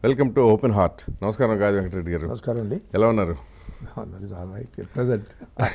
Welcome to open heart నమస్కారం గాది వెంకటరెడ్డి గారు నమస్కారం అండి ఎలా ఉన్నారు రైట్ ప్రజెంట్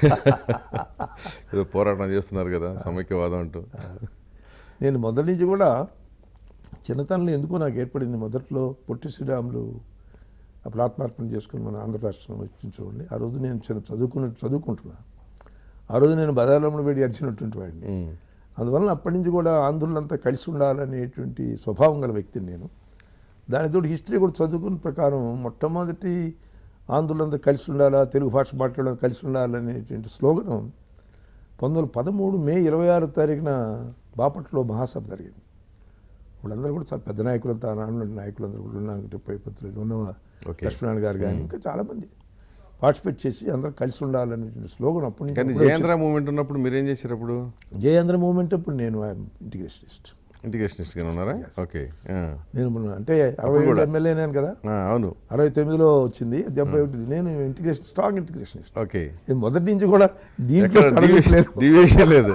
ఏదో పోరాటం చేస్తున్నారు కదా సమైక్యవాదం అంటూ నేను మొదటి నుంచి కూడా చిన్నతనంలో ఎందుకో నాకు ఏర్పడింది మొదట్లో పొట్టి శ్రీరాములు అప్పుడు ఆత్మార్పణ చేసుకుని మన ఆంధ్ర రాష్ట్రం వచ్చిన చూడండి ఆ రోజు నేను చిన్న చదువుకున్న చదువుకుంటున్నా ఆ రోజు నేను బదారంలో వేడి అడిచినటువంటి వాడిని ఉమ్, అందువలన అప్పటి నుంచి కూడా ఆంధ్రులంతా కలిసి ఉండాలనేటువంటి స్వభావం గల వ్యక్తిని నేను దానితో హిస్టరీ కూడా చదువుకున్న ప్రకారం మొట్టమొదటి ఆంధ్రులంతా కలిసి ఉండాలా తెలుగు భాష మాట్లాడాలి కలిసి ఉండాలనేటువంటి స్లోగనం పంతొమ్మిది వందల పదమూడు మే ఇరవై ఆరో తారీఖున బాపట్లలో మహాసభ జరిగింది వాళ్ళందరూ కూడా చాలా పెద్ద నాయకులంతా నాన్న నాయకులందరూ కూడా ఉన్నారు పైపత్రులు ఉన్న ఓకే. లక్ష్మణ్ గారు కానీ ఇంకా చాలామంది పార్టిసిపేట్ చేసి అందరూ కలిసి ఉండాలనేటువంటి స్లోగన్ అప్పటి నుంచి కానీ అప్పుడే జయేంద్ర మూమెంట్ ఉన్నప్పుడు మీరేం చేశారు అప్పుడు వచ్చింది. జయేంద్ర మూమెంట్ అప్పుడు నేను ఇంటిగ్రేషనిస్ట్ ఇంటిగ్రేషనిస్ట్ గా ఉన్నారా ఓకే ఆ, నేను మొన్న అంటే అరవై ఏడు ఎమ్మెల్యే నేను కదా ఆ, అవును అరవై తొమ్మిదిలో వచ్చింది డెబ్బై ఒకటి నేను ఇంటిగ్రేషన్ స్ట్రాంగ్ ఇంటిగ్రేషనిస్ట్ ఓకే నేను మొదటి నుంచి కూడా దీంట్లో ఎక్కడ సడలింపు లేదు డివియేషన్ లేదు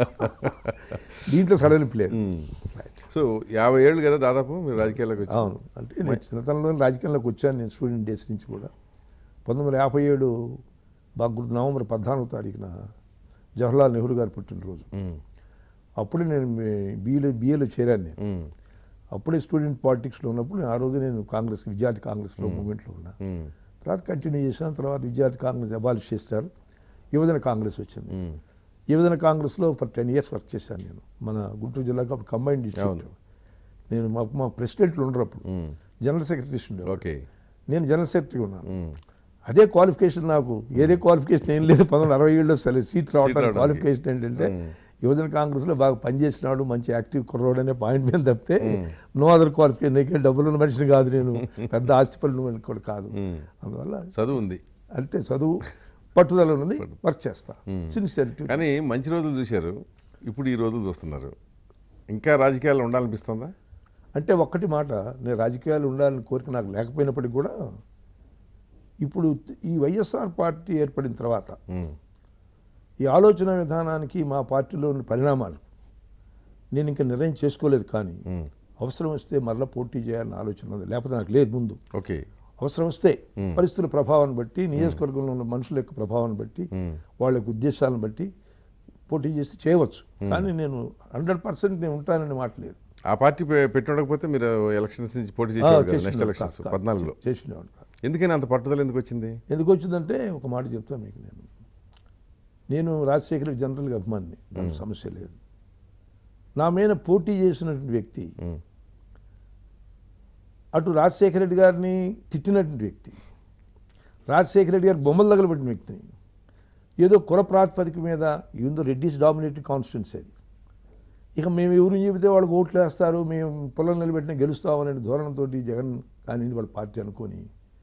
దీంట్లో సడలింపు లేదు ఉమ్. సో యాభై ఏళ్ళు కదా దాదాపు మీరు రాజకీయాల్లోకి వచ్చి అవును అంటే నేను చిన్నతనంలో రాజకీయంలోకి వచ్చాను నేను స్టూడెంట్ డేస్ నుంచి కూడా పంతొమ్మిది వందల యాభై ఏడు బాగా గుర్తు నవంబర్ పద్నాలుగో తారీఖున జవహర్లాల్ నెహ్రూ గారు పుట్టినరోజు ఉమ్, అప్పుడే నేను బీఏలో బీఏలో చేరాను నేను ఉమ్, అప్పుడే స్టూడెంట్ పాలిటిక్స్లో ఉన్నప్పుడు ఆ రోజు నేను కాంగ్రెస్ విద్యార్థి కాంగ్రెస్లో మూమెంట్లో ఉన్నా ఉమ్, తర్వాత కంటిన్యూ చేశాను తర్వాత విద్యార్థి కాంగ్రెస్ అబాలిష్ చేస్తారు యువజన కాంగ్రెస్ వచ్చింది ఉమ్, యువజన కాంగ్రెస్లో ఫర్ టెన్ ఇయర్స్ వర్క్ చేశాను నేను మన గుంటూరు జిల్లాకు అప్పుడు కంబైన్డ్ డిస్ట్రిక్ట్ అవును. నేను మా మా ప్రెసిడెంట్లు ఉండరు అప్పుడు ఉమ్, జనరల్ సెక్రటరీస్ ఉండేవారు ఓకే నేను జనరల్ సెక్రటరీ ఉన్నాను ఉమ్, అదే క్వాలిఫికేషన్ నాకు వేరే క్వాలిఫికేషన్ ఏం లేదు పంతొమ్మిది వందల అరవై ఏడులో సరే సీట్ రావడానికి రావడానికి. క్వాలిఫికేషన్ ఏంటంటే మ్మ్. యువజన కాంగ్రెస్లో బాగా పనిచేసినాడు మంచి యాక్టివ్ కుర్రోడు అనే పాయింట్ మీద తప్పితే నో అదర్ క్వాలిఫికేషన్ నీకే డబ్బులు ఉన్న మనిషిని కాదు నేను పెద్ద ఆస్తిపరులు కూడా కాదు ఉమ్. అందువల్ల చదువు ఉంది అంతే చదువు పట్టుదల ఉన్నది వర్క్ చేస్తా సిన్సియరిటీ కానీ మంచి రోజులు చూశారు ఇప్పుడు ఈ రోజులు చూస్తున్నారు ఇంకా రాజకీయాలు ఉండాలనిపిస్తుందా అంటే ఒక్కటి మాట నేను రాజకీయాలు ఉండాలని కోరిక నాకు లేకపోయినప్పటికీ కూడా ఇప్పుడు ఈ వైఎస్ఆర్ పార్టీ ఏర్పడిన తర్వాత ఉమ్, ఈ ఆలోచన విధానానికి మా పార్టీలో ఉన్న పరిణామాలు నేను ఇంకా నిర్ణయం చేసుకోలేదు కానీ ఉమ్, అవసరం వస్తే మరలా పోటీ చేయాలని ఆలోచన ఉంది లేకపోతే నాకు లేదు ముందు ఓకే అవసరం వస్తే పరిస్థితుల ప్రభావాన్ని బట్టి నియోజకవర్గంలో ఉన్న మనుషుల యొక్క ప్రభావాన్ని బట్టి ఉమ్, వాళ్ళ యొక్క ఉద్దేశాలను బట్టి పోటీ చేసి చేయవచ్చు కానీ నేను హండ్రెడ్ పర్సెంట్ నేను ఉంటానని మాట లేదు ఆ పార్టీ పె- పెట్టి ఉండకపోతే మీరు ఎలక్షన్స్ నుంచి పోటీ చేసేవారు కదా నెక్స్ట్ చేసినాను. ఎలక్షన్స్ కా- కా- పద్నాలుగులో చేసినాను ఎందుకని అంత పట్టుదల ఎందుకు వచ్చింది ఎందుకు వచ్చిందంటే ఒక మాట చెప్తాను మీకు నేను నేను రాజశేఖర్ జనరల్గా అభిమాని దాని సమస్య లేదు నా మీద పోటీ చేసినటువంటి వ్యక్తి ఉమ్, అటు రాజశేఖర రెడ్డి గారిని తిట్టినటువంటి వ్యక్తి రాజశేఖర రెడ్డి గారి బొమ్మలు తగలబెట్టిన వ్యక్తిని ఏదో కుల ప్రాతిపదిక మీద ఏందో రెడ్డిస్ డామినేటెడ్ కాన్స్టిట్యున్సీ అది ఇక మేము ఎవరు చెబితే వాళ్ళకి ఓట్లు వేస్తారు మేము పొలం నిలబెట్టిన గెలుస్తామనే ధోరణితో జగన్ కానీ వాళ్ళ పార్టీ అనుకొని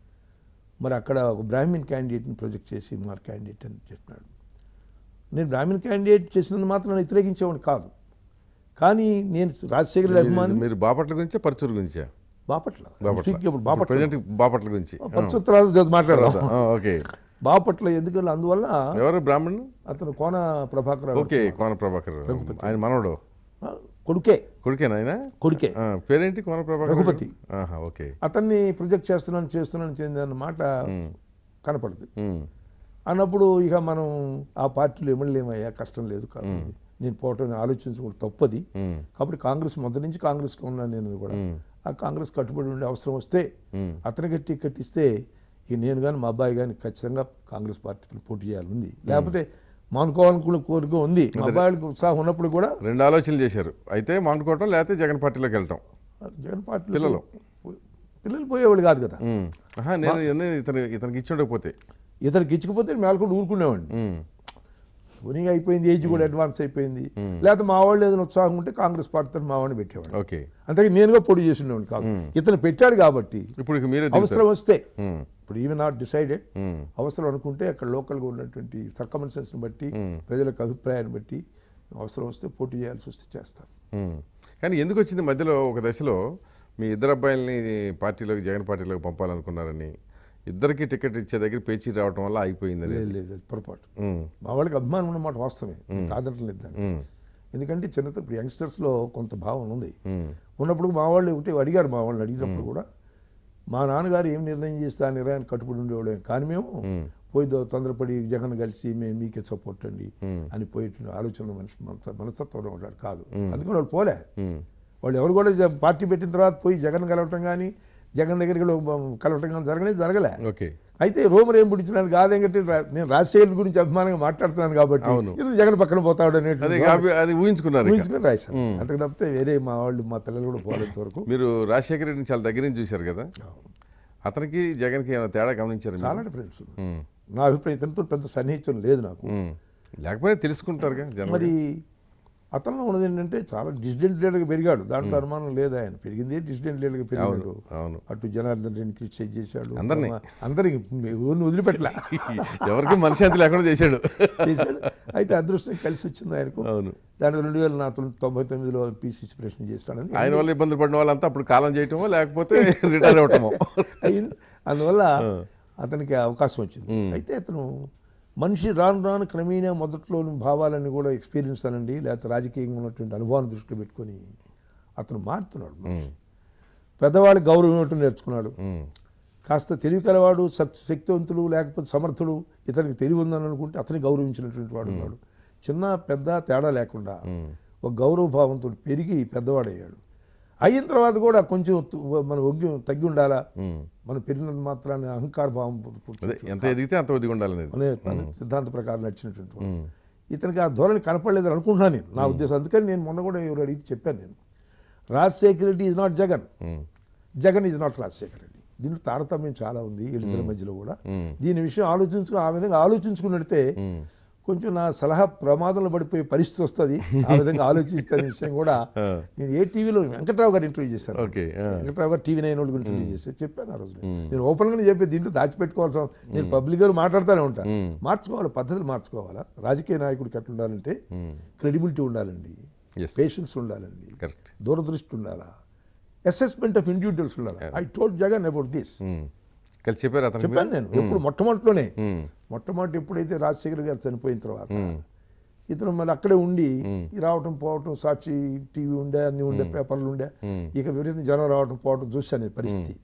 మరి అక్కడ ఒక బ్రాహ్మిన్ క్యాండిడేట్ని ప్రొజెక్ట్ చేసి మా క్యాండిడేట్ అని చెప్పినాడు నేను బ్రాహ్మిన్ క్యాండిడేట్ చేసినందుకు మాత్రం నన్ను వ్యతిరేకించేవాడు కాదు కానీ నేను రాజశేఖర రెడ్డి అభిమాని మీరు బాపట్ల గురించా పరుచూరు గురించా బాపట్ల బాపట్ల స్పీక్ ఇప్పుడు బాపట్ల ప్రజెంట్ బాపట్ల గురించి పచ్చత్రాలు మాట్లాడదాం ఆ, ఓకే బాపట్ల ఎందుకంటే అందువల్ల ఎవరు బ్రాహ్మణ్ అతను కోన ప్రభాకర్ ఓకే కోన ప్రభాకర్ ఆయన మనవడు ఆ, కొడుకే కొడుకేనా ఆయన కొడుకే ఆ, పేరేంటి కోన ప్రభాకర్ రఘుపతి. ఆహా, ఓకే అతన్ని ప్రొజెక్ట్ చేస్తున్నాను చేస్తున్నాను చెందిన మాట కనపడదు ఉమ్, అన్నప్పుడు ఇక మనం ఆ పార్టీలో ఇవ్వలేమయ్యా కష్టం లేదు కాబట్టి నేను పోవటం ఆలోచించకూడదు తప్పది ఉమ్, కాబట్టి కాంగ్రెస్ మొదటి నుంచి కాంగ్రెస్కి ఉన్నాను నేను కూడా ఉమ్, ఆ కాంగ్రెస్ కట్టుబడి ఉండే అవసరం వస్తే ఉమ్, అతనికి టికెట్ ఇస్తే ఇక నేను కానీ మా అబ్బాయి కానీ ఖచ్చితంగా కాంగ్రెస్ పార్టీలో పోటీ చేయాలని ఉంది లేకపోతే మానుకోవాలనుకున్న కోరిక ఉంది మా అబ్బాయిలకు ఉత్సాహం ఉన్నప్పుడు కూడా రెండు ఆలోచనలు చేశారు అయితే మానుకోవటం లేకపోతే జగన్ పార్టీలోకి వెళ్ళటం జగన్ పార్టీ పిల్లలు. పిల్లలు పోయేవాళ్ళు కాదు కదా ఉమ్, ఆహా, నేను నేను ఇతను ఇతనికి ఇచ్చి ఉండకపోతే ఇతనికి ఇచ్చకపోతే మేలకుండా ఊరుకునేవాడిని ఉమ్, పోనీ అయిపోయింది ఏజ్ కూడా అడ్వాన్స్ అయిపోయింది లేకపోతే మా వాళ్ళు ఏదైనా ఉత్సాహం ఉంటే కాంగ్రెస్ పార్టీతో మా వాడిని పెట్టేవాడు ఓకే అంతగా నేనుగా పోటీ చేసినవాడిని కాదు ఇతను పెట్టాడు కాబట్టి ఇప్పుడు ఇక మీరే దిగుతారు. అవసరం వస్తే ఉమ్, ఇప్పుడు ఈవెన్ నాట్ డిసైడెడ్ ఉమ్, అవసరం అనుకుంటే అక్కడ లోకల్గా ఉన్నటువంటి సర్కమన్సెన్స్ని బట్టి Hmm. ప్రజల యొక్క అభిప్రాయాన్ని బట్టి అవసరం వస్తే పోటీ చేయాల్సి వస్తే చేస్తాను ఉమ్. కానీ ఎందుకు వచ్చింది మధ్యలో ఒక దశలో మీ ఇద్దరు అబ్బాయిల్ని పార్టీలోకి జగన్ పార్టీలోకి పంపాలనుకున్నారని ఇద్దరికి టికెట్ ఇచ్చే దగ్గర పేచీ రావటం వల్ల అయిపోయింది లేదు లేదు అది పొరపాటు ఉమ్, మా వాళ్ళకి అభిమానం ఉన్నమాట వాస్తవమే నేను కాదంటలేదు దాన్ని ఉమ్, ఎందుకంటే చిన్నత ఇప్పుడు యంగ్స్టర్స్లో కొంత భావన ఉంది ఉమ్, ఉన్నప్పుడు మా వాళ్ళు ఒకటి అడిగారు మా వాళ్ళని అడిగినప్పుడు కూడా మా నాన్నగారు ఏం నిర్ణయం చేస్తే ఆ నిర్ణయాన్ని కట్టుబడి ఉండేవాడు కానీ మేము ఉమ్, పోయి దో- తొందరపడి జగన్ కలిసి మేము మీకే సపోర్ట్ అండి ఉమ్, అని పోయి ఆలోచన మనిషి మనస- మనస్తత్వంలో ఉంటాడు కాదు మ్మ్. అందుకని వాళ్ళు పోలే ఉమ్, వాళ్ళు ఎవరు కూడా జ- పార్టీ పెట్టిన తర్వాత పోయి జగన్ కలవటం కానీ జగన్ దగ్గరికి వెళ్ళి ఒక కలవటం కానీ జరగలేదు జరగలే ఓకే అయితే రోమర్ ఏం పుట్టించినాను కాదేంటంటే రా- నేను రాజశేఖర్ గురించి అభిమానంగా మాట్లాడుతున్నాను కాబట్టి అవును. ఇతను జగన్ పక్కన పోతాడు అదే అనేది కాపీ- అది ఊహించుకున్నారు ఇక. ఊహించుకొని రాశాను మ్మ్. అంతకు తప్పితే వేరే మా వాళ్ళు మా పిల్లలు కూడా పోలేంత వరకు మీరు రాజశేఖర రెడ్డిని చాలా దగ్గర నుంచి చూశారు కదా అతనికి జగన్కి ఏమైనా తేడా గమనించారు చాలా డిఫరెన్స్ ఉంది. ఉమ్, నా అభిప్రాయం ఇతనితో పెద్ద సన్నిహితం లేదు నాకు ఉమ్. లేకపోతే తెలుసుకుంటారుగా జనం మరి అతనిలో ఉన్నది ఏంటంటే చాలా డిసిడెంట్ లీడర్గా పెరిగాడు దాంట్లో అనుమానం లేదు ఆయన పెరిగింది డిసిడెంట్ లీడర్గా పెరిగాడు అవును అటు జనార్దన్ రెడ్డిని క్రిటిసైజ్ చేశాడు అందరినీ. అందరికి ఊరిని వదిలిపెట్టలే ఎవరికి మనశాంతి లేకుండా చేశాడు చేశాడు అయితే అదృష్టం కలిసి వచ్చింది ఆయనకు అవును దాని రెండు వేల నా తొంభై తొమ్మిదిలో పీసీసీ ప్రశ్న చేస్తాడని ఆయన వల్ల ఇబ్బందులు పడిన వాళ్ళంతా అప్పుడు కాలం చేయటమో లేకపోతే రిటైర్ అవటమో అయింది అందువల్ల అతనికి అవకాశం వచ్చింది మ్మ్. అయితే అతను మనిషి రాను రాను క్రమేణా మొదట్లోని భావాలన్నీ కూడా ఎక్స్పీరియన్స్ అనండి లేకపోతే రాజకీయంగా ఉన్నటువంటి అనుభవాన్ని దృష్టిలో పెట్టుకొని అతను మారుతున్నాడు మనిషి. పెద్దవాళ్ళకి గౌరవం ఇవ్వటం నేర్చుకున్నాడు ఉమ్, కాస్త తెలివి కలవాడు శక్- శక్తివంతుడు లేకపోతే సమర్థుడు ఇతనికి తెలివి ఉందని అనుకుంటే అతని గౌరవించినటువంటి వాడు ఉన్నాడు చిన్న పెద్ద తేడా లేకుండా ఉమ్, ఒక గౌరవ భావంతో పెరిగి పెద్దవాడయ్యాడు అయిన తర్వాత కూడా కొంచెం తు- మన ఒగ్గి తగ్గి ఉండాలా ఉమ్. మనం పెరిగినంత మాత్రాన్ని అహంకార భావం పు- పు- అదే ఎంత ఎదిగితే అంత ఒదిగి ఉండాలనేది అనే అనే సిద్ధాంత ప్రకారం నడిచినటువంటి వాడు. ఉమ్, ఇతనికి ఆ ధోరణి కనపడలేదు అనుకుంటున్నాను నేను నా ఉద్దేశం అందుకని నేను మొన్న కూడా ఎవరు అడిగితే చెప్పాను నేను Rajasekhara Reddy is not Jagan um, Jagan is not Rajasekhara Reddy దీంట్లో తారతమ్యం చాలా ఉంది వీళ్ళిద్దరి మధ్యలో కూడా ఉమ్, దీని విషయం ఆలోచించుకు ఆ విధంగా ఆలోచించుకున్నట్టే ఉమ్. కొంచెం నా సలహా ప్రమాదంలో పడిపోయే పరిస్థితి వస్తుంది ఆ విధంగా ఆలోచిస్తానే విషయం కూడా ఆ, నేను ఏ టీవీలో వెంకట్రావు గారు ఇంటర్వ్యూ చేశాను ఓకే ఆ, వెంకట్రావు గారు టీవీ నైన్ వాళ్ళకి ఇంటర్వ్యూ చేస్తే చెప్పాను ఆ రోజు నేను. నేను ఓపెన్గానే చెప్పి దీంట్లో దాచిపెట్టుకోవాల్సిన అవసరం- నేను పబ్లిక్గా మాట్లాడుతూనే ఉంటాను ఉమ్, మార్చుకోవాలి పద్ధతులు మార్చుకోవాలా రాజకీయ నాయకుడికి ఎట్లా ఉండాలంటే ఉమ్. క్రెడిబిలిటీ ఉండాలండి ఎస్ పేషెన్స్ ఉండాలండి కరెక్ట్ దూరదృష్టి ఉండాలా అసెస్మెంట్ ఆఫ్ ఇండివిజువల్స్ ఉండాలి I told Jagan about this um. కలిసి చెప్పారు అతను చెప్పాను నేను ఎప్పుడు మొట్టమొదటిలోనే ఉమ్, మొట్టమొదటి ఎప్పుడైతే రాజశేఖర్ గారు చనిపోయిన తర్వాత ఉమ్, ఇతను మళ్ళీ అక్కడే ఉండి ఈ రావటం పోవటం సాక్షి టీవీ ఉండే అన్ని ఉండే పేపర్లు ఉండే ఉమ్. ఇక విపరీతం జనం రావటం పోవటం చూశాను ఈ పరిస్థితి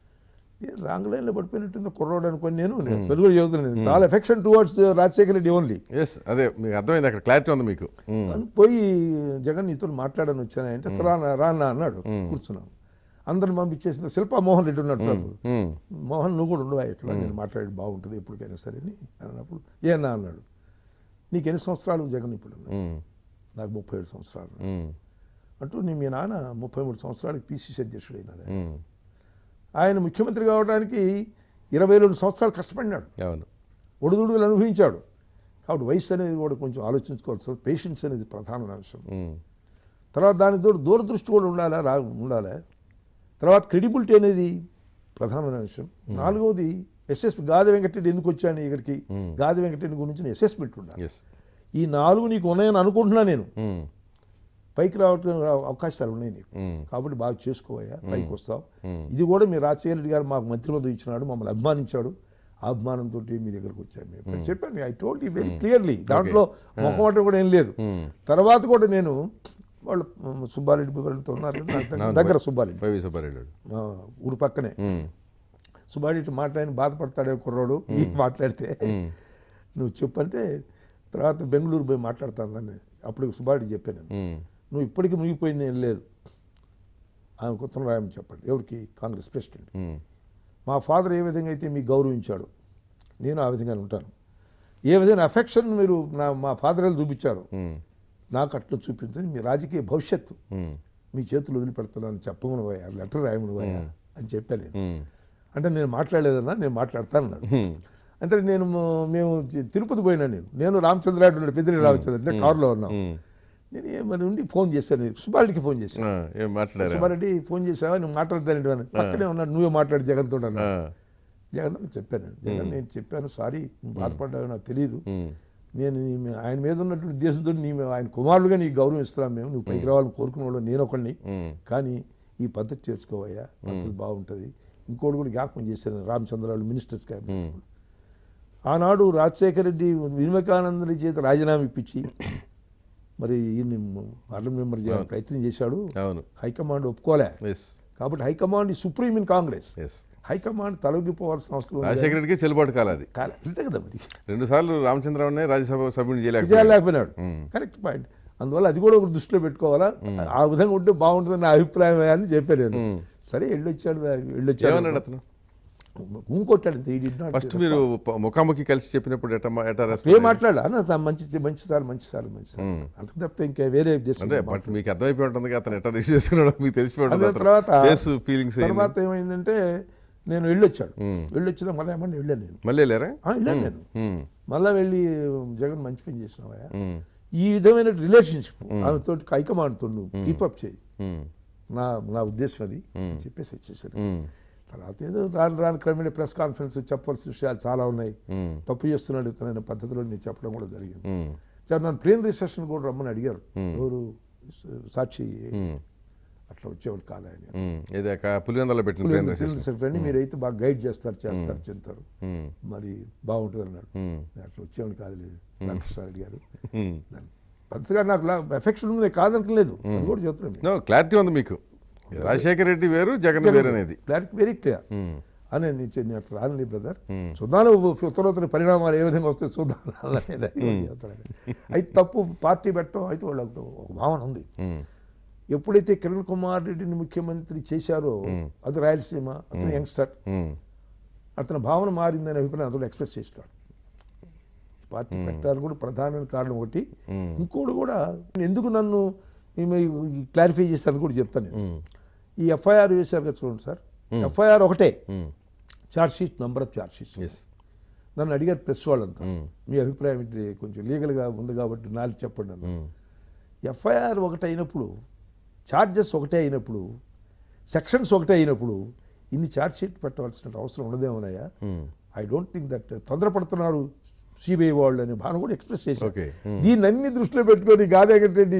ఏ రాంగ్ లైన్లో పడిపోయినట్టుంది కుర్రోడు అనుకొని నేను నేను తెలుగు చెబుతున్నాను నేను. చాలా affection towards Rajasekhar Reddy only yes అదే మీకు అర్థమైంది అక్కడ క్లారిటీ ఉంది మీకు ఉమ్, అని పోయి జగన్ నీతో మాట్లాడని వచ్చాను అంటే "సరే రానా రానా అన్నాడు కూర్చున్నాను అందరిని పంపించేసిన శిల్పా మోహన్ రెడ్డి ఉన్నాడు సార్ ఉమ్, మోహన్ నువ్వు కూడా ఉండవా ఇక్కడ నేను మాట్లాడి బాగుంటుంది ఎప్పటికైనా సరే అని అన్నప్పుడు ఏనా అన్నాడు నీకు ఎన్ని సంవత్సరాలు జగన్ ఇప్పుడు అన్నాడు. ఉమ్, నాకు ముప్పై ఏడు సంవత్సరాలు ఉమ్, అంటూ నీ మీ నాన్న ముప్పై మూడు సంవత్సరాలకి పిసిసి అధ్యక్షుడు అయినాడు ఉమ్. ఆయన ముఖ్యమంత్రి కావడానికి ఇరవై రెండు సంవత్సరాలు కష్టపడినాడు అవును ఒడిదుడుగులు అనుభవించాడు కాబట్టి వయసు అనేది కూడా కొంచెం ఆలోచించుకోవాల్సి పేషెన్స్ అనేది ప్రధాన అంశం ఉమ్, తర్వాత దానికి తోడు దూరదృష్టి కూడా ఉండాలా రా ఉండాలి తర్వాత క్రెడిబిలిటీ అనేది ప్రధానమైన విషయం నాలుగవది ఎస్ఎస్పి గాది వెంకటరెడ్డి ఎందుకు వచ్చాను ఇక్కడికి Hmm. గాది వెంకటరెడ్డి గురించి అసెస్మెంట్ ఉండాలి ఎస్ ఈ నాలుగు నీకు ఉన్నాయని అనుకుంటున్నా నేను ఉమ్, పైకి రావటం అవకాశాలు ఉన్నాయి నీకు ఉమ్, కాబట్టి బాగా చేసుకోవయ్యా పైకి వస్తావు ఉమ్. ఇది కూడా మీ రాజశేఖర రెడ్డి గారు మాకు మంత్రి పదవి ఇచ్చినాడు మమ్మల్ని అభిమానించాడు ఆ అభిమానంతో మీ దగ్గరకు వచ్చాను మేము చెప్పాను I told you very clearly దాంట్లో మొహమాటం కూడా ఏం లేదు ఉమ్. తర్వాత కూడా నేను వాళ్ళు మ్, సుబ్బారెడ్డి బిబ్బరెడ్డితో ఉన్నారు కదా, నాకు దగ్గర- దగ్గర సుబ్బారెడ్డి వైవి సుబ్బారెడ్డి మా ఊరు పక్కనే ఉమ్, సుబ్బారెడ్డి మాట్లాడి బాధపడతాడే కుర్రోడు ఈ మాట్లాడితే ఉమ్, నువ్వు చెప్పంటే తర్వాత బెంగళూరు పోయి మాట్లాడతానని అప్పుడు సుబ్బారెడ్డి చెప్పాను నేను. ఉమ్, నువ్వు ఇప్పటికీ మునిగిపోయింది ఏం లేదు ఆమె కొత్త రాయమని చెప్పండి ఎవరికి కాంగ్రెస్ ప్రెసిడెంట్ ఉమ్, మా ఫాదర్ ఏ విధంగా అయితే మీకు గౌరవించాడు నేను ఆ విధంగా ఉంటాను ఏ విధంగా అఫెక్షన్ మీరు నా మా ఫాదర్ చూపించారు ఉమ్, నాకు అట్లా చూపించండి మీ రాజకీయ భవిష్యత్తు ఉమ్, మీ చేతులు వదిలిపెడుతున్నాను చెప్పమను పోయా లెటర్ రాయమను పోయా అని చెప్పాను నేను ఉమ్, అంటే నేను మాట్లాడలేదన్నా నేను మాట్లాడతాను అన్నాడు ఉమ్, అంటే నేను మ- మేము తి- తిరుపతి పోయినా నేను నేను రామచంద్రారెడ్డి ఉన్నాడు పెద్దిరెడ్డి రామచంద్ర అంటే కారులో ఉన్నాం ఉమ్. నేను ఏమని ఉండి ఫోన్ చేశాను సుబ్బారెడ్డికి ఫోన్ చేశాను ఆ, ఏం మాట్లాడారా సుబ్బారెడ్డి ఫోన్ చేసావా నువ్వు మాట్లాడతానండి అని పక్కనే ఉన్నాడు నువ్వే మాట్లాడి జగన్తో ఆ, అన్నాడు జగన్ అని చెప్పాను నేను. జగన్ నేను చెప్పాను సారీ నువ్వు బాధపడ్డావు నాకు తెలియదు ఉమ్, నేను నీ మీ- ఆయన మీద ఉన్నటువంటి ఉద్దేశంతో నీ మీ- ఆయన కుమారుడుగా నీకు గౌరవం ఇస్తున్నాం మేము నువ్వు పైకి రావాలని కోరుకునే వాళ్ళు నేను ఒకడిని ఉమ్, కానీ ఈ పద్ధతి చేసుకోవయ్యా పద్ధతి బాగుంటుంది ఇంకోటి కూడా జ్ఞాపకం చేశాను రామచంద్రరావు మినిస్టర్స్ క్యాబినెట్ ఉమ్, ఆనాడు రాజశేఖర రెడ్డి వివేకానందుని చేత రాజీనామా ఇప్పించి మరి ఈయన్ని పార్లమెంట్ మెంబర్ చేయాలని ప్రయత్నం చేశాడు అవును హైకమాండ్ ఒప్పుకోలే ఎస్ కాబట్టి హైకమాండ్ ఈ supreme in Congress yes high command తొలగిపోవాల్సిన అవసరం ఉంది. రాజశేఖర రెడ్డికి చెల్లుబాటు కాలేదు కాలే అంతే కదా మరి రెండు సార్లు రామచంద్రరావునే రాజ్యసభ సభ్యుని చేయలేకపోయాడు చేయలేకపోయినాడు ఉమ్. కరెక్ట్ పాయింట్ అందువల్ల అది కూడా ఒకటి దృష్టిలో పెట్టుకోవాలా ఆ విధంగా ఉంటే బాగుంటుందని నా అభిప్రాయం అని చెప్పాను నేను ఉమ్. సరే వెళ్ళొచ్చాడు ఏమన్నాడు వెళ్ళొచ్చాడు అతను ఇంకొట్టాడు ఈ did not ఫస్ట్ మీరు ప- ముఖాముఖి కలిసి చెప్పినప్పుడు ఎట్ట మా- ఎట్ట ఏం రెస్పాన్స్ మాట్లాడు అన్న తా- మంచి మంచి సార్ మంచి సార్ మంచి సార్ ఉమ్. అంత తప్పితే ఇంకా వేరే అంటే చేస్తుంది బట్ మీకు అర్థమైపోయి ఉంటుంది కదా అతను ఎట్లా రిసీవ్ చేసుకున్నాడో మీకు తెలిసిపోయి ఉంటుంది అదే తర్వాత ఫేస్ ఫీలింగ్స్ తర్వాత ఏమైందంటే నేను వెళ్ళొచ్చాడు వెళ్ళొచ్చిన మళ్ళీ ఏమన్నా వెళ్ళాను నేను మళ్ళీ వెళ్ళారా ఆ, వెళ్ళాను నేను ఉమ్, మళ్ళీ వెళ్ళి జగన్ మంచి పని చేసినావా ఉమ్, ఈ విధమైన రిలేషన్షిప్ ఆమెతో హైకమాండ్తో కీపప్ చేయి ఉమ్, నా నా ఉద్దేశం అది చెప్పేసి వచ్చేసారు ఉమ్, తర్వాత ఏదో రాను రాను క్రమేణ ప్రెస్ కాన్ఫరెన్స్ చెప్పాల్సిన విషయాలు చాలా ఉన్నాయి ఉమ్, తప్పు చేస్తున్నాడు ఇతనైన పద్ధతిలో నేను చెప్పడం కూడా జరిగింది ఉమ్, చాలా నన్ను ప్లేన్ రిసెప్షన్ కూడా రమ్మని అడిగారు ఎవరు సాక్షి ఉమ్, అట్లా వచ్చేవాళ్ళు కాదు ఆయన ఉమ్. ఇది ఒక పులివెందలో పెట్టిన ప్లేన్ రిసెప్షన్. సెక్రటరీ మీరైతే బాగా గైడ్ చేస్తారు చేస్తారు చెందుతారు ఉమ్, మరి బాగుంటుంది అన్నాడు ఉమ్, నేను అట్లా వచ్చేవాళ్ళు కాదు లేదు రామకృష్ణారెడ్డి గారు ఉమ్. పెద్దగా నాకు ఎఫెక్షన్ ఉంది కాదనట్లేదు అది కూడా చెప్తున్నాను నో క్లారిటీ ఉంది మీకు రాజశేఖర రెడ్డి వేరు జగన్ వేరు అనేది క్లారిటీ వెరీ క్లియర్ ఉమ్, అని నేను చె- నేను అట్లా రాని బ్రదర్ ఉమ్, చూద్దాం ఉత్తరోత్తర పరిణామాలు ఏ విధంగా వస్తే చూద్దాం అనేది చెప్తాను. అయితే తప్పు పార్టీ పెట్టడం అయితే వాళ్ళకు ఒక భావన ఉంది ఉమ్, ఎప్పుడైతే కిరణ్ కుమార్ రెడ్డిని ముఖ్యమంత్రి చేశారో అది రాయలసీమ అతను యంగ్స్టర్ ఉమ్, అతని భావన మారిందనే అభిప్రాయం అతను ఎక్స్ప్రెస్ చేసినాడు పార్టీ పెట్టడానికి కూడా ప్రధానమైన కారణం ఒకటి ఉమ్, ఇంకోటి కూడా ఎందుకు నన్ను క్లారిఫై చేశారని కూడా చెప్తాను నేను ఉమ్, ఈ ఎఫ్ఐఆర్ వేశారు కదా చూడండి సార్ ఎఫ్ఐఆర్ ఒకటే um, charge sheet number of charge sheets yes నన్ను అడిగారు ప్రెస్ వాళ్ళంతా ఉమ్, మీ అభిప్రాయం ఏంటి కొంచెం లీగల్గా ఉంది కాబట్టి నాలుగు చెప్పండి అన్న ఉమ్, ఎఫ్ఐఆర్ ఒకటి అయినప్పుడు ఛార్జెస్ ఒకటే అయినప్పుడు సెక్షన్స్ ఒకటే అయినప్పుడు ఇన్ని ఛార్జ్ షీట్ పెట్టవలసిన అవసరం ఉండదేమోనయ్యా um, I don't think that తొందరపడుతున్నారు సిబిఐ వాళ్ళు అనే భావన కూడా ఎక్స్ప్రెస్ చేశారు ఓకే దీన్ని అన్ని దృష్టిలో పెట్టుకొని గాదేగంటే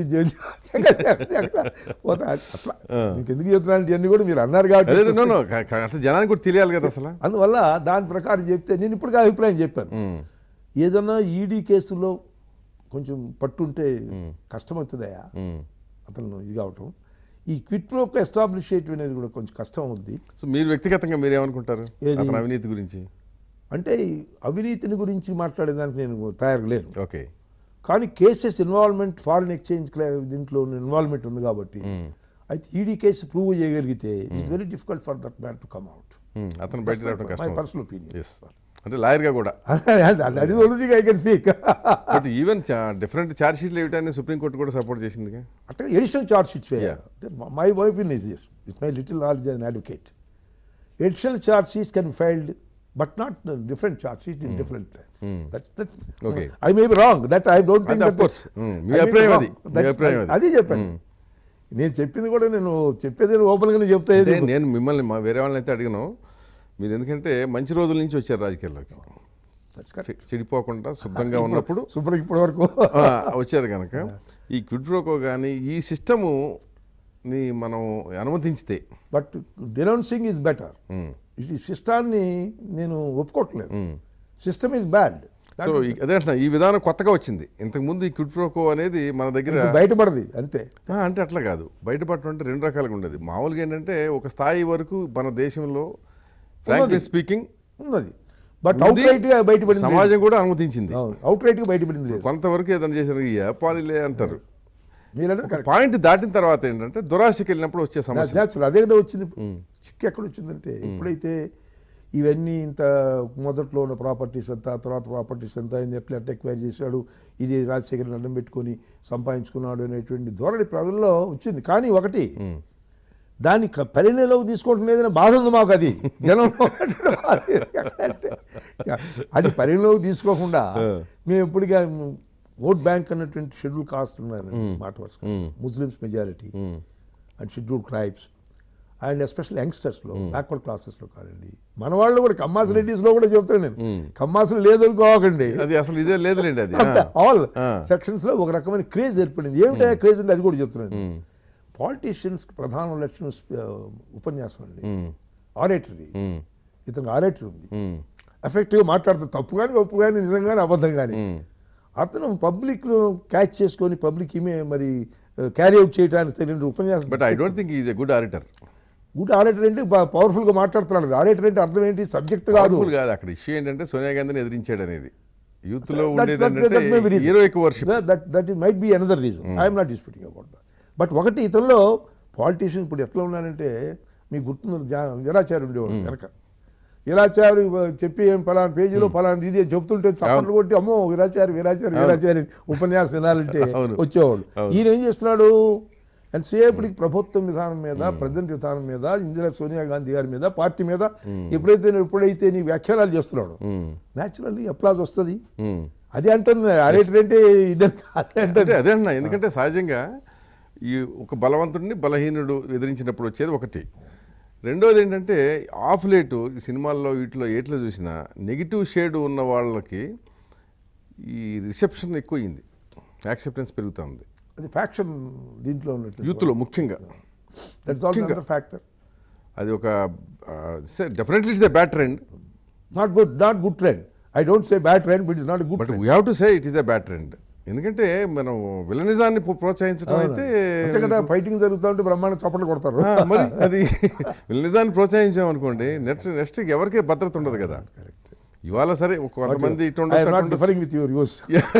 అట్లా మీకు ఎందుకు చెప్తున్నాను ఇవన్నీ కూడా మీరు అన్నారు అదే కాబట్టి నో నో క- క- అంటే జనానికి కూడా తెలియాలి కదా అసలు అందువల్ల దాని ప్రకారం చెప్తే నేను ఇప్పటికే అభిప్రాయం చెప్పాను ఉమ్, ఏదన్నా ఈడీ కేసులో కొంచెం పట్టుంటే కష్టమవుతుందయా ఉమ్. అతను ఇది కావటం ఈ క్విట్ ప్రోక్ ఎస్టాబ్లిష్ చేయటం అనేది కూడా కొంచెం కష్టం అవుద్ది సో మీరు వ్యక్తిగతంగా మీరు ఏమనుకుంటారు ఏది? అతని అవినీతి గురించి అంటే ఈ అవినీతిని గురించి మాట్లాడేదానికి నేను తయారు లేను ఓకే కానీ కేసెస్ ఇన్వాల్వ్మెంట్ ఫారిన్ ఎక్స్చేంజ్ దీంట్లో ఇన్వాల్వ్మెంట్ ఉంది కాబట్టి ఉమ్, అయితే ఈడీ కేసు ప్రూవ్ చేయగలిగితే it's very difficult for that man to come out um, అతను బయట రావడం మై కష్టం పర్సనల్ ఒపీనియన్ ఎస్ అంటే లాయర్గా కూడా అది ఒరిజి I can speak but even different charge షీట్లు ఏమిటని సుప్రీంకోర్టు కూడా సపోర్ట్ చేసింది అట్లా additional charge sheets Yeah. My wife in is this it my little knowledge an advocate additional charge sheets can filed but not different charge sheet in different Okay. I may be wrong that I don't అంటే think of course. Mm. మీ అభిప్రాయం అది. మీ అభిప్రాయం అది. అది చెప్పాను నేను చెప్పింది కూడా నేను చెప్పేది ఓపెన్గానే చెప్తా అంటే నేను మిమ్మల్ని మా వేరే వాళ్ళని అయితే అడిగాను మీరు ఎందుకంటే మంచి రోజుల నుంచి వచ్చారు రాజకీయాల్లోకి చె- చెడిపోకుండా శుద్ధంగా ఉన్నప్పుడు సూపర్ ఇప్పటి వరకు ఆ, వచ్చారు కనుక ఈ క్విడ్ ప్రోకో కానీ ఈ సిస్టము ని మనం అనుమతించితే but denouncing is better um, ఈ సిస్టాన్ని నేను ఒప్పుకోవట్లేదు um. System is bad so ఈ- అదే అంటున్నా ఈ విధానం కొత్తగా వచ్చింది ఇంతకు ముందు ఈ క్విడ్ ప్రోకో అనేది మన దగ్గర బయటపడది అంతే ఆ, అంటే అట్లా కాదు బయటపడటం అంటే రెండు రకాలుగా ఉండేది మామూలుగా ఏంటంటే ఒక స్థాయి వరకు మన దేశంలో ఫ్రాంక్లీ స్పీకింగ్ ఉన్నది బట్ అవుట్ రైట్ గా బయటపడింది సమాజం కూడా అనుమతించింది అవుట్ రైట్ గా బయటపడింది లేదు కొంతవరకు ఏదైనా చేశారు ఈ పాలిలే అంటారు మీరంటే కరెక్ట్ పాయింట్ దాటిన తర్వాత ఏంటంటే దురాశకి వెళ్ళినప్పుడు వచ్చే సమస్య న్యాచురల్ అదే కదా వచ్చింది చిక్కు ఎక్కడ వచ్చిందంటే ఎప్పుడైతే ఇవన్నీ ఇంత మొదట్లో ఉన్న ప్రాపర్టీస్ అంతా తర్వాత ప్రాపర్టీస్ అంతా ఆయన ఎట్లా ఎట్లా ఎక్వైర్ చేశాడు ఇది రాజశేఖర్ అడ్డం పెట్టుకొని సంపాదించుకున్నాడు అనేటువంటి ధోరణి ప్రజల్లో వచ్చింది కానీ ఒకటి ఉమ్, దాన్ని క- పరిణిలోకి తీసుకోవటం లేదని బాధ ఉంది మాకు అది జనంలో అది పరిణిలోకి తీసుకోకుండా మేము ఎప్పటికీ ఓట్ బ్యాంక్ అన్నటువంటి షెడ్యూల్ కాస్ట్ ఉన్నారని మాట వరుసగా um, Muslims majority um, and schedule tribes and especial యంగ్స్టర్స్లో బ్యాక్వర్డ్ క్లాసెస్లో కాదండి మన వాళ్ళు కూడా కమ్మాస్ రెడ్డిస్లో కూడా చెప్తాను నేను ఉమ్. కమ్మాసులు లేదనుకోకండి అది అసలు ఇదే లేదులేండి అది ఆ, ఆల్ ఆ. సెక్షన్స్లో ఒక రకమైన క్రేజ్ ఏర్పడింది ఏమిటా క్రేజ్ అంటే అది కూడా చెప్తున్నాను ఉమ్, పాలిటీషియన్స్ ప్రధాన లక్ష్యం ఆ, ఉపన్యాసం అండి ఉమ్, ఆరేటరీ ఉమ్, ఇతనికి ఆరేటరీ ఉంది ఉమ్, ఎఫెక్టివ్గా మాట్లాడుతూ తప్పు కానీ ఒప్పు కానీ నిజంగానే అబద్ధం కానీ ఉమ్. అతను పబ్లిక్ క్యాచ్ చేసుకొని పబ్లిక్ ఇమే మరి క్యారీ అవుట్ చేయడానికి తెలియని ఉపన్యాసం but I don't think is a good auditor good orator అంటే పవర్ఫుల్ గా మాట్లాడుతున్నాడు ఆరేటర్ అంటే అర్థం ఏంటి సబ్జెక్ట్ కాదు Powerful కాదు అక్కడ ఇష్యూ ఏంటంటే సోనియా గాంధీని ఎదిరించాడు అనేది యూత్ లో That- ఉండేది that- that may be ఏంటంటే reason. Heroic worship that that it might be another reason I'm not disputing about that but ఒకటి ఇతనిలో పాలిటీషియన్ ఇప్పుడు ఎట్లా ఉన్నారంటే మీకు గుర్తున్న జా- వీరాచార్య ఉండేవాడు వెనక వీరాచార్య చెప్పి ఏం పలానా పేజీలో పలానా ఇది అని చెప్తుంటే చప్పట్లు కొట్టి అమ్మో వీరాచార్య వీరాచార్య వీరాచార్య ఉపన్యాసం వినాలంటే అవును. వచ్చేవాడు అవును. ఈయన ఏం చేస్తున్నాడు ఎంతసేపటికి ప్రభుత్వం విధానం మీద ప్రజెంట్ విధానం మీద ఇందిరా సోనియా గాంధీ గారి మీద పార్టీ మీద ఎప్పుడైతే ఎప్పుడైతే నీ వ్యాఖ్యానాలు చేస్తున్నాడు న్యాచురల్లీ అప్లాజ్ వస్తుంది అది అంటుంది అరేటర్ అంటే ఇదని అదే అంటే అంటుంది అదే అన్న ఎందుకంటే సహజంగా ఈ ఒక బలవంతుడిని బలహీనుడు ఎదిరించినప్పుడు వచ్చేది ఒకటి రెండోది ఏంటంటే ఆఫ్ లేటు ఈ సినిమాల్లో వీటిలో ఏట్లో చూసినా నెగిటివ్ షేడ్ ఉన్న వాళ్ళకి ఈ రిసెప్షన్ ఎక్కువయింది యాక్సెప్టెన్స్ పెరుగుతూ ఉంది అది ఫ్యాక్షన్ దీంట్లో ఉన్నట్టు యూత్లో ముఖ్యంగా దట్స్ ఆల్సో ముఖ్యంగా. ఫ్యాక్టర్ అది ఒక definitely it's a bad trend not good not good trend I don't say bad trend but is not good but we have to say it is a bad trend ఎందుకంటే మనం విలనిజాన్ని ప్రోత్సహించడం అయితే అంతే కదా fighting జరుగుతూ ఉంటే బ్రహ్మాండ చప్పట్లు కొడతారు ఆ, మరి అది విలనిజాన్ని ప్రోత్సహించాం అనుకోండి నెక్స్ట్ నెక్స్ట్ ఎవరికీ భద్రత ఉండదు కదా ఇవాళ సరే ఒక కొంతమంది ఇటు ఉండొచ్చు, అటు ఉండొచ్చు. Differing with your use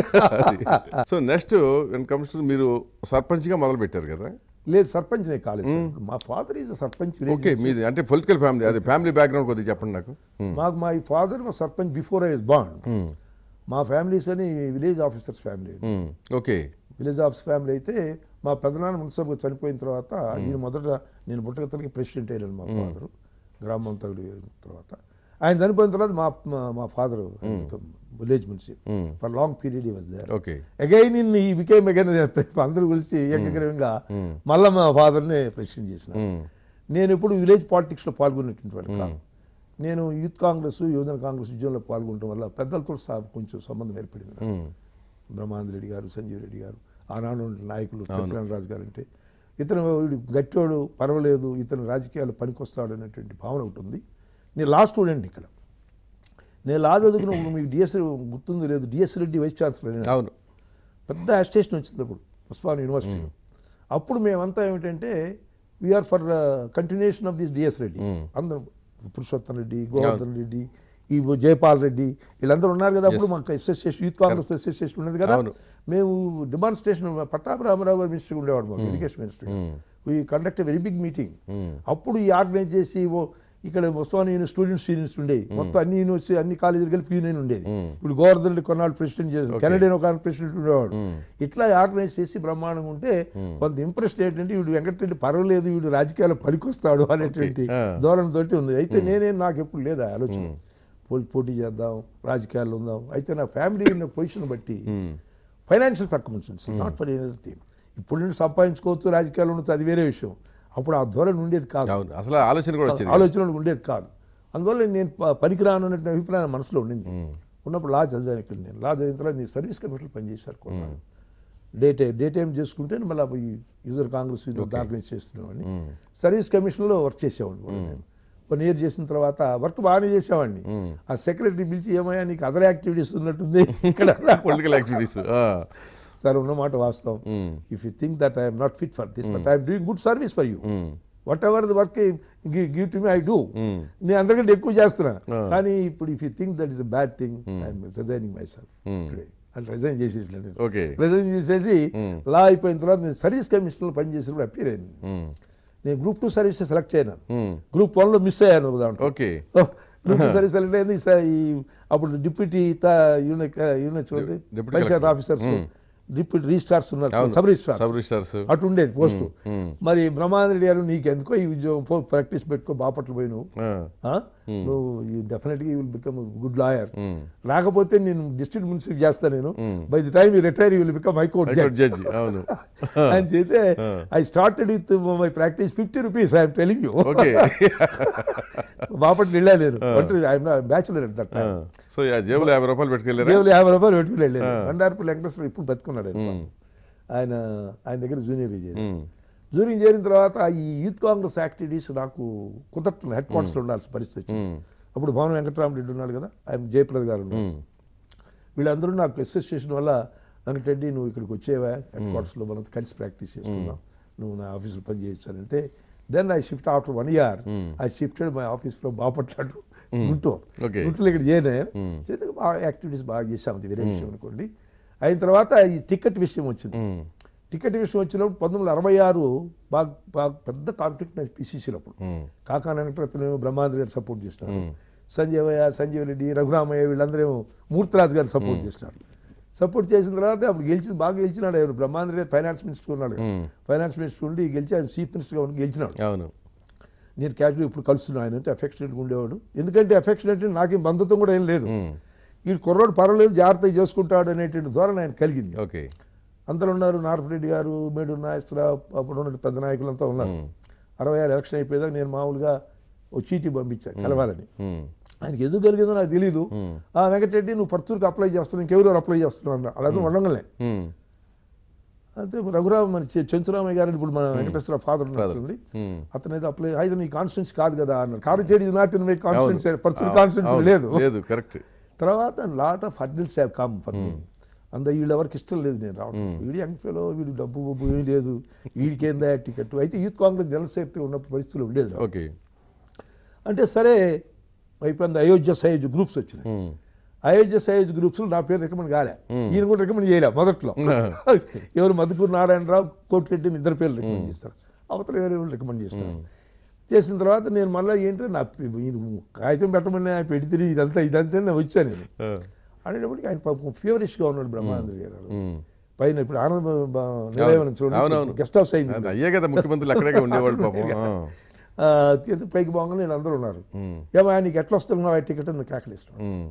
so next when comes to మీరు సర్పంచ్గా మొదలు పెట్టారు కదా లేదు సర్పంచ్ నే కాలేదు సార్. మా father is sarpanch village okay మీది అంటే పొలిటికల్ ఫ్యామిలీ అది ఫ్యామిలీ బ్యాక్గ్రౌండ్ కొద్దిగా చెప్పండి నాకు మాకు మా ఫాదర్ మా సర్పంచ్ బిఫోర్ ఐ ఇస్ బాండ్ మా ఫ్యామిలీస్ అని village officers family okay village office family అయితే మా పెదనాన్న మున్సబ్గా చనిపోయిన తర్వాత ఈయన మొదట నేను పుట్టగతలకి ప్రెసిడెంట్ అయ్యాను మా ఫాదర్ గ్రామం తగిలి తర్వాత ఆయన చనిపోయిన తర్వాత మా మా- మా father village munsif for long period he was there okay again in he became again అందరూ కలిసి ఏకగ్రీవంగా మళ్ళా మా ఫాదర్ని ప్రెసిడెంట్ చేసిన నేను ఎప్పుడు విలేజ్ పాలిటిక్స్లో పాల్గొనేటువంటి వాడు కాదు నేను యూత్ కాంగ్రెస్ యువజన కాంగ్రెస్ ఉద్యమంలో పాల్గొనడం వల్ల పెద్దలతో సా- కొంచెం సంబంధం ఏర్పడింది నాకు. బ్రహ్మానంద రెడ్డి గారు సంజీవ్ రెడ్డి గారు ఆనాడు ఉన్న నాయకులు సత్యనారాయణ గారు అంటే ఇతను వీడు గట్టివాడు పర్వాలేదు ఇతను రాజకీయాలు పనికొస్తాడు అనేటువంటి భావన ఒకటి ఉంది నేను లా స్టూడెంట్ ఇక్కడ నేను లా చదువుకున్న మీకు డిఎస్ గుర్తుంది లేదు డిఎస్ రెడ్డి వైస్ ఛాన్సలర్ నేను. అవును పెద్ద అస్టేషన్ వచ్చింది అప్పుడు ఉస్మాన్ యూనివర్సిటీలో అప్పుడు మేమంతా ఏమిటంటే we're for continuation of this DS Reddy అందరం పురుషోత్తం రెడ్డి గోవర్ధన్ రెడ్డి ఈ జయపాల్ రెడ్డి వీళ్ళందరూ ఉన్నారు కదా అప్పుడు మాకు అసోసియేషన్ యూత్ కాంగ్రెస్ అసోసియేషన్ ఉన్నది కదా అవును. మేము డిమాన్స్ట్రేషన్ పట్టాభి రామారావు గారు మినిస్టర్ ఉండేవాడు మాకు education minister we conduct a very big meeting అప్పుడు ఈ ఆర్గనైజ్ చేసి ఓ ఇక్కడ ఉస్మాన్ యూని స్టూడెంట్స్ యూనియన్స్ ఉండేవి మొత్తం అన్ని యూనివర్సిటీ అన్ని కాలేజీలు కలిపి యూనియన్ ఉండేది ఇప్పుడు గోవర్ధన్ రెడ్డి కొన్నాళ్ళు ప్రెసిడెంట్ చేసి కెనడియన్ ఒక ప్రెసిడెంట్ ఉండేవాడు ఇట్లా ఆర్గనైజ్ చేసి బ్రహ్మాండంగా ఉంటే కొంత ఇంప్రెస్ట్ ఏంటంటే వీడు వెంకటరెడ్డి పర్వాలేదు వీడు రాజకీయాలు పనికొస్తాడు అనేటువంటి ఆ. ధోరణితోటి ఉంది అయితే నేనే నాకు ఎప్పుడు లేదా ఆలోచన పోటీ పోటీ చేద్దాం రాజకీయాల్లో ఉందాం అయితే నా ఫ్యామిలీ ఉన్న పొజిషన్ బట్టి financial circumstance not for another thing ఇప్పుడు నుండి సంపాదించుకోవచ్చు రాజకీయాలు ఉండొచ్చు అది వేరే విషయం అప్పుడు ఆ ధోరణి ఉండేది కాదు అవును అసలు ఆలోచన కూడా వచ్చింది ఆలోచనలు ఉండేది కాదు అందువల్ల నేను ప- పనికిరాను అనే అభిప్రాయం మనసులో ఉండింది ఉన్నప్పుడు లా చదివాను ఇక్కడ నేను లా చదివిన తర్వాత నేను సర్వీస్ కమిషన్లో పనిచేశారు కొన్నాళ్ళు డే టైం డే టైం చేసుకుంటే మళ్ళీ ఈ యూజర్ కాంగ్రెస్ యూజర్ ఆర్గనైజ్ చేస్తున్నామని సర్వీస్ కమిషన్లో వర్క్ చేసేవాడిని కూడా నేను వన్ ఇయర్ చేసిన తర్వాత వర్క్ బాగానే చేసేవాడిని ఆ సెక్రటరీ పిలిచి ఏమయ్యా నీకు అదర్ యాక్టివిటీస్ ఉన్నట్టుంది ఇక్కడ పొలిటికల్ యాక్టివిటీస్ సార్ ఉన్నమాట వాస్తవం if you think that I'm not fit for this but I'm doing good service for you whatever the work give to me I do నేను అందరికంటే ఎక్కువ చేస్తున్నా కానీ ఇప్పుడు if you think that is a bad thing I'm resigning myself today అని resign చేసేసిన నేను okay resign చేసేసి లా అయిపోయిన తర్వాత నేను సర్వీస్ కమిషన్లో పనిచేసినప్పుడు అప్పీర్ అయ్యాను నేను గ్రూప్ టూ సర్వీస్ సెలెక్ట్ అయినాను గ్రూప్ వన్లో మిస్ అయ్యాను ఒక దాంట్లో okay group two service select అయింది ఈసారి ఈ అప్పుడు డిప్యూటీ యూనిట్ యూనిట్ చూడండి Deputy panchayat collector. Officers deputy registrars ఉన్నారు అవును. సబ్ రిజిస్ట్రార్స్ సబ్ రిజిస్టార్స్ అటు ఉండేది పోస్టు మరి బ్రహ్మానంద రెడ్డి గారు నీకు ఎందుకో ఈ ఉద్యోగం పో ప్రాక్టీస్ పెట్టుకో బాపట్ల పోయి నువ్వు ఆ? నువ్వు డెఫినెట్గా you will become good lawyer లేకపోతే నేను డిస్ట్రిక్ట్ మున్సిపల్ చేస్తా నేను by the time you retire you will become high court judge judge అవును అని చేస్తే I started with my practice fifty rupees I'm telling you okay Bapatla వెళ్ళా నేను I'm bachelor at that so జేబులో యాభై రూపాయలు పెట్టుకెళ్ళారా దేవులు యాభై రూపాయలు పెట్టుకుని వెళ్ళాను బండారపు వెంకటేశ్వర ఇప్పుడు బతుకున్నాడు ఆయన ఆయన ఆయన దగ్గర జూనియర్ విజయ్ జూనియర్ చేరిన తర్వాత ఈ యూత్ కాంగ్రెస్ యాక్టివిటీస్ నాకు కుదరట్లేదు హెడ్ క్వార్టర్స్లో ఉండాల్సిన పరిస్థితి వచ్చింది అప్పుడు భవన వెంకటరామరెడ్డి ఉన్నాడు కదా ఆయన జయప్రద గారు ఉన్నారు వీళ్ళందరూ నాకు అసోసియేషన్ వల్ల వెంకటరెడ్డి నువ్వు ఇక్కడికి వచ్చేవా హెడ్ క్వార్టర్స్లో మనం కలిసి ప్రాక్టీస్ చేసుకుందాం నువ్వు నా ఆఫీసులో పని చేయొచ్చు అని అంటే then I shift after one year I shifted my office from Bapatla to Guntur Okay. గుంటూరులో ఇక్కడ చేయను చేస్తే బాగా యాక్టివిటీస్ బాగా చేసాం అది వేరే విషయం అనుకోండి అయిన తర్వాత ఈ టికెట్ విషయం వచ్చింది ఉమ్, టికెట్ విషయం వచ్చినప్పుడు పంతొమ్మిది వందల అరవై ఆరు బాగా బాగా పెద్ద కాన్ఫ్లిక్ట్ నేను పిసిసిలో అప్పుడు ఉమ్, కాకా వెంకటరత్న బ్రహ్మాంధ్ర గారు సపోర్ట్ చేస్తున్నారు సంజయవయ్య సంజీవ్ రెడ్డి రఘురామయ్య వీళ్ళందరూ మూర్తిరాజు గారు సపోర్ట్ చేస్తున్నారు సపోర్ట్ చేసిన తర్వాత అప్పుడు గెలిచి బాగా గెలిచినాడు ఎవరు బ్రహ్మాంధ్ర గారు ఫైనాన్స్ మినిస్టర్ ఉన్నాడు కదా. ఉమ్, ఫైనాన్స్ మినిస్టర్ ఉండి గెలిచి ఆయన చీఫ్ మినిస్టర్గా ఉండి గెలిచినాడు అవును నేను క్యాజువల్ ఇప్పుడు కలుస్తున్నాను ఆయన అంటే అఫెక్షనేట్గా ఉండేవాడు ఎందుకంటే అఫెక్షనేట్ నాకేం బంధుత్వం కూడా ఏం లేదు ఉమ్, ఈ కుర్రోడు పర్వాలేదు జాగ్రత్తగా చేసుకుంటాడు అనేటువంటి ధోరణి ఆయన కలిగింది ఓకే అందరూ ఉన్నారు నారపరెడ్డి గారు మేడు నాగేశ్వరరావు అప్పుడు ఉన్న పెద్ద నాయకులంతా ఉన్నారు ఉమ్, అరవై ఆరు ఎలక్షన్ అయిపోయేదాకా నేను మామూలుగా ఓ చీటీ పంపించాను కలవాలని ఉమ్, ఆయనకి ఎందుకు కలిగిందో నాకు తెలియదు ఉమ్, ఆ వెంకటరెడ్డి నువ్వు పర్చూరుకి అప్లై చేస్తున్నావు ఇంకెవరు అప్లై చేస్తున్నావు అన్న అలాగే ఉండగానే ఉమ్, అంతే రామ్ మన చె- చెంచురామయ్య గారు ఇప్పుడు మన వెంకటేశ్వర ఫాదర్ ఉన్నట్టుంది ఉమ్, అతను అయితే అప్లై అయితే నీ కాన్స్టిట్యూన్స్ కాదు కదా అన్నారు కారచేడి ఇది not in my constituency personal అవును, కాన్స్టిట్యూన్స్ అవును, లేదు లేదు కరెక్ట్ తర్వాత lot of hurdles have come for me అంత వీళ్ళు ఎవరికి ఇష్టం లేదు నేను రావడం వీడి యంగ్ ఫెలో వీడు డబ్బు బొబ్బు ఏం లేదు వీడికి ఏందా టికెట్ అయితే యూత్ కాంగ్రెస్ జనరల్ సెక్రటరీ ఉన్న పరిస్థితులు ఉండేది నాకు. ఓకే అంటే సరే అయిపోయింది అయోధ్య సయోజ్ గ్రూప్స్ వచ్చినాయి ఉమ్, అయోధ్య సయోజ్ గ్రూప్స్లో నా పేరు రికమెండ్ కాలే ఈయన కూడా రికమెండ్ చేయలే మొదట్లో ఎవరు మధుకూరు నారాయణరావు కోటిరెడ్డిని ఇద్దరు పేర్లు రికమెండ్ చేస్తారు అవతల వేరే వాళ్ళు రికమెండ్ చేస్తారు చేసిన తర్వాత నేను మళ్ళీ ఏంటంటే నా ఈయన కాగితం పెట్టమని ఆయన పెడితే ఇదంతా ఇదంతా నేను వచ్చాను నేను ఆ, అనేటప్పటికి ఆయన పాపం ఫీవరిష్గా ఉన్నాడు బ్రహ్మానంద గారు ఉమ్. పైన ఇప్పుడు ఆనంద బ- నిలయం చూడండి అవునవును. గెస్ట్ హౌస్ అయింది అది అయ్యే కదా ముఖ్యమంత్రులు అక్కడే ఉండేవాళ్ళు పాపం ఆ, ఆ, చేతి పైకి బాగా నేను అందరూ ఉన్నారు ఉమ్, ఏమో ఆయనకి ఎట్లా వస్తున్నావు ఆ టికెట్ అని కేకలిస్తున్నాడు ఉమ్,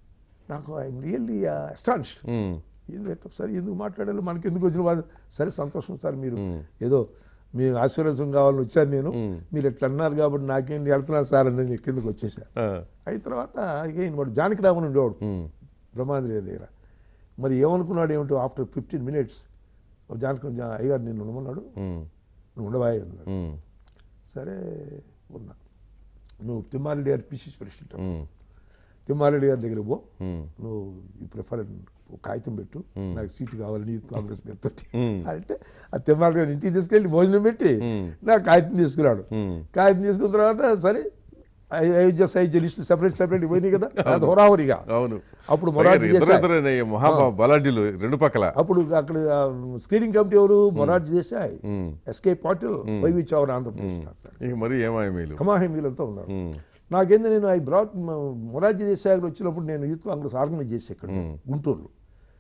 నాకు ఐఎమ్ రియల్లీ అస్టానిష్ ఉమ్, ఎందుకు ఎట్లా సరే ఎందుకు మాట్లాడాలి మనకి ఎందుకు వచ్చిన వాళ్ళు సరే సంతోషం సార్ మీరు ఉమ్. ఏదో మీ ఆశీర్వాదం కావాలని వచ్చాను నేను మ్మ్. మీరు ఎట్లా అన్నారు కాబట్టి నాకేం వెళ్తున్నారు సార్ అని నేను కిందకు వచ్చేసాను ఆ, అయిన తర్వాత ఇక ఈయన వాడు జానకి రామన్ ఉండేవాడు ఉమ్, బ్రహ్మాంద్రియ దగ్గర మరి ఏమనుకున్నాడు ఏమిటో ఆఫ్టర్ ఫిఫ్టీన్ మినిట్స్ జానకి జా- అయ్యగారు నేను ఉండమన్నాడు ఉమ్, నువ్వు ఉండవాయి అన్నాడు ఉమ్, సరే ఉన్నా నువ్వు తిమ్మారెడ్డి గారి పిసిసి ప్రెసిడెంట్ ఉమ్, తిమ్మారెడ్డి గారి దగ్గర పో ఉమ్, నువ్వు ఈ ప్రిఫర్ కాగితం పెట్టు నాకు సీటు కావాలి యూత్ కాంగ్రెస్ పేరుతో మ్మ్. అంటే ఆ తిమ్మారెడ్డి గారు ఇంటికి తీసుకెళ్ళి భోజనం పెట్టి మ్మ్. నాకు కాగితం తీసుకురాడు ఉమ్, కాగితం తీసుకున్న తర్వాత సరే ఐ- Ayodhya size list separate separate పోయినాయి కదా అది హోరాహోరీగా అవును అప్పుడు మొరార్జీ ఇద్దరు దేశాయ్ ఇద్దరు మహాబా బలాఢ్యులు రెండు పక్కల అప్పుడు అక్కడ స్క్రీనింగ్ కమిటీ ఎవరు Morarji Desai um, S K Patil Y V Chaur Andhra Pradesh ఇక మరి ఏమాయమీలు కమాహేమీలంతా ఉన్నారు ఉమ్, నాకేంది నేను ఐ బ్రాట్ మొరార్జీ దేశాయ్ గారు వచ్చినప్పుడు నేను యూత్ కాంగ్రెస్ ఆర్గనైజ్ చేసి ఇక్కడ గుంటూరులో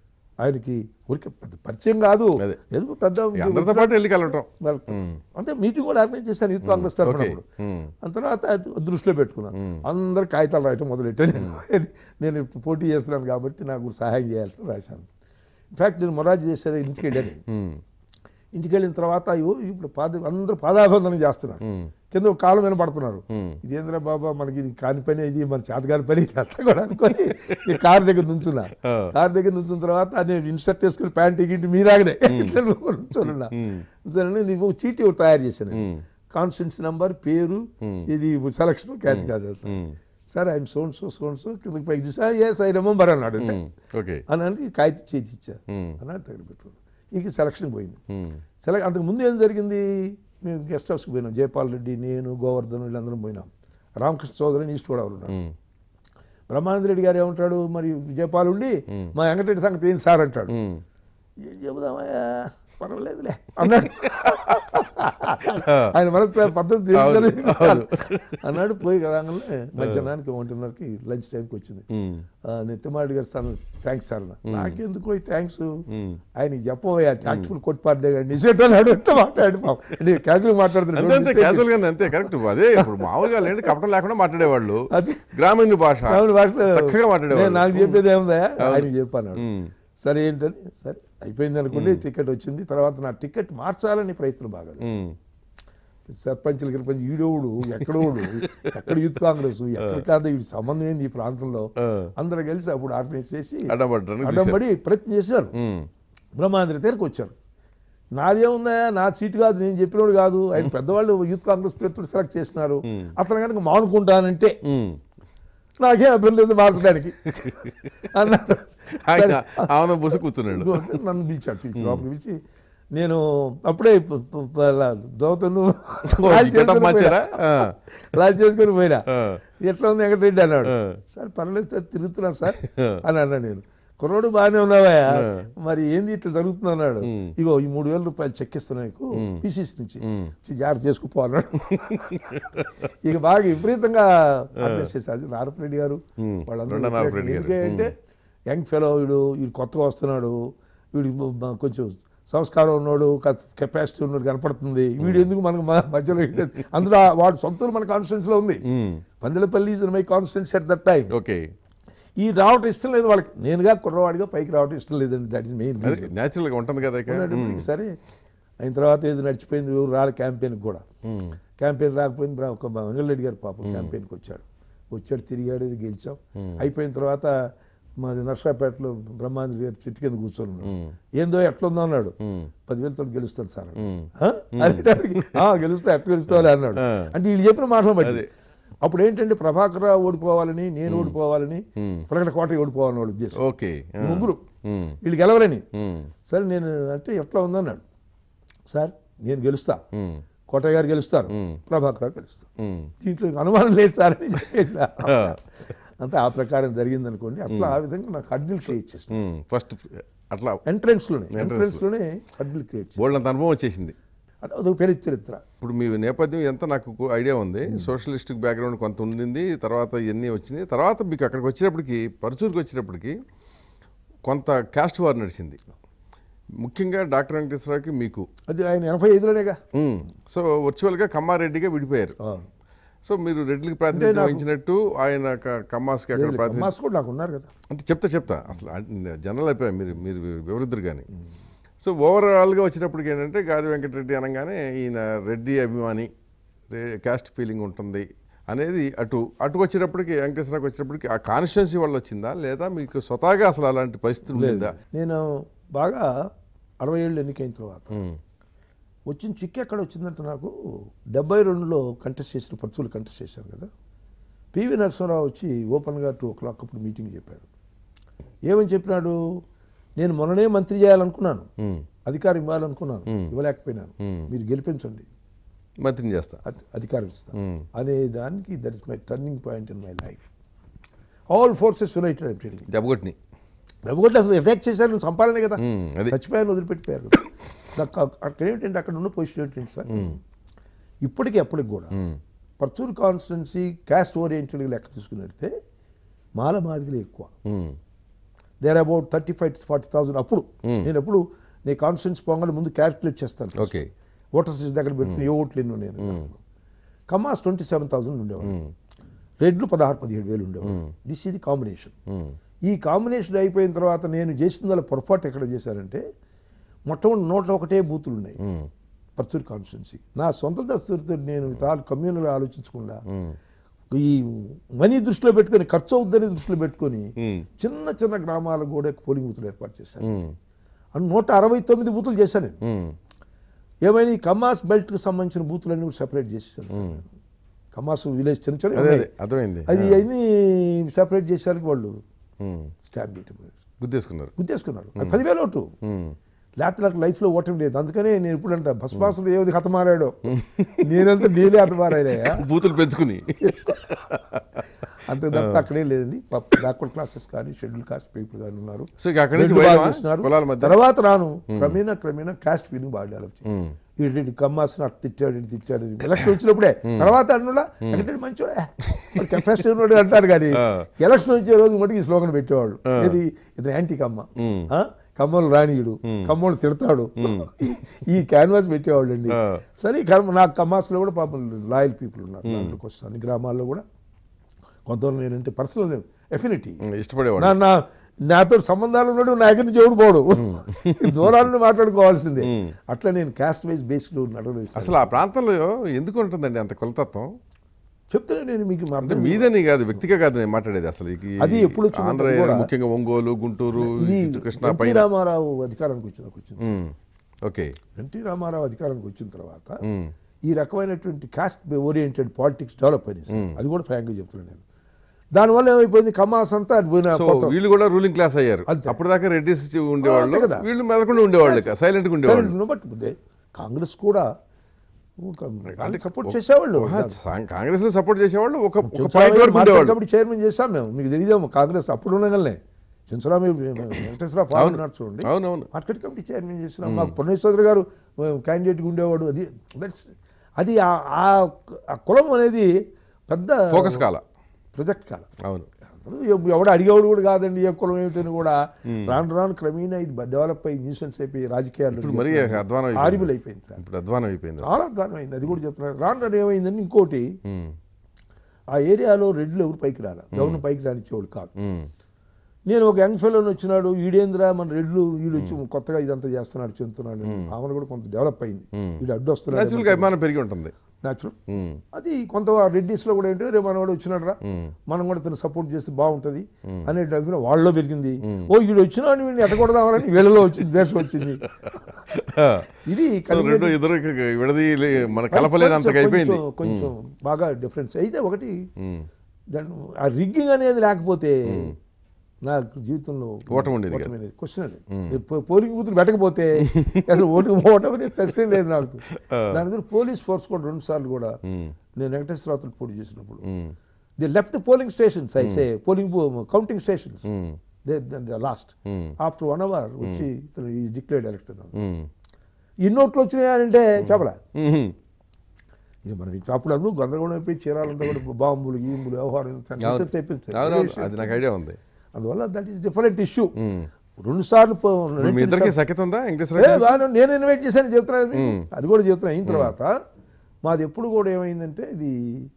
ఆయనకి ఊరికే పెద్ద పరిచయం కాదు అదే. ఏదో పెద్ద ఇక అందరితో పాటు వెళ్ళి కలవటం వెల్కమ్. అంటే మీటింగ్ కూడా ఆర్గనైజ్ చేశాను యూత్ కాంగ్రెస్ తరఫున ఓకే అప్పుడు. ఉమ్, ఆ తర్వాత అది దృష్టిలో పెట్టుకున్నాను అందరు కాగితాలు రాయటం మొదలెట్టాను నేను నేను ఇప్పుడు పోటీ చేస్తున్నాను కాబట్టి నాకు సహాయం చేయాల్సి రాశాను ఇన్ఫ్యాక్ట్ నేను మొరార్జీ చేసేది ఇంటికి వెళ్ళాను ఉమ్, ఇంటికి వెళ్ళిన తర్వాత అయ్యో ఇప్పుడు పాద అందరూ పాదాభివందనం చేస్తున్నారు ఉమ్, కింద ఒక కాలం వినపడుతున్నారు ఉమ్, ఇదేంద్ర బాబా మనకి ఇది కాని పని ఇది మన చేతగాని పని ఇది అట్లా కూడా అనుకొని ఈ కార్ దగ్గర నుంచున్నా ఆ. కార్ దగ్గర నుంచున్న తర్వాత నేను ఇన్సర్ట్ చేసుకుని ప్యాంట్ గిట్టి మీరాగనే నుంచున్నా ఉమ్, సరే నీకు చీటీ ఒకటి తయారు చేశాను ఉమ్, కాన్స్టెన్స్ నంబర్ పేరు Hmm. ఇది సెలక్షన్ క్యాచ్ కాదు ఉమ్, సరే ఆయన సోన్ సో సోన్ సో కిందకి పైకి చూసా ఎస్ ఐ రిమెంబర్ అన్నాడు అంటే ఉమ్, ఓకే అని అంటే కాగితం చేతి ఇచ్చా ఉమ్, అన్నాడు దగ్గర పెట్టుకున్నాడు ఇంక సెలక్షన్ పోయింది ఉమ్, సెలెక్ట్ అంతకు ముందు ఏం జరిగింది మేము గెస్ట్ హౌస్కి పోయినాం జయపాల్ రెడ్డి నేను గోవర్ధన్ వీళ్ళందరం పోయినాం రామకృష్ణ చౌదరి ఈస్ట్ గోదావరి ఉన్నాడు ఉమ్, బ్రహ్మానంద రెడ్డి గారు ఏమంటాడు మరి జయపాల్ ఉండి మా వెంకటరెడ్డి సంగతి ఏం సార్ అంటాడు ఉమ్, ఏం చెబుదామయ్యా పర్వాలేదులే అన్నాడు ఆయన మన పద్ధతి తెలుసుకొని అన్నాడు పోయి రాగానే మధ్యాహ్నానికి ఒంటిన్నరకి లంచ్ టైంకి వచ్చింది ఉమ్, నిత్యమారెడ్డి గారు సార్ థ్యాంక్స్ సార్ అన్న. నాకెందుకు థ్యాంక్స్ ఉమ్. ఆయనకి చెప్పబోయా ట్యాక్స్ఫుల్ కొట్టిపాడే నిజేటాడు అంటే మాట్లాడి క్యాజువల్ అంతే అంతే మాట్లాడుతున్నాడు క్యాజువల్ గా అంతే కరెక్ట్ అదే ఇప్పుడు మామూలుగా లేండి కపటం లేకుండా మాట్లాడేవాళ్ళు అది గ్రామీణ భాష ఆవిడ భాషలో చక్కగా మాట్లాడేవాళ్ళు. నేను నాకు చెప్పేది ఏముందా ఆయనకి చెప్పాను ఉమ్, సరే ఏంటని సరే అయిపోయింది అనుకోండి టికెట్ వచ్చింది తర్వాత నా టికెట్ మార్చాలని ప్రయత్నం బాగా ఉమ్, సర్పంచ్లు గిరిపంచ్ ఈడోడు ఎక్కడోడు ఎక్కడ యూత్ కాంగ్రెస్ ఎక్కడ కాదు వీడి సంబంధం ఏంది ఈ ప్రాంతంలో ఆ, అందరూ కలిసి అప్పుడు ఆర్గనైజ్ చేసి అడ్డపడ్డానికి చూశారు. అడ్డంబడి ప్రయత్నం చేశారు ఉమ్, బ్రహ్మాంధ్ర దగ్గరికి వచ్చారు నాదేముందా నా సీటు కాదు నేను చెప్పినోడు కాదు ఆయన పెద్దవాళ్ళు యూత్ కాంగ్రెస్ పేరుతో సెలెక్ట్ చేసినారు అతను కనుక మానుకుంటానంటే ఉమ్. నాకే అభ్యర్థి లేదు మార్చడానికి అన్నాడు ఆయన ఆనందం పూసి కూర్చున్నాడు నన్ను పిలిచాడు పిలిచి లోపలికి పిలిచి నేను అప్పుడే ప- ప- ప- అలా దోతను ఓ, ఈ గెటప్ మార్చారా ఆ, లాల్ చేసుకొని పోయినా ఆ, ఎట్లా ఉంది వెంకటరెడ్డి అన్నాడు ఆ. సార్ పర్లేదు సార్ తిరుగుతున్నా సార్ ఆ. అని అన్నా నేను కుర్రోడు బాగానే ఉన్నావా ఆ. మరి ఏంది ఇట్లా జరుగుతుంది అన్నాడు ఉమ్. ఇగో ఈ మూడు వేల రూపాయలు చెక్ ఇస్తున్నా నీకు ఉమ్. పీసీస్ నుంచి ఉమ్. వచ్చి జాగ్రత్త చేసుకుపో అన్నాడు ఇక బాగా విపరీతంగా అడ్రస్ చేశారు నారపరెడ్డి గారు ఉమ్. వాళ్ళందరూ రెండో నారపరెడ్డి గారు. ఎందుకంటే యంగ్ ఫెలో వీడు వీడు కొత్తగా వస్తున్నాడు వీడు బ- కొంచెం సంస్కారం ఉన్నాడు కెపాసిటీ ఉన్నాడు కనపడుతుంది వీడు ఎందుకు మనకు మ- మధ్యలో ఇటు- అందులో ఆ- వాడు సొంతూరు మన కాన్స్టిట్యూన్స్ లో ఉంది um, Pandillapalli is my constituency at that time okay ఈ రావటం ఇష్టం లేదు వాళ్ళకి నేనుగా కుర్రవాడిగా పైకి రావటం ఇష్టం లేదండి దట్ ఇస్ మెయిన్ అదే న్యాచురల్గా ఉంటుంది కదా ఇక. ఉమ్, సరే అయిన తర్వాత ఏది నడిచిపోయింది ఎవరు రాలి క్యాంపెయిన్కి కూడా ఉమ్, క్యాంపెయిన్ రాకపోయింది బ్రా- ఒక వెంగళరెడ్డి గారు పాపం క్యాంపెయిన్కి వచ్చాడు వచ్చాడు తిరిగాడు ఇది గెలిచాం అయిపోయిన తర్వాత మాది నర్సాపేటలో బ్రహ్మాంజలి గారు చెట్టు కింద కూర్చొని ఉన్నాడు. ఉమ్, ఏందో ఎట్లుందో అన్నాడు ఉమ్, పదివేలతో గెలుస్తాను సార్ అన్నాడు. ఉమ్. "హ?" అనేటానికి, "ఆ, గెలుస్తా ఎట్లా గెలుస్తావాలి అన్నాడు ఆ. అంటే వీళ్ళు చెప్పిన మాటలు బట్టి అదే. అప్పుడు ఏంటంటే ప్రభాకర్ రావు ఓడిపోవాలని నేను ఓడిపోవాలని ఉమ్. ప్రకట కోట ఓడిపోవాలని వాళ్ళ ఉద్దేశం ఓకే ఆ, ముగ్గురు ఉమ్, వీళ్ళు గెలవరని ఉమ్, సరే నేను అంటే ఎట్లా ఉందన్నాడు సార్ నేను గెలుస్తా ఉమ్, కోటయ్య గారు గెలుస్తారు ఉమ్. ప్రభాకర్ రావు గెలుస్తారు ఉమ్. దీంట్లో అనుమానం లేదు సార్ అని చెప్పేసి ఆ. అంతే ఆ ప్రకారం జరిగింది అనుకోండి అట్లా ఆ విధంగా నాకు హడ్డిల్ క్రియేట్ చేసిన ఉమ్, ఫస్ట్ అట్లా ఎంట్రన్స్ లోనే Entrance. ఎంట్రన్స్ లోనే హడ్డిల్ క్రియేట్ చేసిన బోల్డ్ అంత అనుభవం వచ్చేసింది అంటే అదొక పెద్ద చరిత్ర ఇప్పుడు మీ నేపథ్యం ఎంత నాకు కు- ఐడియా ఉంది సోషలిస్టిక్ బ్యాక్గ్రౌండ్ కొంత ఉండింది తర్వాత ఇవన్నీ వచ్చినాయి తర్వాత మీకు అక్కడికి వచ్చేటప్పటికి పరుచూరుకి వచ్చేటప్పటికి కొంత క్యాస్ట్ వార్ నడిచింది ముఖ్యంగా డాక్టర్ వెంకటేశ్వరరావుకి మీకు అది ఆయన ఎనభై ఐదులోనేగా ఉమ్, సో వర్చువల్గా కమ్మారెడ్డిగా విడిపోయారు సో మీరు రెడ్లకి ప్రాతినిధ్యం నాకు- వహించినట్టు ఆయన క- కమ్మాస్కి అక్కడ ప్రాతినిధ్యం మాస్ కూడా నాకు ఉన్నారు కదా అంటే చెప్తా చెప్తా అసలు జనరల్ అయిపోయా మీరు మీరు వివరిద్దరు కానీ సో ఓవరాల్గా వచ్చినప్పటికి ఏంటంటే గాది వెంకటరెడ్డి అనగానే ఈయన రెడ్డి అభిమాని రే- క్యాస్ట్ ఫీలింగ్ ఉంటుంది అనేది అటు అటు వచ్చేటప్పటికి వెంకటేశ్వరరావుకి వచ్చేటప్పటికి ఆ కాన్స్టిట్యున్సీ వల్ల వచ్చిందా లేదా మీకు స్వతహాగా అసలు అలాంటి పరిస్థితి ఉండిందా నేను బాగా అరవై ఏళ్ళు ఎన్నికైన తర్వాత ఉమ్, వచ్చిన చిక్కు ఎక్కడ వచ్చిందంటే నాకు డెబ్బై రెండులో కంటెస్ట్ చేసిన పర్చులు కంటెస్ట్ చేశారు కదా పివి నరసింహరావు వచ్చి ఓపెన్గా టూ ఓ క్లాక్ అప్పుడు మీటింగ్ చెప్పాడు ఏమని చెప్పినాడు నేను మొన్ననే మంత్రి చేయాలనుకున్నాను ఉమ్, అధికారం ఇవ్వాలనుకున్నాను Hmm. ఇవ్వలేకపోయినాను Hmm. మీరు గెలిపించండి మంత్రిని చేస్తా అధి- అధికారం ఇస్తాను ఉమ్, అనే దానికి that is my turning point in my life all forces united I'm telling దెబ్బకొట్టిని రెబగొట్టి అసలు అటాక్ చేశారు నువ్వు చంపాలనే కదా ఉమ్, అది చచ్చిపోయాను వదిలిపెట్టిపోయారు కదా. నాకు అక్- అక్కడ ఏంటంటే అక్కడ ఉన్న పొజిషన్ ఏంటంటే సార్ ఇప్పటికి ఎప్పటికి కూడా ఉమ్, పర్చూర్ కాన్స్టిట్యున్సీ క్యాస్ట్ ఓరియంటెడ్గా లెక్క తీసుకున్నట్టే మాల మాదిగలే ఎక్కువ um, there about thirty five forty thousand అప్పుడు Hmm. నేను ఎప్పుడు నేను కాన్స్టిట్యున్సీ పోగానే ముందు క్యాల్కులేట్ చేస్తాను ఓకే ఓటర్స్ లిస్ట్ దగ్గర పెట్టుకుని ఏ ఓట్లు ఎన్ని ఉన్నాయి Hmm. Kammas twenty seven thousand ఉండేవాడు ఉమ్, రెడ్లు పదహారు పదిహేడు వేలు ఉండేవాడు Hmm. దిస్ ఇది కాంబినేషన్ ఉమ్, ఈ కాంబినేషన్ అయిపోయిన తర్వాత నేను చేసిన దాని పొరపాటు ఎక్కడ చేశానంటే మొట్టమొదటి నూట ఒకటే బూతులు ఉన్నాయి ఉమ్, పర్చూర్ కాన్స్టిట్యున్సీ నా సొంత దస్తులతో నేను తాను కమ్యూనల్ ఆలోచించకుండా ఉమ్, ఈ మనీ దృష్టిలో పెట్టుకొని ఖర్చు అవుద్దని దృష్టిలో పెట్టుకొని ఉమ్, చిన్న చిన్న గ్రామాలకు కూడా పోలింగ్ బూతులు ఏర్పాటు చేశాను ఉమ్, అని నూట అరవై తొమ్మిది బూతులు చేశాను నేను ఉమ్, ఏమైనా ఈ కమాస్ బెల్ట్కి సంబంధించిన బూతులన్నీ కూడా సెపరేట్ చేసేసాను సార్ నేను. కమాస్ విలేజ్ చిన్న చిన్న అదే ఉన్నాయి. అదే అర్థమైంది అది అన్ని సెపరేట్ చేసేసరికి వాళ్ళు ఉమ్, స్టాంప్ చేయటం గుర్తేసుకున్నారు గుర్తేసుకున్నారు అది పదివేల ఓటు ఉమ్, లేకపోతే నాకు లైఫ్లో ఓటమి లేదు అందుకనే నేను ఇప్పుడంట భస్మాసులు ఏది హతమారాడో నేనంతా నేనే హతమారాయా బూతులు పెంచుకుని అంత తప్ప అక్కడే లేదండి బ్యాక్వర్డ్ క్లాసెస్ కానీ షెడ్యూల్ కాస్ట్ పీపుల్ కానీ ఉన్నారు సో ఇక అక్కడి నుంచి రెండు బాగా వైరమా? చేస్తున్నారు. కులాల మధ్య తర్వాత రాను క్రమేణా క్రమేణా కాస్ట్ ఫీలింగ్ బాగా డెవలప్ చేయాలి ఉమ్, వీడి కమ్మాసిన అటు తిట్టాడు ఇటు తిట్టాడు అని. ఎలక్షన్ వచ్చినప్పుడే తర్వాత అన్నుడా అంటే మంచోడే కెపాసిటీ ఉన్నాడు అంటారు కానీ ఆ. ఎలక్షన్ వచ్చే రోజు మటుకు ఈ స్లోగన్ పెట్టేవాళ్ళు ఇది ఇది యాంటీ కమ్మ ఉమ్. ఆ? కమ్మలు రానియుడు కమ్మలు తిడతాడు ఈ- ఈ క్యాన్వాస్ పెట్టేవాళ్ళు అండి ఆ. సరే ఈ కర్మ నాకు కమ్మాస్లో కూడా పాపం లాయల్ పీపుల్ ఉన్నారు దాంట్లోకి వస్తాను అన్ని గ్రామాల్లో కూడా కొంతవరకు నేనంటే పర్సనల్ ఎఫినిటీ ఉమ్, ఇష్టపడేవాడు నా నా నాతో సంబంధాలు ఉన్నాడు నా దగ్గర నుంచి ఎవడు పోడు దూరాలను మాట్లాడుకోవాల్సిందే మ్మ్. అట్లా నేను క్యాస్ట్ వైజ్ బేస్డ్ నడవలేదు సార్. అసలు ఆ ప్రాంతంలో ఎందుకు ఉంటుందండి అంత కులతత్వం చెప్తానే నేను మీకు మా అంటే అర్థం మీదని కాదు వ్యక్తిగా కాదు నేను మాట్లాడేది అసలు ఈ- అది ఎప్పుడు వచ్చిందంటే ఆంధ్ర కూడా- ముఖ్యంగా ఒంగోలు గుంటూరు ఇది ఇటు కృష్ణ ఎన్టీ పైన రామారావు అధికారానికి వచ్చింది వచ్చింది sir. Um, okay NT Ramarao అధికారానికి వచ్చిన తర్వాత ఉమ్, ఈ రకమైనటువంటి కాస్ట్ ఓరియంటెడ్ పాలిటిక్స్ డెవలప్ అయినాయి సార్. అది కూడా ఫ్రాంక్గా చెప్తున్నాను నేను దానివల్ల ఏమైపోయింది కమాస్ అంతా అటు పోయిన సో కొత్త- వీళ్ళు కూడా రూలింగ్ క్లాస్ అయ్యారు అంతే. అప్పుడు దాకా రెడ్డిస్ ఉండేవాళ్ళు అంతే కదా. వీళ్ళు మెదకుండా ఉండేవాళ్ళు సైలెంట్ గా ఉండేవాళ్ళు సరే, బట్ దే- కాంగ్రెస్ కూడా సపోర్ట్ చేసేవాళ్ళు కాంగ్రెస్ లో సపోర్ట్ చేసేవాళ్ళు ఒక ఒక చెంచురామయ్య పాయింట్ గారు వరకు మార్కెట్ ఉండేవాళ్ళు కమిటీ చైర్మన్ చేశాం మేము మీకు తెలియదేమో కాంగ్రెస్ అప్పుడు ఉండగానే చెంచురామయ్య వెంకటేశ్వర ఫార్మ్ నాట్ చూడండి అవునవును మార్కెట్ కమిటీ చైర్మన్ చేస్తున్నాం మాకు పుణ్యేశ్వర గారు క్యాండిడేట్గా ఉండేవాడు అది దట్స్ అది ఆ- ఆ- ఆ కులం అనేది పెద్ద ఫోకస్ కాల ప్రొజెక్ట్ కాలం అవును అందరూ ఎవ- ఎవడు అడిగేవాడు కూడా కాదండి ఏ కులం ఏమిటని కూడా రాను రాను క్రమేణా ఇది డెవలప్ అయ్యి న్యూసెన్స్ అయిపోయి రాజకీయాలు ఇప్పుడు మరీ అధ్వానం అయిపోయింది. హారిబుల్ అయిపోయింది సార్ ఇప్పుడు అధ్వానం అయిపోయింది చాలా అధ్వానం అయింది అది కూడా చెప్తున్నారు రాను రాను ఏమైందని ఇంకోటి ఉమ్, ఆ ఏరియాలో రెడ్లు ఎవరు పైకి రాల గవర్నర్ పైకి రానిచ్చేవాడు కాదు ఉమ్, నేను ఒక యంగ్ ఫెలోని వచ్చినాడు ఈడేంద్ర మన రెడ్లు వీడు వచ్చి కొత్తగా ఇదంతా చేస్తున్నాడు చెందుతున్నాడు ఆమెను కూడా కొంత డెవలప్ అయింది మ్మ్. వీడు అడ్డు Natural గా వస్తున్నాడు అభిమానం పెరిగి ఉంటుంది న్యాచురల్ ఉమ్, అది కొంత రెడ్డిస్లో కూడా ఏంటంటే రేపు మనవాడు వచ్చినాడు రా ఉమ్, మనం కూడా తను సపోర్ట్ చేస్తే బాగుంటుంది అనే అభిప్రాయం వాళ్ళలో పెరిగింది ఓ వీడు వచ్చినాడు వీడిని ఎట్టకూడదామని వీళ్ళలో వచ్చింది దేశం వచ్చింది ఇది సో రెండు ఇద్దరు విడది మన కలపలేనంతగా కొంచెం- అయిపోయింది కొంచెం బాగా డిఫరెన్స్ అయితే ఒకటి ఉమ్, దాని ఆ రిగ్గింగ్ అనేది లేకపోతే నాకు జీవితంలో ఓటమి ఉండేది కాదు. ఓటమి అనేది క్వశ్చన్ అది ఈ పో- పోలింగ్ బూతులు పెట్టకపోతే అసలు ఓటు ఓటమి అనేది ప్రశ్నే లేదు నాకు దాని మీద పోలీస్ ఫోర్స్ కూడా రెండు సార్లు కూడా ఉమ్, నేను వెంకటేశ్వరరావుతో పోటీ చేసినప్పుడు um, the left polling stations I say polling counting stations um, last um, after one hour వచ్చి ఈ డిక్లేర్డ్ ఎలక్టెడ్ ఉమ్, ఇన్ని ఓట్లు వచ్చినాయంటే చెప్పలే ఉమ్, ఇక మనం ఇంకా అప్పుడు అందరూ గందరగోళం అయిపోయి చీరాలంతా కూడా బాంబులు గీంబులు వ్యవహారం ఇంత అవును. distance అయిపోయింది సార్. అవునవును, వేరే విషయం. అది నాకు ఐడియా ఉంది అందువల్ల that is different issue um. రెండు సార్లు పో- ఇప్పుడు మీ ఇద్దరికి సఖ్యత ఉందా వెంకటేశ్వర ఏ, బాగానే- నేను ఇన్వైట్ చేశాను చెప్తున్నాను మీకు. అది కూడా చెప్తున్నా అయిన తర్వాత మాది ఎప్పుడు కూడా ఏమైందంటే ఇది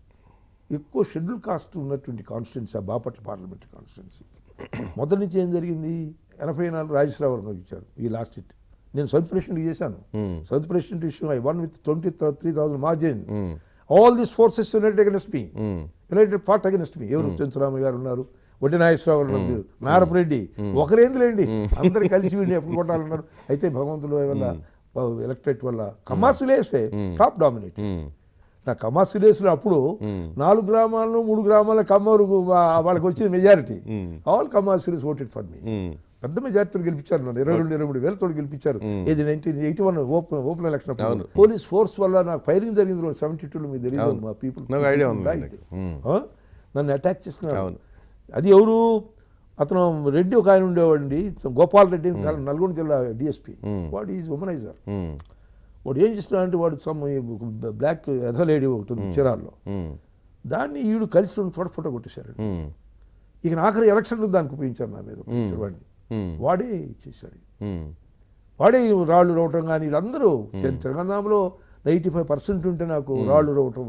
ఎక్కువ షెడ్యూల్ కాస్ట్ ఉన్నటువంటి కాన్స్టిట్యున్సీ ఆ బాపట్ల పార్లమెంట్ కాన్స్టిట్యున్సీ మొదటి నుంచి ఏం జరిగింది ఎనభై నాలుగు రాజేశ్వరరావు ఇచ్చాడు ఈ లాస్ట్ ఇట్ నేను సౌత్ ప్రెసిడెంట్ చేశాను Hmm. South president issue I won with twenty three thousand margin um, all these forces united against me um, united fought against me ఎవరు చెంచురామయ్య గారు ఉన్నారు వడ్డీ నాగేశ్వరరావు గారు ఉన్నారు నారపరెడ్డి ఒకరేందులేండి అందరు కలిసి వీడిని ఎప్పుడు కొట్టాలన్నారు అయితే భగవంతుడు వల్ల ఎలక్టరేట్ వల్ల కమాసులేసే టాప్ డామినేట్ ఉమ్, నా కమాసులేసులో అప్పుడు నాలుగు గ్రామాలను మూడు గ్రామాల కమ్మరు వాళ్ళకి వచ్చింది మెజారిటీ ఉమ్, ఆల్ కమాసులేస్ ఓటెడ్ ఫర్ మీ ఉమ్, పెద్ద మెజార్టీతో గెలిపించారు నన్ను ఇరవై రెండు ఇరవై మూడు వేలతో గెలిపించారు ఇది nineteen eighty one open open election అప్పుడు పోలీస్ ఫోర్స్ వల్ల నాకు ఫైరింగ్ జరిగింది సెవెంటీ టూలో మీకు తెలియదు మా పీపుల్ నాకు ఐడియా ఉంది నాకు. ఉమ్, నన్ను అటాక్ చేస్తున్నారు అవును. అది ఎవరు అతను రెడ్డి ఒక ఆయన ఉండేవాడండి గోపాల్ రెడ్డి నల్గొండ జిల్లా డిఎస్పీ వాడు ఈజ్ ఉమనైజర్ ఉమ్, వాడు ఏం చేస్తున్నాడంటే వాడు సమ్ బ్లాక్ ఎథలేడీ ఒకటి ఉంది చీరాల్లో ఉమ్, దాన్ని ఈడు కలిసి రెండు చోట ఫోటో కొట్టేశారు ఉమ్, ఇక ఆఖరి ఎలక్షన్లు దానికి ఉపయోగించారు నా మీద ఉపయోగించారు వాడిని ఉమ్, వాడే ఇచ్చేసాడు ఉమ్, వాడే ఈ రాళ్ళు రవటం కానీ వీళ్ళందరూ తెలంగాణలో నైంటీ ఫైవ్ పర్సెంట్ ఉంటే నాకు రాళ్ళు రవటం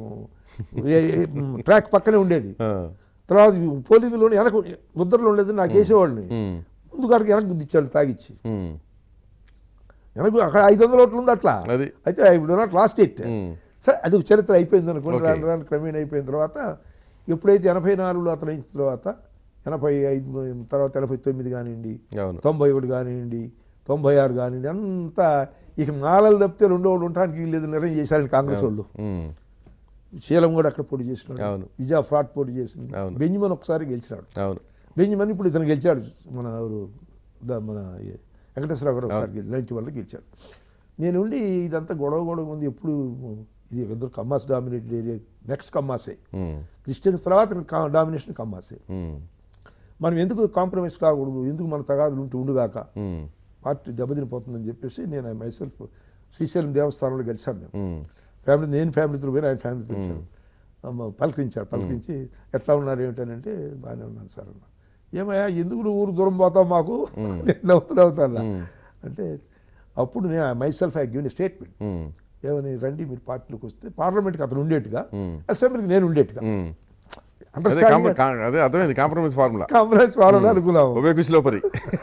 ట్రాక్ పక్కనే ఉండేది ఆ, తర్వాత పోలింగ్లో వెనక ముద్రలో ఉండేది నాకు వేసేవాళ్ళని ఉమ్, ముందు కాడికి వెనక గుద్దిచ్చాడు తాగిచ్చి ఉమ్, వెనక అక్కడ ఐదు వందల ఓట్లు ఉంది అట్లా అది అయితే ఇప్పుడు నాట్ లాస్ట్ ఇట్ ఉమ్, సరే అది ఒక చరిత్ర అయిపోయింది అనుకోండి Okay. రాను రాను క్రమేణ అయిపోయిన తర్వాత ఎప్పుడైతే ఎనభై నాలుగులో అతను అయిన తర్వాత ఎనభై ఐదు తర్వాత ఎనభై తొమ్మిది కానివ్వండి అవును తొంభై ఒకటి కానివ్వండి తొంభై ఆరు కానివ్వండి అంతా ఇక మాలలు తప్పితే రెండో వాళ్ళు ఉండడానికి వీళ్ళు నిర్ణయం చేశారని కాంగ్రెస్ వాళ్ళు ఉమ్, శీలం కూడా అక్కడ పోటీ చేసినాడు అవును. విజయ ఫ్రాట్ పోటీ చేసింది అవును. బెంజమిన్ ఒకసారి గెలిచినాడు అవును బెంజమిన్ ఇప్పుడు ఇతను గెలిచాడు మన ఎవరు ద- మన ఏ- వెంకటేశ్వర గారు ఒకసారి గెలిచి నైన్టీ వన్లో గెలిచాడు నేను ఉండి ఇదంతా గొడవ గొడవ ఉంది ఎప్పుడు ఇది ఇద్దరు కమ్మాస్ డామినేటెడ్ ఏరియా నెక్స్ట్ కమ్మాసే ఉమ్, క్రిస్టియన్స్ తర్వాత డామినేషన్ కమ్మాసే ఉమ్, మనం ఎందుకు కాంప్రమైజ్ కాకూడదు ఎందుకు మన తగాదులు ఉంటూ ఉండుగాక ఉమ్, పార్టీ దెబ్బతినిపోతుందని చెప్పేసి నేను మైసెల్ఫ్ శ్రీశైలం దేవస్థానంలో గెలిచాను మేము ఉమ్, ఫ్యామిలీ నేను ఫ్యామిలీతో పోయి ఆయన ఫ్యామిలీతో వచ్చాను అమ్మ పలకరించాడు పలకరించి ఎట్లా ఉన్నారు ఏమిటనంటే బాగానే ఉన్నాను సార్ అన్న ఏమయ్యా ఎందుకు నువ్వు ఊరు దూరం పోతావు మాకు నేను నవ్వుతూ నవ్వుతాను అంటే అప్పుడు నేను myself I given statement um, ఏమని రండి మీరు పార్టీలోకి వస్తే పార్లమెంట్కి అతను ఉండేట్టుగా ఉమ్, అసెంబ్లీకి నేను ఉండేట్టుగా ఉమ్. అదే అండర్స్టాండింగ్ కాంప్ర- కా- అదే అర్థమైంది కాంప్రమైజ్ ఫార్ములా కాంప్రమైజ్ వాళ్ళని అనుకున్నాము ఉభయ కుషి లోపరి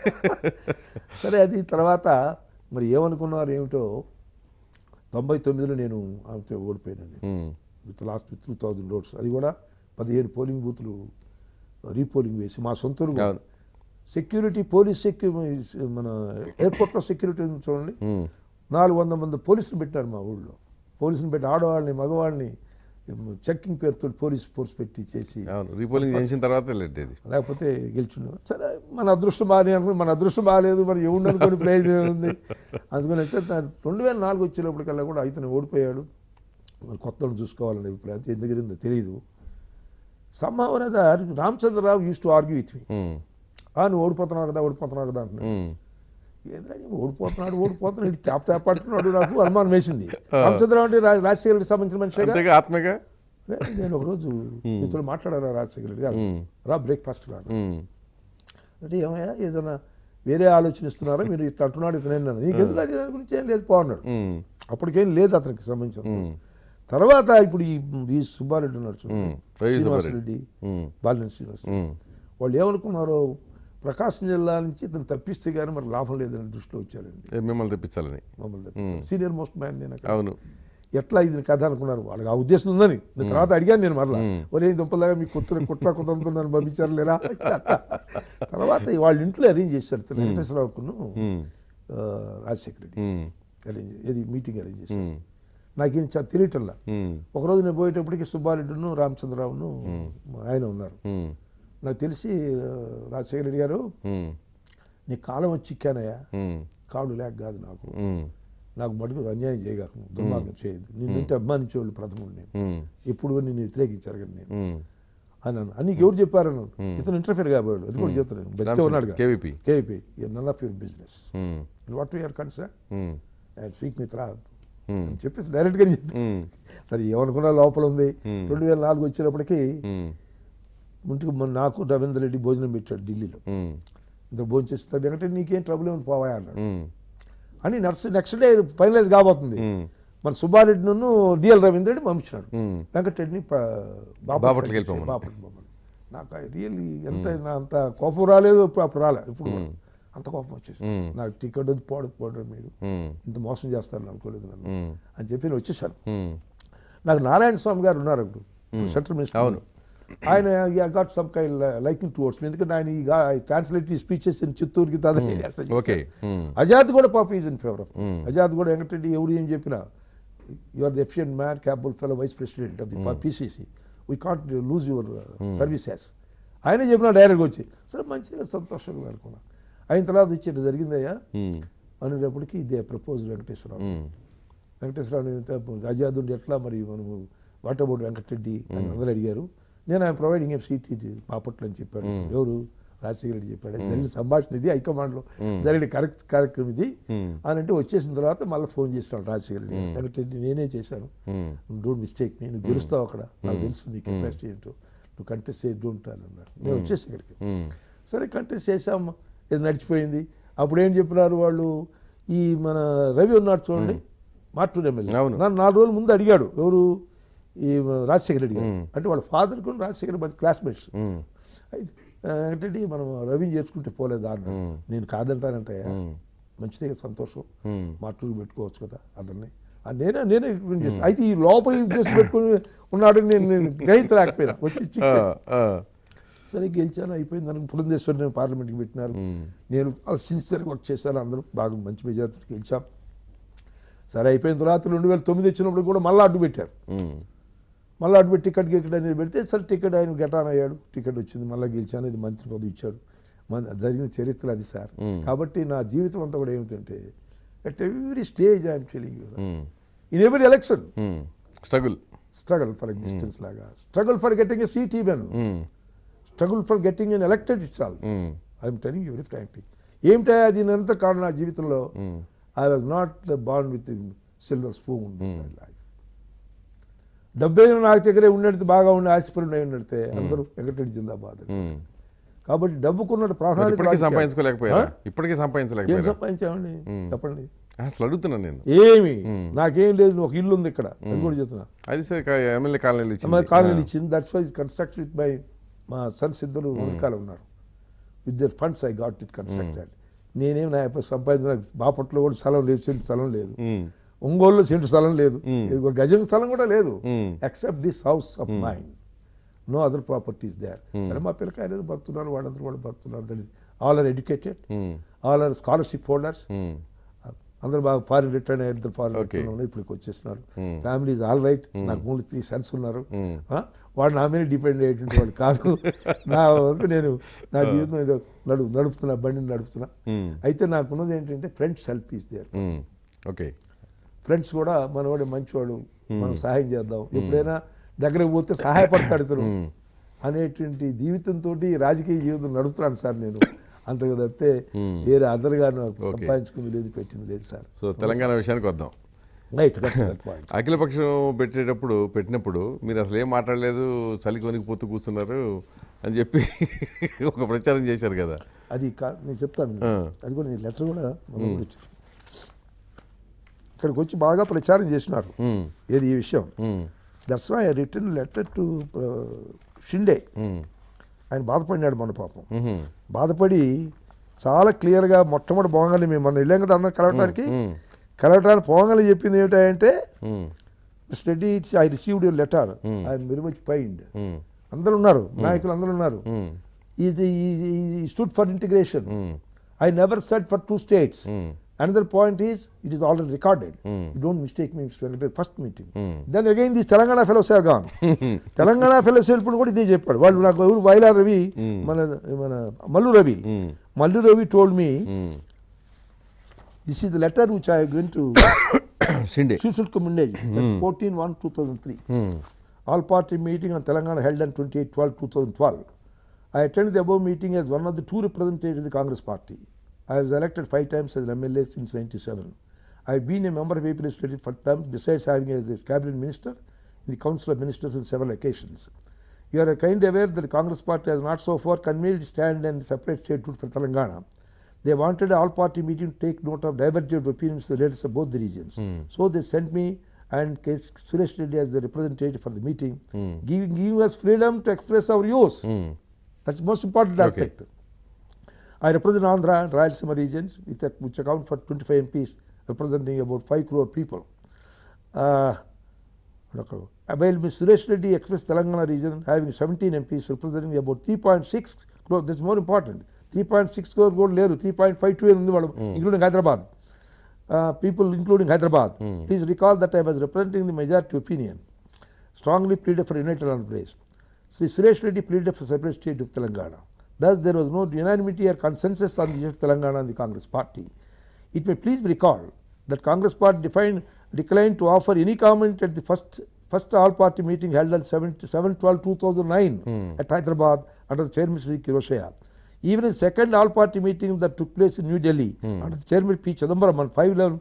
సరే అది తర్వాత మరి ఏమనుకున్నారు ఏమిటో తొంభై తొమ్మిదిలో నేను ఆమెతో ఓడిపోయానండి um, with lost with two thousand votes అది కూడా పదిహేను పోలింగ్ బూత్లు రీపోలింగ్ వేసి మా సొంత ఊరు అవును సెక్యూరిటీ పోలీస్ సెక్యూ మన ఎయిర్పోర్ట్లో సెక్యూరిటీ ఉంది చూడండి ఉమ్, నాలుగు వందల మంది పోలీసులు పెట్టారు మా ఊళ్ళో పోలీసులు పెట్టి ఆడవాళ్ళని మగవాళ్ళని చెక్కింగ్ పేరుతో పోలీస్ ఫోర్స్ పెట్టి చేసి అవును రీపోలింగ్ చేసిన తర్వాత వెళ్ళేది లేకపోతే గెలిచిండు సరే మన అదృష్టం బాగానే అనుకుని మన అదృష్టం బాగాలేదు మరి ఎవడు అనుకుని ప్రయోజనం ఉంది అందుకని అయితే రెండు వేల నాలుగు వచ్చేటప్పటికల్లా కూడా ఇతను ఓడిపోయాడు మరి కొత్త వాళ్ళని చూసుకోవాలనే అభిప్రాయం ఏం దగ్గర తెలియదు సంభావన Ramachandrarao used to argue with me um, ఆ నువ్వు ఓడిపోతున్నావు కదా ఓడిపోతున్నావు కదా అంటున్నాడు ఉమ్, ఏంద్రా నీ ఓడిపోతున్నాడు ఓడిపోతున్నాడు ఇటు తేప తేప పడుతున్నాడు నాకు అనుమానం వేసింది రామచంద్రరావు అంటే రా- రాజశేఖర రెడ్డికి సంబంధించిన మనిషిగా అంతేగా ఆత్మగా నేను ఒకరోజు ఇతను మాట్లాడారా రాజశేఖర రెడ్డి గారు ఉమ్, రా బ్రేక్ఫాస్ట్ రాను ఉమ్, అంటే ఏమయ్యా ఏదైనా వేరే ఆలోచన ఇస్తున్నారా మీరు ఇట్లా అంటున్నాడు ఇతను అన్నాను నీకు ఎందుకు అది దాని గురించి ఏం లేదు పో అన్నాడు ఉమ్, అప్పటికేం లేదు అతనికి సంబంధించిన ఉమ్, తర్వాత ఇప్పుడు ఈ వి సుబ్బారెడ్డి ఉన్నాడు చూడండి. Um, Y Srinivasareddy um, Balineni Srinivas um, వాళ్ళు ఏమనుకున్నారో ప్రకాశం జిల్లా నుంచి ఇతను తప్పిస్తే కానీ మరి లాభం లేదని దృష్టిలో వచ్చారండి ఏ, మిమ్మల్ని తెప్పించాలని మమ్మల్ని తప్పించారు సీనియర్ మోస్ట్ మ్యాన్ నేను అక్కడ. అవును ఎట్లా ఇది కథ అనుకున్నారు వాళ్ళకి ఆ ఉద్దేశం ఉందని నేను తర్వాత అడిగాను నేను మరలా మ్మ్. ఒరే దుంపలాగా మీ కుత్ర కుట్ర కుతంతుందని పంపించారు లేరా తర్వాత వాళ్ళ ఇంట్లో అరేంజ్ చేశారు ఇతను వెంకటేశ్వరరావుకును ఉమ్, ఆ, రాజశేఖర రెడ్డి ఉమ్, అరేంజ్ ఏది మీటింగ్ అరేంజ్ చేశారు ఉమ్, నాకేం చాలా తెలియటల్లా ఉమ్, ఒకరోజు నేను పోయేటప్పటికి సుబ్బారెడ్డిను రామచంద్రరావును ఆయన ఉన్నారు ఉమ్, నాకు తెలిసి ఆ, రాజశేఖర రెడ్డి గారు ఉమ్, నీ కాలం వచ్చి ఇక్కానయ్యా ఉమ్, కాడు లేక కాదు నాకు ఉమ్, నాకు మటుకు అన్యాయం చేయగాక దుర్మార్గం చేయదు నిన్నంటే అభిమానించేవాళ్ళు ప్రథముడు నేను ఉమ్, ఎప్పుడు నిన్ను వ్యతిరేకించారు కానీ నేను ఉమ్. అన్నాను అని ఎవరు చెప్పారను ఇతను ఇంటర్ఫియర్ కాబోయాడు అది కూడా చెప్తున్నాను బతికే ఉన్నాడు K V P K P none of your business um, what you are concern um, and speak me త్రా ఉమ్, అని చెప్పేసి డైరెక్ట్గా చెప్పి ఉమ్, సరే ఏమనుకున్నా లోపల ఉంది Hmm. రెండు వేల నాలుగు వచ్చేటప్పటికి ఉమ్, ఇంటికి మొన్న నాకు రవీంద్ర రెడ్డి భోజనం పెట్టాడు ఢిల్లీలో ఉమ్, ఇంత భోజనం చేస్తాడు ఎందుకంటే నీకేం ట్రబుల్ ఏమి పోవా అన్నాడు ఉమ్, అని నెక్స్ట్ నెక్స్ట్ డే ఫైనలైజ్ కాబోతుంది ఉమ్, మన సుబ్బారెడ్డి నన్ను డిఎల్ రవీంద్ర రెడ్డి పంపించినాడు ఉమ్, వెంకటరెడ్డిని ప- బాపట్లకి వెళ్ళిపోమన్నాడు. బాపట్ల పంపమని. నాకు రియల్లీ ఎంత నా అంత కోపం రాలేదు ఇప్పుడు అప్పుడు రాలేదు ఇప్పుడు కూడా. అంత కోపం వచ్చేసి ఉమ్, నాకు టికెట్ వద్దు పోవడం పోవడం మీరు ఉమ్, ఇంత మోసం చేస్తారని అనుకోలేదు నన్ను ఉమ్, అని చెప్పి నేను వచ్చేసాను ఉమ్, నాకు నారాయణ స్వామి గారు ఉన్నారు అప్పుడు సెంట్రల్ మినిస్టర్ అవును. ఆయన గాట్ సమ్ కై లైకింగ్ టువర్డ్స్ ఎందుకంటే ఆయన ఈ ట్రాన్స్లేట్ ఈ స్పీచెస్ ఇన్ చిత్తూరుకి తాదా ఓకే ఉమ్, ఆజాద్ కూడా పాప is in favour of Hmm. Azad కూడా వెంకటరెడ్డి ఎవరు ఏం చెప్పినా you are the efficient man capable fellow vice president of the PCC we can't lose your services ఆయనే చెప్పిన డైరెక్ట్గా వచ్చి సరే మంచిదిగా సంతోషంగా అనుకున్నా అయిన తర్వాత ఇచ్చేది జరిగిందయ్యా ఉమ్, అనేటప్పటికి ఇదే ప్రపోజ్ వెంకటేశ్వరరావు ఉమ్, వెంకటేశ్వరరావు ఆజాద్ ఉండి ఎట్లా మరి మనము వాట్ అబౌట్ వెంకటరెడ్డి అని అందరూ అడిగారు నేను ఆయన ప్రొవైడింగ్ ఏ సీట్ బాపట్ల అని చెప్పాడు ఎవరు రాజశేఖర రెడ్డి చెప్పాడు అది జరిగిన సంభాషణ ఇది హైకమాండ్లో జరిగిన కరెక్ట్ కార్యక్రమం ఇది ఉమ్, అని అంటే వచ్చేసిన తర్వాత మళ్ళీ ఫోన్ చేస్తాడు రాజశేఖర రెడ్డి వెంకటరెడ్డి నేనే చేశాను ఉమ్, డోంట్ మిస్టేక్ నేను గెలుస్తావు అక్కడ నాకు తెలుసు నీ కెపాసిటీ ఏంటో నువ్వు కంటెస్ట్ చేసి డోంట్ అన్నారు నేను వచ్చేసి ఇక్కడికి ఉమ్, సరే కంటెస్ట్ చేసాం ఇది నడిచిపోయింది అప్పుడు ఏం చెప్పినారు వాళ్ళు ఈ మన రవి ఉన్నాడు చూడండి మార్టూర్ ఎమ్మెల్యే అవును. నన్ను నాలుగు రోజుల ముందు అడిగాడు ఎవరు ఈ మన రాజశేఖర రెడ్డి గారు మ్మ్. అంటే వాళ్ళ ఫాదర్కు రాజశేఖర రెడ్డి క్లాస్మేట్స్ ఉమ్, అయితే ఆ, వెంకటరెడ్డి మనం రవిని చేసుకుంటే పోలేదా అన్నాడు మ్మ్. నేను కాదంటానంటే ఉమ్, మంచిదే కదా, సంతోషం ఉమ్, మార్టూరు పెట్టుకోవచ్చు కదా అతన్ని ఆ, నేనే నేనే ఇగ్నోర్ చేస్తాను అయితే ఈ లోపల ఈ ఉద్దేశం పెట్టుకుని ఉన్నాడు నేను నేను గ్రహించలేకపోయినా వచ్చి ఆ, చిక్కా. ఆ, సరే గెలిచాను అయిపోయింది దానికి పురంధేశ్వరి నేను పార్లమెంట్కి పెట్టినారు ఉమ్, నేను చాలా సిన్సియర్గా వర్క్ చేశాను అందరూ బాగా మంచి మెజార్టీ గెలిచాం సరే అయిపోయిన తర్వాత రెండు వేల తొమ్మిది వచ్చినప్పుడు కూడా మళ్ళీ అడ్డు పెట్టారు ఉమ్, మళ్ళీ అడ్డు పెట్టి టికెట్ గికెట్ అనేది పెడితే సరే టికెట్ ఆయన గెటాన్ అయ్యాడు టికెట్ వచ్చింది మళ్ళీ గెలిచాను ఇది మంత్రి పదవి ఇచ్చాడు మన జరిగిన చరిత్ర అది సార్ మ్మ్. కాబట్టి నా జీవితం అంతా కూడా ఏమిటంటే at every stage I'm telling you um, in every election um, struggle struggle for existence లాగా struggle for getting a seat even um, struggle for getting an elected it's all um, I'm telling you very frankly ఏమిటా దీని అంతా కారణం నా జీవితంలో um, I was not the బాండ్ with silver spoon life డబ్బైనా నాకు దగ్గరే ఉన్నట్టు బాగా ఉండి ఆశపడి ఉన్నట్టే అందరూ వెంకటరెడ్డి జిందాబాద్ ఉమ్. కాబట్టి డబ్బుకున్నట్టు మరి ప్రాణాలు ఇప్పటికీ సంపాదించుకోలేకపోయారా ఇప్పటికీ ఏం సంపాదించలేకపోయారా సంపాదించామండి చెప్పండి అసలు అడుగుతున్నాను నేను ఏమి నాకేం లేదు ఒక ఇల్లు ఉంది ఇక్కడ అది కూడా చెప్తున్నా అది సరే కా- ఎమ్మెల్యే కాలనీలు మరి ఇచ్చింది కాలనీ ఇచ్చింది that's why construct with by మా సన్స్ ఇద్దరు వెనకాల ఉన్నారు with their funds I got it constructed నేనేం నా యొక్క సంపాదించిన బాపట్లో కూడా స్థలం లేదు సెంటు స్థలం లేదు ఉమ్, ఒంగోలులో సెంటు స్థలం లేదు Hmm. ఇదిగో గజం స్థలం కూడా లేదు um, except this house of mine no other properties there సరే మా పిల్లకాయలు ఏదో బతున్నారు వాళ్ళందరూ కూడా బతున్నారు that is all are educated um, all are scholarship holders um, అందరూ బాగా ఫారిన్ రిటర్న్ అయ్యారు ఇద్దరు ఫారిన్ Okay. రిటర్న్ ఇప్పుడు వచ్చేస్తున్నారు Hmm. Family is all right నాకు ఓన్లీ త్రీ సన్స్ ఉన్నారు Hmm. ఆ? వాడు నా మీద డిపెండ్ అయ్యేటువంటి వాడు కాదు నా వరకు నేను నా జీవితం ఏదో నడు నడుపుతున్నా బండిని నడుపుతున్నా మ్మ్. అయితే నాకున్నది ఏంటంటే ఫ్రెండ్స్ హెల్ప్ ఈస్ దేర్ మ్మ్. ఓకే ఫ్రెండ్స్ కూడా మనవాడు మంచివాడు మనం సహాయం చేద్దాం ఎప్పుడైనా దగ్గరకు పోతే సహాయపడతాడు ఇతను మ్మ్. అనేటువంటి జీవితంతో రాజకీయ జీవితం నడుపుతున్నాను సార్ నేను అంతగా తప్పితే Hmm. వేరే అదర్గా నాకు Okay. సంపాదించుకుంది లేదు పెట్టింది లేదు సార్ సో తెలంగాణ విషయానికి వద్దాం రైట్ పాయింట్ అఖిలపక్షం పెట్టేటప్పుడు పెట్టినప్పుడు మీరు అసలు ఏం మాట్లాడలేదు చలికి వణికిపోతూ కూర్చున్నారు అని చెప్పి ఒక ప్రచారం చేశారు కదా అది కా నేను చెప్తాను ఆ. అది కూడా నీ లెటర్ కూడా మనం కూడా ఇచ్చారు. ఇక్కడికి వచ్చి బాగా ప్రచారం చేసినారు మ్మ్. ఏది ఈ విషయం మ్మ్. That's why return letter to Shinde మ్మ్. ఆయన బాధపడినాడు మన పాపం మ్మ్. బాధపడి చాలా క్లియర్గా మొట్టమొదటి పోగానే మేము మొన్న వెళ్ళాం కదా అందరం కలవటానికి మ్మ్. కలవటానికి పోగానే చెప్పింది ఏమిటంటే మ్మ్. Study it's I received your letter Hmm. I'm very much pained మ్మ్. అందరూ ఉన్నారు నాయకులు అందరూ ఉన్నారు మ్మ్. ఈజ్ స్టూడ్ ఫర్ ఇంటిగ్రేషన్ మ్మ్. I never said for two states మ్మ్. Another point is it is already recorded Hmm. You don't mistake me first meeting Hmm. Then again these Telangana fellows have gone Telangana fellows ఇప్పుడు కూడా ఇదే చెప్పాడు వాళ్ళు నాకు ఎవరు వైలా Ravi Hmm. మన మన మల్లు రవి మ్మ్. మల్లు రవి టోల్డ్ మీ మ్మ్. This is the letter which I going to Shinde Sushil Kumundej, that's 14 1 2003. మ్మ్. All party meeting on Telangana held on 28 12 2012. I attended the above meeting as one of the two representatives of the Congress party. I was elected five times as an MLA since 97. I have been a member of AP legislature for terms besides having as a cabinet minister in the Council of Ministers on several occasions. You are kind aware that the Congress party has not so far convened its stand and separate statehood for Telangana. They wanted all party meeting to take note of divergent opinions of the leaders of both the regions. Hmm. So they sent me and K. Suresh Reddy as the representative for the meeting, Hmm. giving, giving us freedom to express our views. మ్మ్. That's the most important Okay. aspect. I represent Andhra and Rayalaseema regions, with a, which account for 25 MPs, representing about 5 crore people. Uh, while Ms. Suresh Reddy expressed Telangana region having 17 MPs representing about 3.6 crore, that's more important. 3.6 crore కూడా లేరు 3.52 ఉంది వాళ్ళు including Hyderabad people including Hyderabad please recall that I was representing the majority opinion strongly pleaded for united Andhra Pradesh. Sri Suresh Reddy pleaded for separate state of Telangana. Thus, there was no unanimity or consensus on the issue of Telangana and the Congress party. It may please be recalled that Congress party defined, declined to offer any comment at the first first all party meeting held on 7 12 2009 at Hyderabad under the chairman Sri Kiroshaya. Even in second all party meeting that took place in New Delhi under the chairman P. Chidambaram on 5 11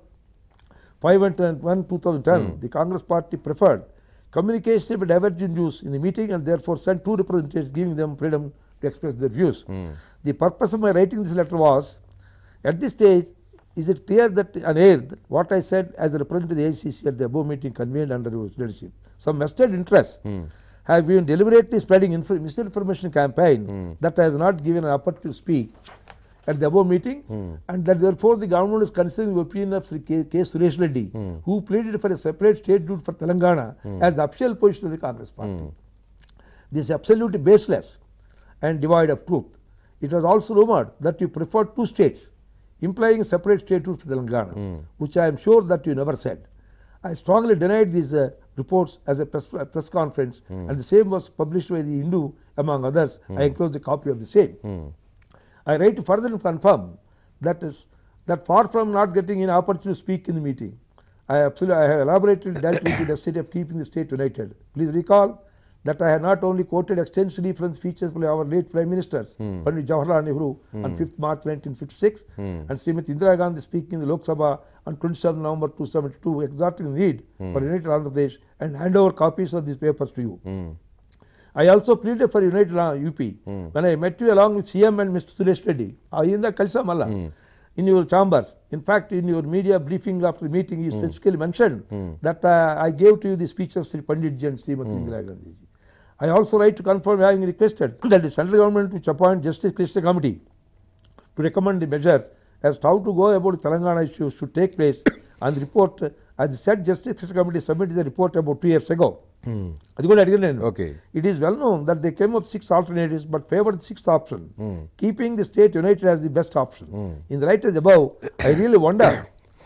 5 and 10 1 2010, the Congress party preferred communication with divergent views in the meeting and therefore sent two representatives giving them freedom to express their views. The purpose of my writing this letter was at this stage, is it clear that unaided what I said as a representative of the ACC at the above meeting convened under your leadership? Some vested interests have been deliberately spreading inf- misinformation campaign that I have not given an opportunity to speak at the above meeting and that therefore the government is considering the opinion of Sri K. K. Suresh Reddy who pleaded for a separate statehood for Telangana as the official position of the Congress party. This is absolutely baseless and devoid of truth. It was also rumored that you preferred two states, implying separate statehood for Telangana, which I am sure that you never said. I strongly denied these uh, reports as a press, a press conference, and the same was published by the Hindu, among others. I enclosed a copy of the same. I write to further confirm that is that far from not getting an opportunity to speak in the meeting, I absolutely I have elaborated dealt with the necessity of keeping the state united. Please recall that I have not only quoted extensively from speeches by our late Prime Ministers, Pandit Jawaharlal Nehru on 5th March 1956, and Srimati Indira Gandhi speaking in the Lok Sabha on 27 November 2072, exhorting the need for united Andhra Pradesh and hand over copies of these papers to you. I also pleaded for United uh, UP when I met you along with CM and Mr. Suresh Reddy. అయిందా కలిసా మళ్ళా in your chambers. In fact, in your media briefing after the meeting, you specifically mentioned that uh, I gave to you the speech of Sri Pandit Ji and Srimati Indira Gandhi ji. I also write to confirm having requested that the central government which appoint Justice Krishna Committee to recommend the measures as to how to go about Telangana issues should take place and the report uh, as the said Justice Krishna Committee submitted the report about two years ago. అది కూడా అడిగాను నేను Okay. It is well known that they came up with six alternatives but favored the sixth option, keeping the state united as the best option. In the light of the above, I really wonder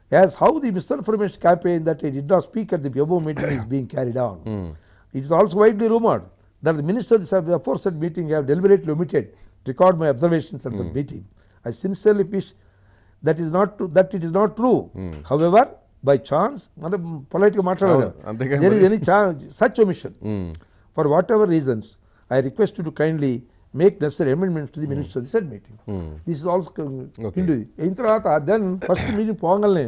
as how the misinformation campaign that I did not speak at the above meeting is being carried on. It is also widely rumored that the ministers of the aforesaid meeting have deliberately omitted to record my observations at the meeting. I sincerely wish that is not true, that it is not true. However, by chance, మనం పొలైట్గా మాట్లాడాలి అవును, అంతేకాని there is మరి- any cha- such omission. For whatever reasons, I request you to kindly make necessary amendments to the minutes of the said meeting. This is also Okay. hindu అయిన తర్వాత then first meeting పోగానే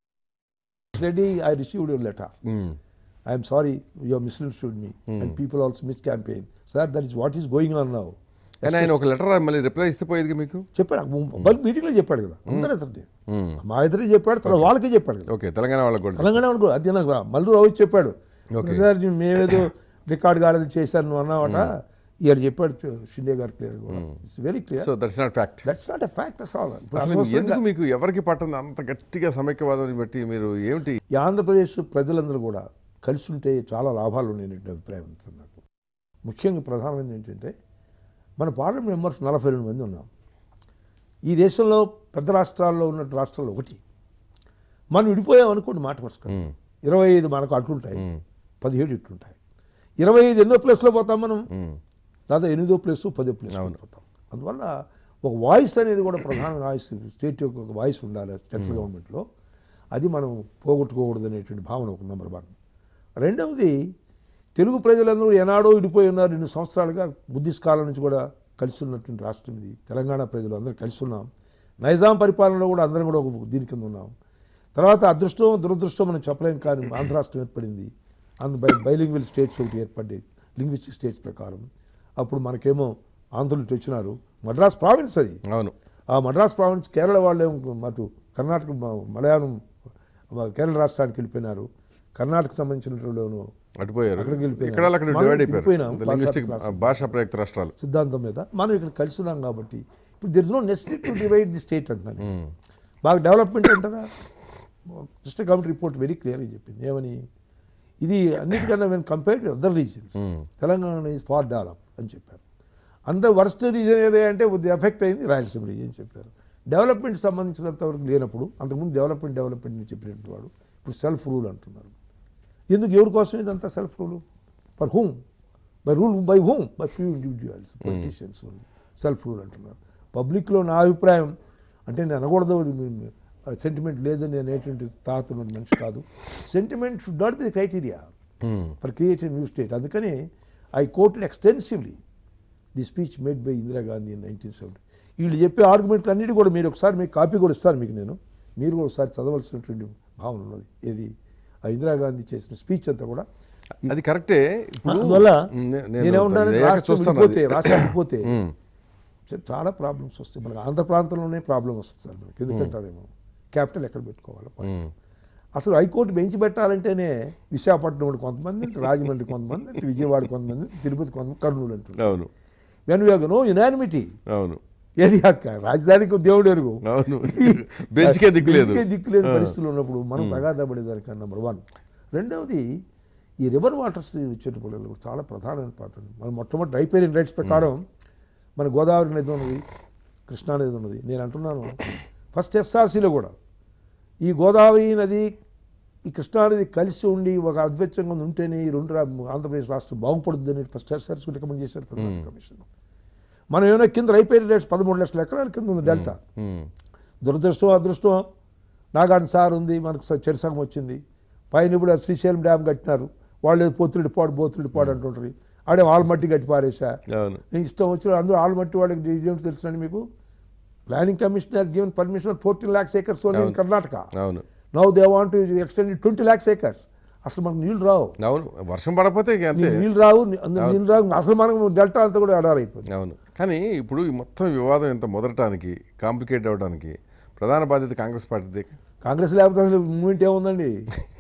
ready I received your letter I'm sorry your misunderstood me and people also miss campaign sir that is what is going on now కానీ ఆయన ఒక letter మళ్ళీ reply ఇస్తే పోయేది మీకు చెప్పాడు బల్క్ మీటింగ్లో చెప్పాడు కదా అందరూ అతన్ని మా ఇద్దరే చెప్పాడు తర్వాత వాళ్ళకే చెప్పాడు కదా ఓకే తెలంగాణ వాళ్ళకి కూడా తెలంగాణ అనుకో అది నాకు మల్లు రావు చెప్పాడు Okay. "బ్రదర్, నేను మేమేదో రికార్డ్ కాలేదు చేశాను నువ్వు అన్నావట ఇవాళ చెప్పాడు షిండే గారు clear it's very clear so that's not fact that's not a fact అసలు అసలు ఎందుకు మీకు ఎవరికి పట్టింది అంత గట్టిగా సమైక్యవాదం బట్టి మీరు ఏమిటి ఈ ఆంధ్రప్రదేశ్ ప్రజలందరూ కూడా కలిసి ఉంటే చాలా లాభాలు ఉన్నాయనే అభిప్రాయం ఉంది నాకు ముఖ్యంగా ప్రధానమైనది ఏంటంటే మన పార్లమెంట్ మెంబర్స్ నలభై రెండు మంది ఉన్నాం ఈ దేశంలో పెద్ద రాష్ట్రాల్లో ఉన్న రాష్ట్రాల్లో ఒకటి మనం విడిపోయాం అనుకోండి మాట వరుసగా మ్మ్. ఇరవై ఐదు మనకు అట్లుంటాయి మ్మ్. పదిహేడు ఇట్లుంటాయి ఇరవై ఐదు ఎన్నో ప్లేస్లో పోతాం మనం మ్మ్. దాదాపు ఎనిమిదో ప్లేస్ పదో ప్లేస్ పోతాం అందువల్ల ఒక వాయిస్ అనేది కూడా ప్రధాన వాయిస్ స్టేట్ యొక్క ఒక వాయిస్ ఉండాలి సెంట్రల్ గవర్నమెంట్లో అది మనం పోగొట్టుకోకూడదు అనేటువంటి భావన ఒక నెంబర్ వన్ రెండవది తెలుగు ప్రజలందరూ ఎనాడో విడిపోయి ఉన్నారు రెండు సంవత్సరాలుగా బుద్ధిస్ట్ కాలం నుంచి కూడా కలిసి ఉన్నటువంటి రాష్ట్రం ఇది తెలంగాణ ప్రజలు అందరూ కలిసి ఉన్నాం నైజాం పరిపాలనలో కూడా అందరం కూడా ఒక దీని కింద ఉన్నాం తర్వాత అదృష్టం దురదృష్టం మనం చెప్పలేం కానీ ఆంధ్ర రాష్ట్రం ఏర్పడింది అందు బై బైలింగ్వల్ స్టేట్స్ ఒకటి ఏర్పడ్డాయి లింగ్విస్టిక్ స్టేట్స్ ప్రకారం అప్పుడు మనకేమో ఆంధ్రులు ఇటు వచ్చినారు మద్రాస్ ప్రావిన్స్ అది అవును ఆ మద్రాస్ ప్రావిన్స్ కేరళ వాళ్ళేమో అటు కర్ణాటక మ- మలయాళం మ- కేరళ రాష్ట్రానికి వెళ్ళిపోయినారు కర్ణాటక సంబంధించినటువంటి అటుపోయారు అక్కడికి వెళ్ళిపోయినారు. ఇక్కడ అక్కడ మనం డివైడ్ వెళ్ళిపోయినాం. అయిపోయారు లింగ్విస్టిక్ భాషా భాషా ప్రయుక్త రాష్ట్రాలు సిద్ధాంతం మీద మనం ఇక్కడ కలిసి ఉన్నాం కాబట్టి ఇప్పుడు there is no necessity to divide the state అంటున్నాను మ్మ్. బాగా డెవలప్మెంట్ అంటారా డిస్ట్రిక్ట్ కమిటీ రిపోర్ట్ వెరీ క్లియర్గా చెప్పింది ఏమని ఇది అన్నిటికన్నా మేము కంపేర్ టు అదర్ రీజన్స్ మ్మ్. తెలంగాణ ఈజ్ ఫార్ డెవలప్ అని చెప్పారు అంత వర్స్ట్ రీజన్ ఏదే అంటే కొద్ది ఎఫెక్ట్ అయింది రాయలసీమ రీజన్ చెప్పారు డెవలప్మెంట్ సంబంధించినంత వరకు లేనప్పుడు అంతకుముందు డెవలప్మెంట్ డెవలప్మెంట్ అని చెప్పినట్టు వాడు ఇప్పుడు సెల్ఫ్ రూల్ అంటున్నారు ఎందుకు ఎవరి కోసం ఇదంతా self rule for whom by rule by whom by few individuals politicians self rule అంటున్నారు పబ్లిక్లో నా అభిప్రాయం అంటే నేను అనకూడదు సెంటిమెంట్ లేదని నేను అనేటువంటి తాత ఉన్న మనిషి కాదు sentiment should not be the criteria hmm. For create new state అందుకని I quoted extensively the speech made by Indira Gandhi in nineteen seventy వీళ్ళు చెప్పే ఆర్గ్యుమెంట్లు అన్నిటి కూడా మీరు ఒకసారి మీకు కాపీ కూడా ఇస్తాను మీకు నేను మీరు కూడా ఒకసారి చదవలసినటువంటి భావన ఉన్నది ఏది ఆ ఇందిరాగాంధీ చేసిన స్పీచ్ అంతా కూడా అది కరెక్టే ఇప్పుడు అందువల్ల నే- నేనేమంటాను అయ్యాక రాష్ట్రం చూస్తాను విడిపోతే అది. రాష్ట్రం విడిపోతే మ్మ్. చ- చాలా ప్రాబ్లమ్స్ వస్తాయి మనకి ఆంధ్ర ప్రాంతంలోనే ప్రాబ్లం వస్తుంది సార్ మనకి ఎందుకంటారేమో క్యాపిటల్ ఎక్కడ పెట్టుకోవాలి మ్మ్. అసలు హైకోర్టు బెంచ్ పెట్టాలంటేనే విశాఖపట్నం వాడు కొంతమంది అంటే రాజమండ్రి కొంతమంది అంటే విజయవాడ కొంతమంది తిరుపతి కొంతమంది కర్నూలు అంటున్నారు అవును వెన్ వీ నో యునానిమిటీ అవును ఏది కాదు కాదు. రాజధానికి దేవుడు ఎరుగు అవును బెంచ్కే దిక్కు లేదు బెంచ్కే దిక్కు లేని పరిస్థితులు ఉన్నప్పుడు మనం తగాదపడేదానికి నెంబర్ వన్ రెండవది ఈ రివర్ వాటర్స్ వచ్చేటప్పుడు కూడా చాలా ప్రధానమైన పాత్ర ఉంది. మనం మొట్టమొదటి రైపేరియన్ రైట్స్ ప్రకారం మన గోదావరి నది ఉన్నది కృష్ణా నది ఉన్నది నేను అంటున్నాను ఫస్ట్ ఎస్ఆర్సీలో కూడా ఈ గోదావరి నది ఈ కృష్ణా నది కలిసి ఉండి ఒక అద్వైతంగా ఉంటేనే ఈ రెండు రా- ఆంధ్రప్రదేశ్ రాష్ట్రం బాగుపడుతుందని ఫస్ట్ ఎస్ఆర్సీ రికమెండ్ చేశారు ఫెడరల్ కమిషన్ మనం ఏమైనా కింద రైపేరియన్ రైట్స్ పదమూడు లక్షల ఎకరాల కింద ఉంది డెల్టా మ్మ్. దురదృష్టం అదృష్టం నాగార్జున సార్ ఉంది మనకు స- చెరసగం వచ్చింది పైన ఇప్పుడు ఆ శ్రీశైలం డ్యామ్ కట్టినారు వాళ్ళు ఏదో పోతుడి పాడు పోతుడి పాడు అంటుంటారు ఆడే ఆల్మట్టి కట్టి పారేసా అవును నేను ఇష్టం వచ్చిన అందరూ ఆల్మట్టి వాళ్ళకి ఇదేమిటి తెలుసండి మీకు planning commission has given permission fourteen lakhs acres only in Karnataka అవును now they want extend twenty lakhs acres అసలు మనకు నీళ్ళు రావు అవును వర్షం పడకపోతే ఇక అంతే నీళ్ళు రావు అందులో నీళ్ళు రావు అసలు మనకు డెల్టా అంతా కూడా ఎడారైపోయింది అవును కానీ ఇప్పుడు ఈ మొత్తం వివాదం ఇంత మొదలటానికి కాంప్లికేట్ అవ్వడానికి ప్రధాన బాధ్యత కాంగ్రెస్ పార్టీదే కాంగ్రెస్ లేకపోతే అసలు మూమెంట్ ఏముందండి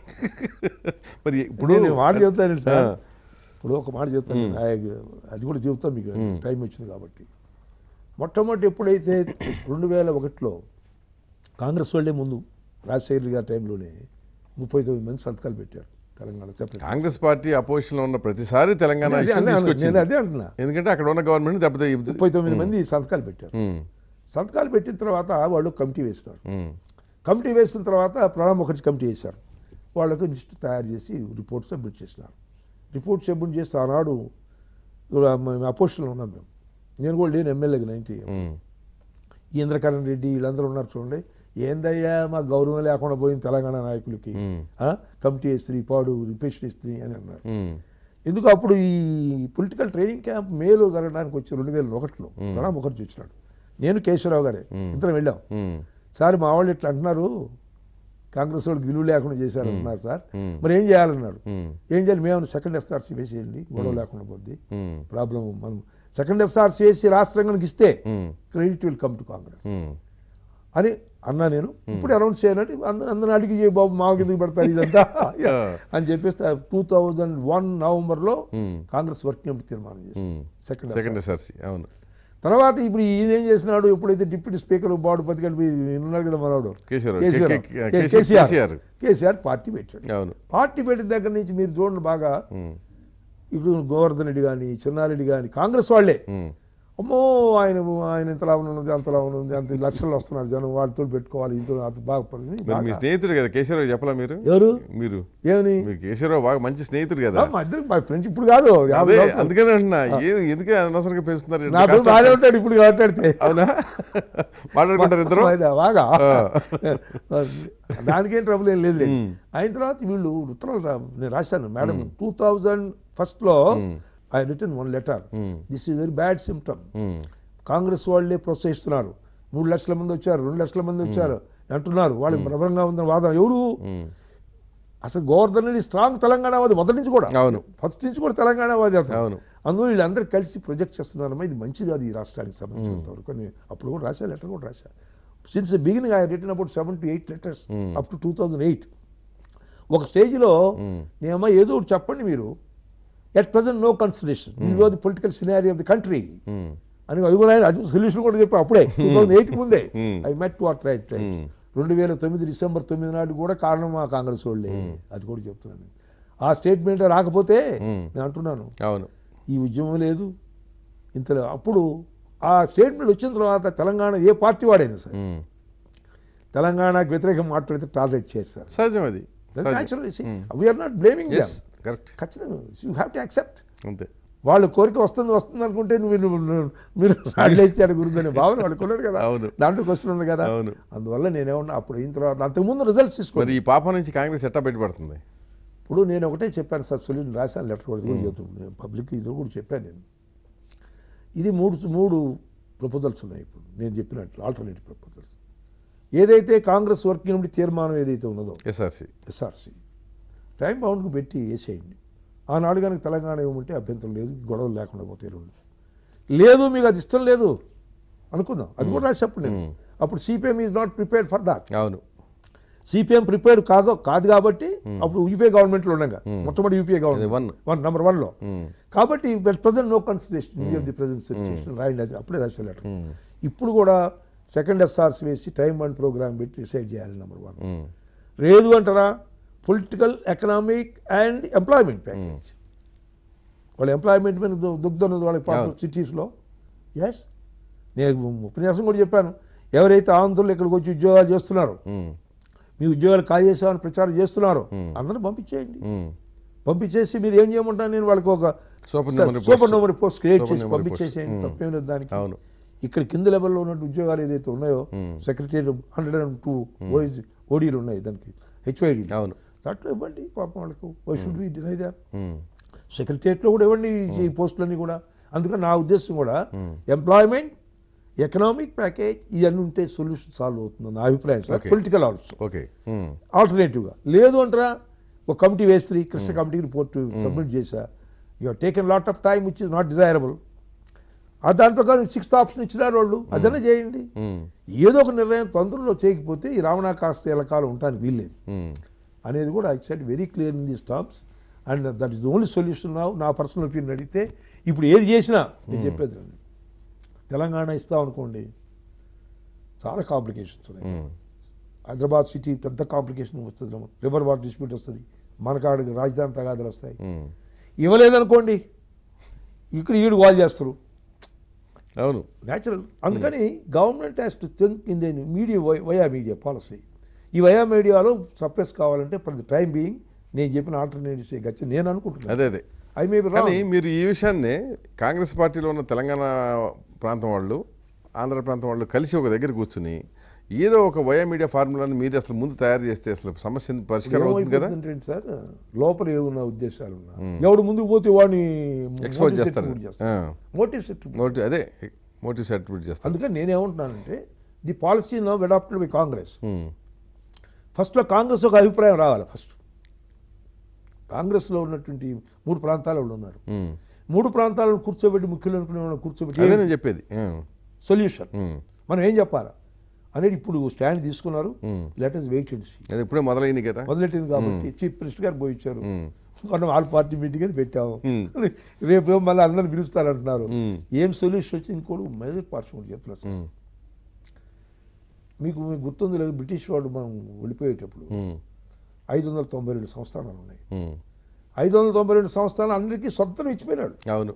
మరి ఇప్పుడు నేను మాట చెప్తాను సార్ ఆ. ఇప్పుడు ఒక మాట చెప్తాను ఆ- అది కూడా చెప్తాం మీకు టైం వచ్చింది కాబట్టి మొట్టమొదటి ఎప్పుడైతే రెండు వేల ఒకటిలో కాంగ్రెస్ వాళ్ళే ముందు రాజశేఖర్ గారి టైంలోనే ముప్పై తొమ్మిది మంది సంతకాలు పెట్టారు Telangana separate Congress party opposition లో ఉన్న ప్రతిసారి తెలంగాణ అదే- ఇష్యూ అదే- తీసుకొచ్చింది నేను అదే అంటున్నా ఎందుకంటే అక్కడ ఉన్న గవర్నమెంట్ దెబ్బతే ముప్పై తొమ్మిది మంది సంతకాలు పెట్టారు సంతకాలు పెట్టిన తర్వాత వాళ్ళు కమిటీ వేసినారు కమిటీ వేసిన తర్వాత ప్రణబ్ ముఖర్జీ కమిటీ వేశారు వాళ్ళకు లిస్ట్ తయారు చేసి రిపోర్ట్ సబ్మిట్ చేసినారు రిపోర్ట్ సబ్మిట్ చేస్తే ఆనాడు అపోజిషన్లో ఉన్నాం మేము నేను కూడా లేని ఎమ్మెల్యేకి నైన్టీ ఉమ్, ఈ ఇంద్రకరణ్ రెడ్డి వీళ్ళందరూ ఉన్నారు చూడండి ఏందయ్యా మా గౌరవం లేకుండా పోయింది తెలంగాణ నాయకులకి ఉమ్, ఆ? కమిటీ ఇస్త్రీ పాడు రిపేషన్ ఇస్త్రీ అని అన్నారు ఉమ్, ఎందుకు అప్పుడు ఈ పొలిటికల్ ట్రైనింగ్ క్యాంప్ మేలో జరగడానికి వచ్చి రెండు వేల ఒకటిలో ప్రణబ్ ముఖర్జీ వచ్చినాడు నేను కేశవరావు గారే ఇద్దరం వెళ్ళాం ఉమ్, సార్ మా వాళ్ళు ఇట్లా అంటున్నారు కాంగ్రెస్ వాళ్ళకి విలువ లేకుండా చేశారు అంటున్నారు సార్ Hmm. మరి ఏం చేయాలన్నారు ఉమ్, ఏం చేయాలి మేము సెకండ్ ఎస్ఆర్సీ వేసేయండి గొడవ లేకుండా పోద్ది ఉమ్, ప్రాబ్లం మనం సెకండ్ ఎస్ఆర్సీ వేసి రాష్ట్రంగానికి ఇస్తే um, credit will come to Congress um, అని అన్నా నేను ఇప్పుడు అనౌన్స్ చేయాలంటే అందరూ అందరిని అడిగి "ఏ బాబు మాకు ఎందుకు పెడతారు ఇదంతా అని చెప్పేసి టూ థౌజండ్ వన్ నవంబర్లో ఉమ్, కాంగ్రెస్ వర్కింగ్ కమిటీ తీర్మానం చేసింది ఉమ్. సెకండ్ సెకండ్ ఎస్ఆర్సి అవును తర్వాత ఇప్పుడు ఈయన ఏం చేసినాడు ఎప్పుడైతే డిప్యూటీ స్పీకర్ బాడు పతికండి ఉన్నాడు కదా మనవాడు కేసీఆర్ కేసీఆర్ కే- కే- కే- కేసీఆర్. కేసీఆర్ కేసీఆర్ పార్టీ పెట్టాడు అవును పార్టీ పెట్టిన దగ్గర నుంచి మీరు చూడండి బాగా ఉమ్, ఇప్పుడు గోవర్ధన్ రెడ్డి కానీ చిన్నారెడ్డి కానీ కాంగ్రెస్ వాళ్ళే ఉమ్, అమ్మో ఆయన ఆయన ఇంతలా ఉన్నది అంతలా ఉన్నది అంత లక్షలు వస్తున్నారు జనం వాటితో పెట్టుకోవాలి ఇంత అంత బాగుపడింది మరి మీ స్నేహితుడు కదా కేశవరావు చెప్పలా మీరు ఎవరు మీరు ఏమని మీ కేశవరావు బాగా మంచి స్నేహితుడు కదా ఆ, మా ఇద్దరు మా ఫ్రెండ్స్ ఇప్పుడు కాదు యాభై అదే సంవత్సరాలు. అందుకనే అంటున్నా ఏ- ఎందుకే అనవసరంగా పెంచుతున్నారు ఇంత నాతో కష్టం? బాగానే ఉంటాడు ఇప్పుడు మాట్లాడితే అవునా మాట్లాడుకుంటారు ఇద్దరు ఆయన బాగా ఆ. దానికేం ట్రబుల్ ఏం లేదు మ్మ్. అయిన తర్వాత వీళ్ళు ఉత్తరాలు రా- నేను రాశాను మేడం టూ థౌజండ్ ఫస్ట్లో I return one letter um, this is very bad symptom um, Congress వాళ్ళే ప్రోత్సహిస్తున్నారు మూడు లక్షల మంది వచ్చారు రెండు లక్షల మంది వచ్చారు అంటున్నారు వాళ్ళకి బలవంగా ఉందని వాదన ఎవరు ఉమ్, అసలు గోవర్ధన్ రెడ్డి స్ట్రాంగ్ తెలంగాణవాది మొదటి నుంచి కూడా అవును ఫస్ట్ నుంచి కూడా తెలంగాణవాది అతను అవును అందులో వీళ్ళందరూ కలిసి ప్రొజెక్ట్ చేస్తున్నారమ్మా ఇది మంచిది అది ఈ రాష్ట్రానికి సంబంధించినంత వరకు అని అప్పుడు కూడా రాశా లెటర్ కూడా రాశా since beginning I return about seven to eight letters up to two thousand eight ఒక స్టేజ్లో ఉమ్, నేమో ఏదో ఒకటి చెప్పండి మీరు at present no consideration you the political scenario of the country um, అని అది కూడా ఆయన అది సొల్యూషన్ కూడా చెప్పి అప్పుడే టూ థౌజండ్ ఎయిట్ ముందే Hmm. I met two or right times రెండు వేల తొమ్మిది డిసెంబర్ తొమ్మిది నాడు కూడా కారణం మా కాంగ్రెస్ వాళ్ళే అది కూడా చెప్తున్నాను ఆ స్టేట్మెంట్ రాకపోతే Hmm. నేను అంటున్నాను అవును ఈ ఉద్యమం లేదు ఇంత అప్పుడు ఆ స్టేట్మెంట్ వచ్చిన తర్వాత తెలంగాణ ఏ పార్టీ వాడైనా సరే ఉమ్, తెలంగాణకు వ్యతిరేకంగా మాట్లాడితే టాలరేట్ చేయరు సార్ సహజం అది natural we are not blaming yes correct ఖచ్చితంగా యూ హ్యావ్ టు యాక్సెప్ట్ అంతే వాళ్ళ కోరిక వస్తుంది వస్తుంది అనుకుంటే నువ్వు నువ్వు- మీరు రాడ్లేచ్చారు గురుందనే భావన వాళ్ళకు ఉన్నది కదా అవును. దాంట్లోకి వస్తుంది కదా అవును. అందువల్ల నేనేమన్నా అప్పుడు అయిన తర్వాత అంతకుముందు రిజల్ట్స్ తీసుకో మరి ఈ పాప నుంచి కాంగ్రెస్ ఎట్టా బయటపడుతుంది ఇప్పుడు నేను ఒకటే చెప్పాను సార్ సొల్యూషన్ రాశాను లెటర్ కూడా కూడా చెప్తాను పబ్లిక్ ఇది కూడా చెప్పాను నేను ఇది మూడు మూడు ప్రపోజల్స్ ఉన్నాయి ఇప్పుడు నేను చెప్పినట్లు ఆల్టర్నేటివ్ ప్రపోజల్స్ ఏదైతే కాంగ్రెస్ వర్కింగ్ కమిటీ తీర్మానం ఏదైతే ఉన్నదో ఎస్ఆర్సి ఎస్ఆర్సి టైం బౌండ్కి పెట్టి వేసేయండి ఆనాడు కనుక తెలంగాణ ఇవ్వమంటే అభ్యంతరం లేదు గొడవలు లేకుండా పోతే రెండు లేదు మీకు అది ఇష్టం లేదు అనుకుందాం అది కూడా రాసి చెప్పండి నేను అప్పుడు CPM is not prepared for that అవును సిపిఎం ప్రిపేర్డ్ కాదు కాదు కాబట్టి అప్పుడు యూపీఏ గవర్నమెంట్లో ఉండగా మొట్టమొదటి యూపీఏ అది గవర్నమెంట్ వన్ వన్ నెంబర్ వన్లో ఉమ్, కాబట్టి present no consideration of the present situation రాయండి అది అప్పుడే రాసే లెటర్ ఇప్పుడు కూడా సెకండ్ ఎస్ఆర్స్ వేసి టైం వన్ ప్రోగ్రామ్ పెట్టి డిసైడ్ చేయాలి నెంబర్ వన్ ఉమ్, లేదు అంటారా political economic and employment package వాళ్ళ ఎంప్లాయ్మెంట్ మీద దు- దుగ్ధ ఉన్నది వాళ్ళ పాపం అవును. సిటీస్లో ఎస్ నేను ఉపన్యాసం కూడా చెప్పాను ఎవరైతే ఆంధ్రులు ఇక్కడికి వచ్చి ఉద్యోగాలు చేస్తున్నారో ఉమ్, మీ ఉద్యోగాలు కాజేసామని ప్రచారం చేస్తున్నారో అందరూ పంపించేయండి ఉమ్. పంపించేసి మీరు ఏం చేయమంటారు నేను వాళ్ళకి ఒక super number super number post create super చేసి నెంబర్ పంపించేసేయండి పోస్ట్. తప్పేం లేదు దానికి అవును ఇక్కడ కింద లెవెల్లో ఉన్న ఉద్యోగాలు ఏదైతే ఉన్నాయో సెక్రటరీ హండ్రెడ్ అండ్ టూ ఓడీలు ఉన్నాయి దానికి హెచ్ఐడి అవును దాంట్లో ఇవ్వండి పాపం వాళ్ళకు why should be deny them um, సెక్రటరియట్లో కూడా ఇవ్వండి ఈ పోస్టులన్నీ కూడా అందుకని నా ఉద్దేశం కూడా ఎంప్లాయ్మెంట్ ఎకనామిక్ ప్యాకేజ్ ఇవన్నీ ఉంటే సొల్యూషన్ సాల్వ్ అవుతుంది నా అభిప్రాయం sir Okay. Political also okay um, ఆల్టర్నేటివ్గా లేదు అంటారా ఒక కమిటీ వేసి కృష్ణ కమిటీకి రిపోర్ట్ సబ్మిట్ చేశా you taken lot of time which is not desirable ఆ దాని ప్రకారం సిక్స్త్ ఆప్షన్ ఇచ్చినారు వాళ్ళు అదనే చేయండి ఉమ్, ఏదో ఒక నిర్ణయం తొందరలో చేయకపోతే ఈ రావణ కాస్త ఎలకాలం ఉండడానికి వీల్లేదు ఉమ్, అనేది కూడా I set very clear in these terms and that is only solution నా నా పర్సనల్ ఒపీనియన్ అడిగితే ఇప్పుడు ఏది చేసినా నేను చెప్పేది రండి. తెలంగాణ ఇస్తాం అనుకోండి చాలా కాంప్లికేషన్స్ ఉన్నాయి ఉమ్, హైదరాబాద్ సిటీ పెద్ద కాంప్లికేషన్ వస్తుంది రివర్ వాటర్ డిస్ప్యూట్ వస్తుంది మనకాడ రాజధాని తగాదాలు వస్తాయి ఉమ్. ఇవ్వలేదనుకోండి ఇక్కడ ఈడు కాల్ చేస్తారు అవును న్యాచురల్ అందుకని government has to think in the media via media policy ఈ వయా మీడియాలో సప్రెస్ కావాలంటే ఫర్ ది టైం బీయింగ్ నేను చెప్పిన ఆల్టర్నేటివ్స్ గచ్చి నేను అనుకుంటున్నాను అదే అదే ఐ మే బి కానీ మీరు ఈ విషయాన్ని కాంగ్రెస్ పార్టీలో ఉన్న తెలంగాణ ప్రాంతం వాళ్ళు ఆంధ్ర ప్రాంతం వాళ్ళు కలిసి ఒక దగ్గర కూర్చుని ఏదో ఒక వయా మీడియా ఫార్ములాని మీరు అసలు ముందు తయారు చేస్తే అసలు సమస్య పరిష్కారం అవుతుంది కదా ఏమైపోతుందంటే సార్ లోపల ఏమున్న ఉద్దేశాలు ఉన్నా ఎవడు ముందుకు పోతే వాడిని ఎక్స్పోజ్ చేస్తారు ఆ. మోటివ్ సెట్ మోటివ్ అదే మోటివ్ సర్టిఫికేట్ చేస్తారు అందుకని నేనేమంటున్నానంటే the policy no adopted by Congress um. ఫస్ట్లో కాంగ్రెస్ ఒక అభిప్రాయం రావాలి ఫస్ట్ కాంగ్రెస్లో ఉన్నటువంటి మూడు ప్రాంతాల వాళ్ళు ఉన్నారు ఉమ్. మూడు ప్రాంతాలను కూర్చోబెట్టి ముఖ్యులు అనుకునే వాళ్ళని అదే కూర్చోబెట్టి నేను చెప్పేది ఉమ్. సొల్యూషన్ ఉమ్. మనం ఏం చెప్పాలా అనేది ఇప్పుడు స్టాండ్ తీసుకున్నారు ఉమ్. లెటర్స్ వెయిట్ అండ్ సీ అది ఇప్పుడే మొదలైంది కదా మొదలెట్టింది కాబట్టి చీఫ్ మినిస్టర్ గారు పోయి ఇచ్చారు ఉమ్. మనం ఆల్ పార్టీ మీటింగ్ అని పెట్టాము Hmm. రేపు ఏమో మళ్ళీ అందరిని పిలుస్తారంటున్నారు Hmm. ఏం సొల్యూషన్ వచ్చి ఇంకోటి మేజర్ పార్ట్స్ కూడా చెప్తున్నారు సార్ ఉమ్. మీకు మీకు గుర్తుంది లేదు బ్రిటిష్ వాళ్ళు మనం వెళ్ళిపోయేటప్పుడు ఉమ్. ఐదు వందల తొంభై రెండు సంస్థానాలు ఉన్నాయి ఉమ్. ఐదు వందల తొంభై రెండు సంస్థానాలు అందరికీ స్వతంత్రం ఇచ్చిపోయినాడు అవును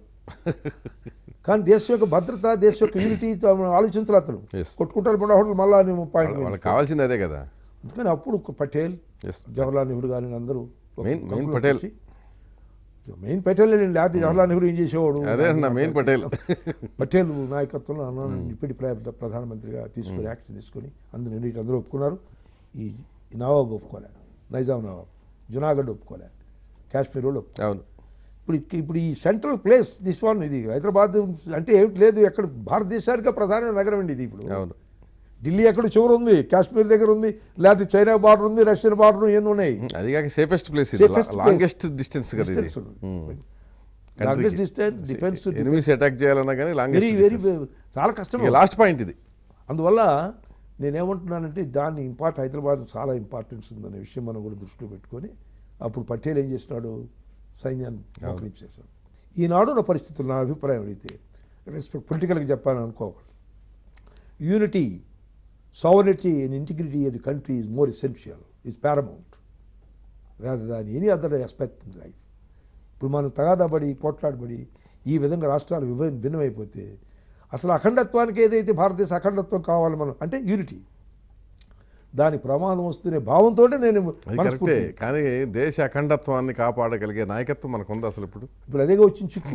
కానీ దేశం యొక్క భద్రత దేశం యొక్క యూనిటీ ఆలోచించాలి అతను Yes. కొట్టుకుంటారు మన హోటల్ మళ్ళా నేను పాయింట్ వాళ్ళకి కావాల్సింది అదే కదా అందుకని అప్పుడు ఒక పటేల్ ఎస్ జవహర్లాల్ నెహ్రూ కానీ అందరూ ఒక మెయిన్- మెయిన్ కంపులోకి పటేల్. వచ్చి, మెయిన్ పటేల్ లేదండి లేకపోతే జవహర్లాల్ నెహ్రూ ఏం చేసేవాడు అదే అన్న మెయిన్ పటేల్ పటేల్ నాయకత్వంలో అన్న డిప్యూటీ ప్ర- ప్రధానమంత్రిగా తీసుకుని యాక్షన్ తీసుకొని అందరూ ఎన్నిటి అందరూ ఒప్పుకున్నారు ఈ ఈ నవాబ్ ఒప్పుకోలే నైజాం నవాబ్ జునాగఢ్ ఒప్పుకోలే కాశ్మీర్ వాళ్ళు ఒప్పుకోలే. అవును ఇప్పుడు ఇక్- ఇప్పుడు ఈ సెంట్రల్ ప్లేస్ దిస్ వన్ ఇది హైదరాబాద్ అంటే ఏమిటి లేదు ఎక్కడ భారతదేశానికి ప్రధాన నగరం అండి ఇది ఇప్పుడు అవును ఢిల్లీ ఎక్కడ చివరి ఉంది కాశ్మీర్ దగ్గర ఉంది లేకపోతే చైనా బార్డర్ ఉంది రష్యన్ బార్డర్ ఎన్ని ఉన్నాయి అది కాక సేఫెస్ట్ ప్లేస్ ఇది Safest place. లాంగెస్ట్ డిస్టెన్స్ కదా ఇది Distance ఉంది. Longest distance defence enemies attack చేయాలన్నా కానీ వెరీ లాంగెస్ట్ వెరీ చాలా కష్టం లాస్ట్ పాయింట్ ఇది అందువల్ల నేనేమంటున్నానంటే దాన్ని ఇంపార్ట్ హైదరాబాద్ చాలా ఇంపార్టెన్స్ ఉందనే విషయం మనం కూడా దృష్టిలో పెట్టుకొని అప్పుడు పటేల్ ఏం చేసినాడు సైన్యాన్ని మోహరించేశాడు ఈనాడు నా పరిస్థితులు నా అభిప్రాయం అడిగితే రెస్పెక్ట్ పొలిటికల్గా చెప్పాలని అనుకోకూడదు unity sovereignty and integrity of the country is more essential is paramount rather than any other aspect in life ఇప్పుడు మనం తగాదాబడి పోట్లాడబడి ఈ విధంగా రాష్ట్రాలు విభ భిన్నమైపోతే అసలు అఖండత్వానికి ఏదైతే భారతదేశ అఖండత్వం కావాలి మనం అంటే యూనిటీ దాని ప్రమాదం వస్తున్న భావంతో నేను అది కరెక్టే మనస్ఫూర్తి కానీ దేశ అఖండత్వాన్ని కాపాడగలిగే నాయకత్వం మనకు ఉంది అసలు ఇప్పుడు ఇప్పుడు అదేగా వచ్చిన చిక్కు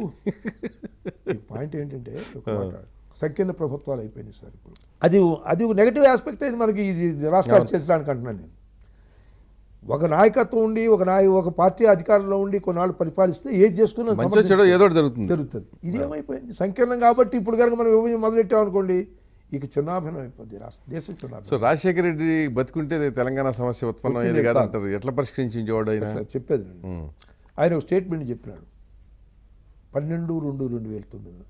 ఈ పాయింట్ ఏంటంటే ఒక మాట సంకీర్ణ ప్రభుత్వాలు అయిపోయినాయి సార్ ఇప్పుడు అది అది ఒక నెగటివ్ ఆస్పెక్ట్ అయింది మనకి ఇది ఇది రాష్ట్రాలు చేసడానికి అంటున్నాను నేను ఒక నాయకత్వం ఉండి ఒక నాయ ఒక పార్టీ అధికారంలో ఉండి కొన్నాళ్ళు పరిపాలిస్తే ఏది చేసుకున్నా మంచో చెడో ఏదో ఒకటి జరుగుతుంది జరుగుతుంది ఇది ఏమైపోయింది సంకీర్ణం కాబట్టి ఇప్పుడు కనుక మనం విభజన మొదలెట్టామనుకోండి ఇక చిన్నాభిన్నం అయిపోద్ది రాష్ట్ర దేశం చిన్నాభిన్నం సో రాజశేఖర రెడ్డి బతుకుంటే తెలంగాణ సమస్య ఉత్పన్నం అయ్యేది వచ్చిందే కాదంటారు ఎట్లా పరిష్కరించేవాడు ఆయన అట్లా చెప్పేది నేను ఉమ్. ఆయన ఒక స్టేట్మెంట్ చెప్పినాడు పన్నెండు రెండు రెండు వేల తొమ్మిదిలో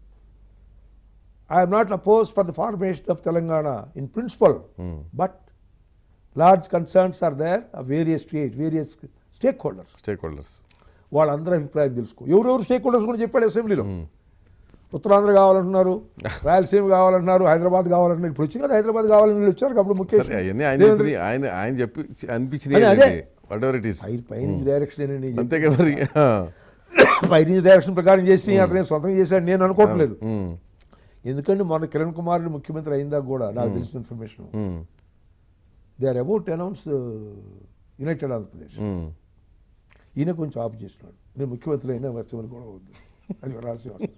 I'm not oppose for the formation of Telangana in principle Hmm. But large concerns are there various state various stakeholders stakeholders వాళ్ళందరి అభిప్రాయం తెలుసుకో ఎవరెవరు స్టేక్ హోల్డర్స్ కూడా చెప్పాడు అసెంబ్లీలో ఉత్తరాంధ్ర కావాలంటున్నారు రాయలసీమ కావాలంటున్నారు హైదరాబాద్ కావాలంటున్నారు ఇప్పుడు వచ్చి కదా హైదరాబాద్ కావాలని వీళ్ళు వచ్చారు అప్పుడు ముఖ్యమంత్రి సరే అవన్నీ ఆయన దేవేంద్ర- చెప్పినవి, ఆయన ఆయన చెప్పి అదే, అనిపించినాయి అదే. వాట్ ఎవర్ ఇట్ ఈస్ పై పైనుంచి డైరెక్షన్ ఏంటండి అంతే కదా మరి ఆ. పైనుంచి డైరెక్షన్ ప్రకారం చేసి అతనే సొంతంగా చేశాడు నేను అనుకోవట్లేదు ఉమ్. ఎందుకంటే మన కిరణ్ కుమార్ రెడ్డి ముఖ్యమంత్రి అయిందా కూడా నాకు తెలిసిన information um. They are about announce United Andhra Pradesh ఉమ్. ఈయన కొంచెం ఆపు చేసినాడు నేను ముఖ్యమంత్రి అయినా వచ్చమని కూడా వద్దు అది ఒక రహస్యం అసలు.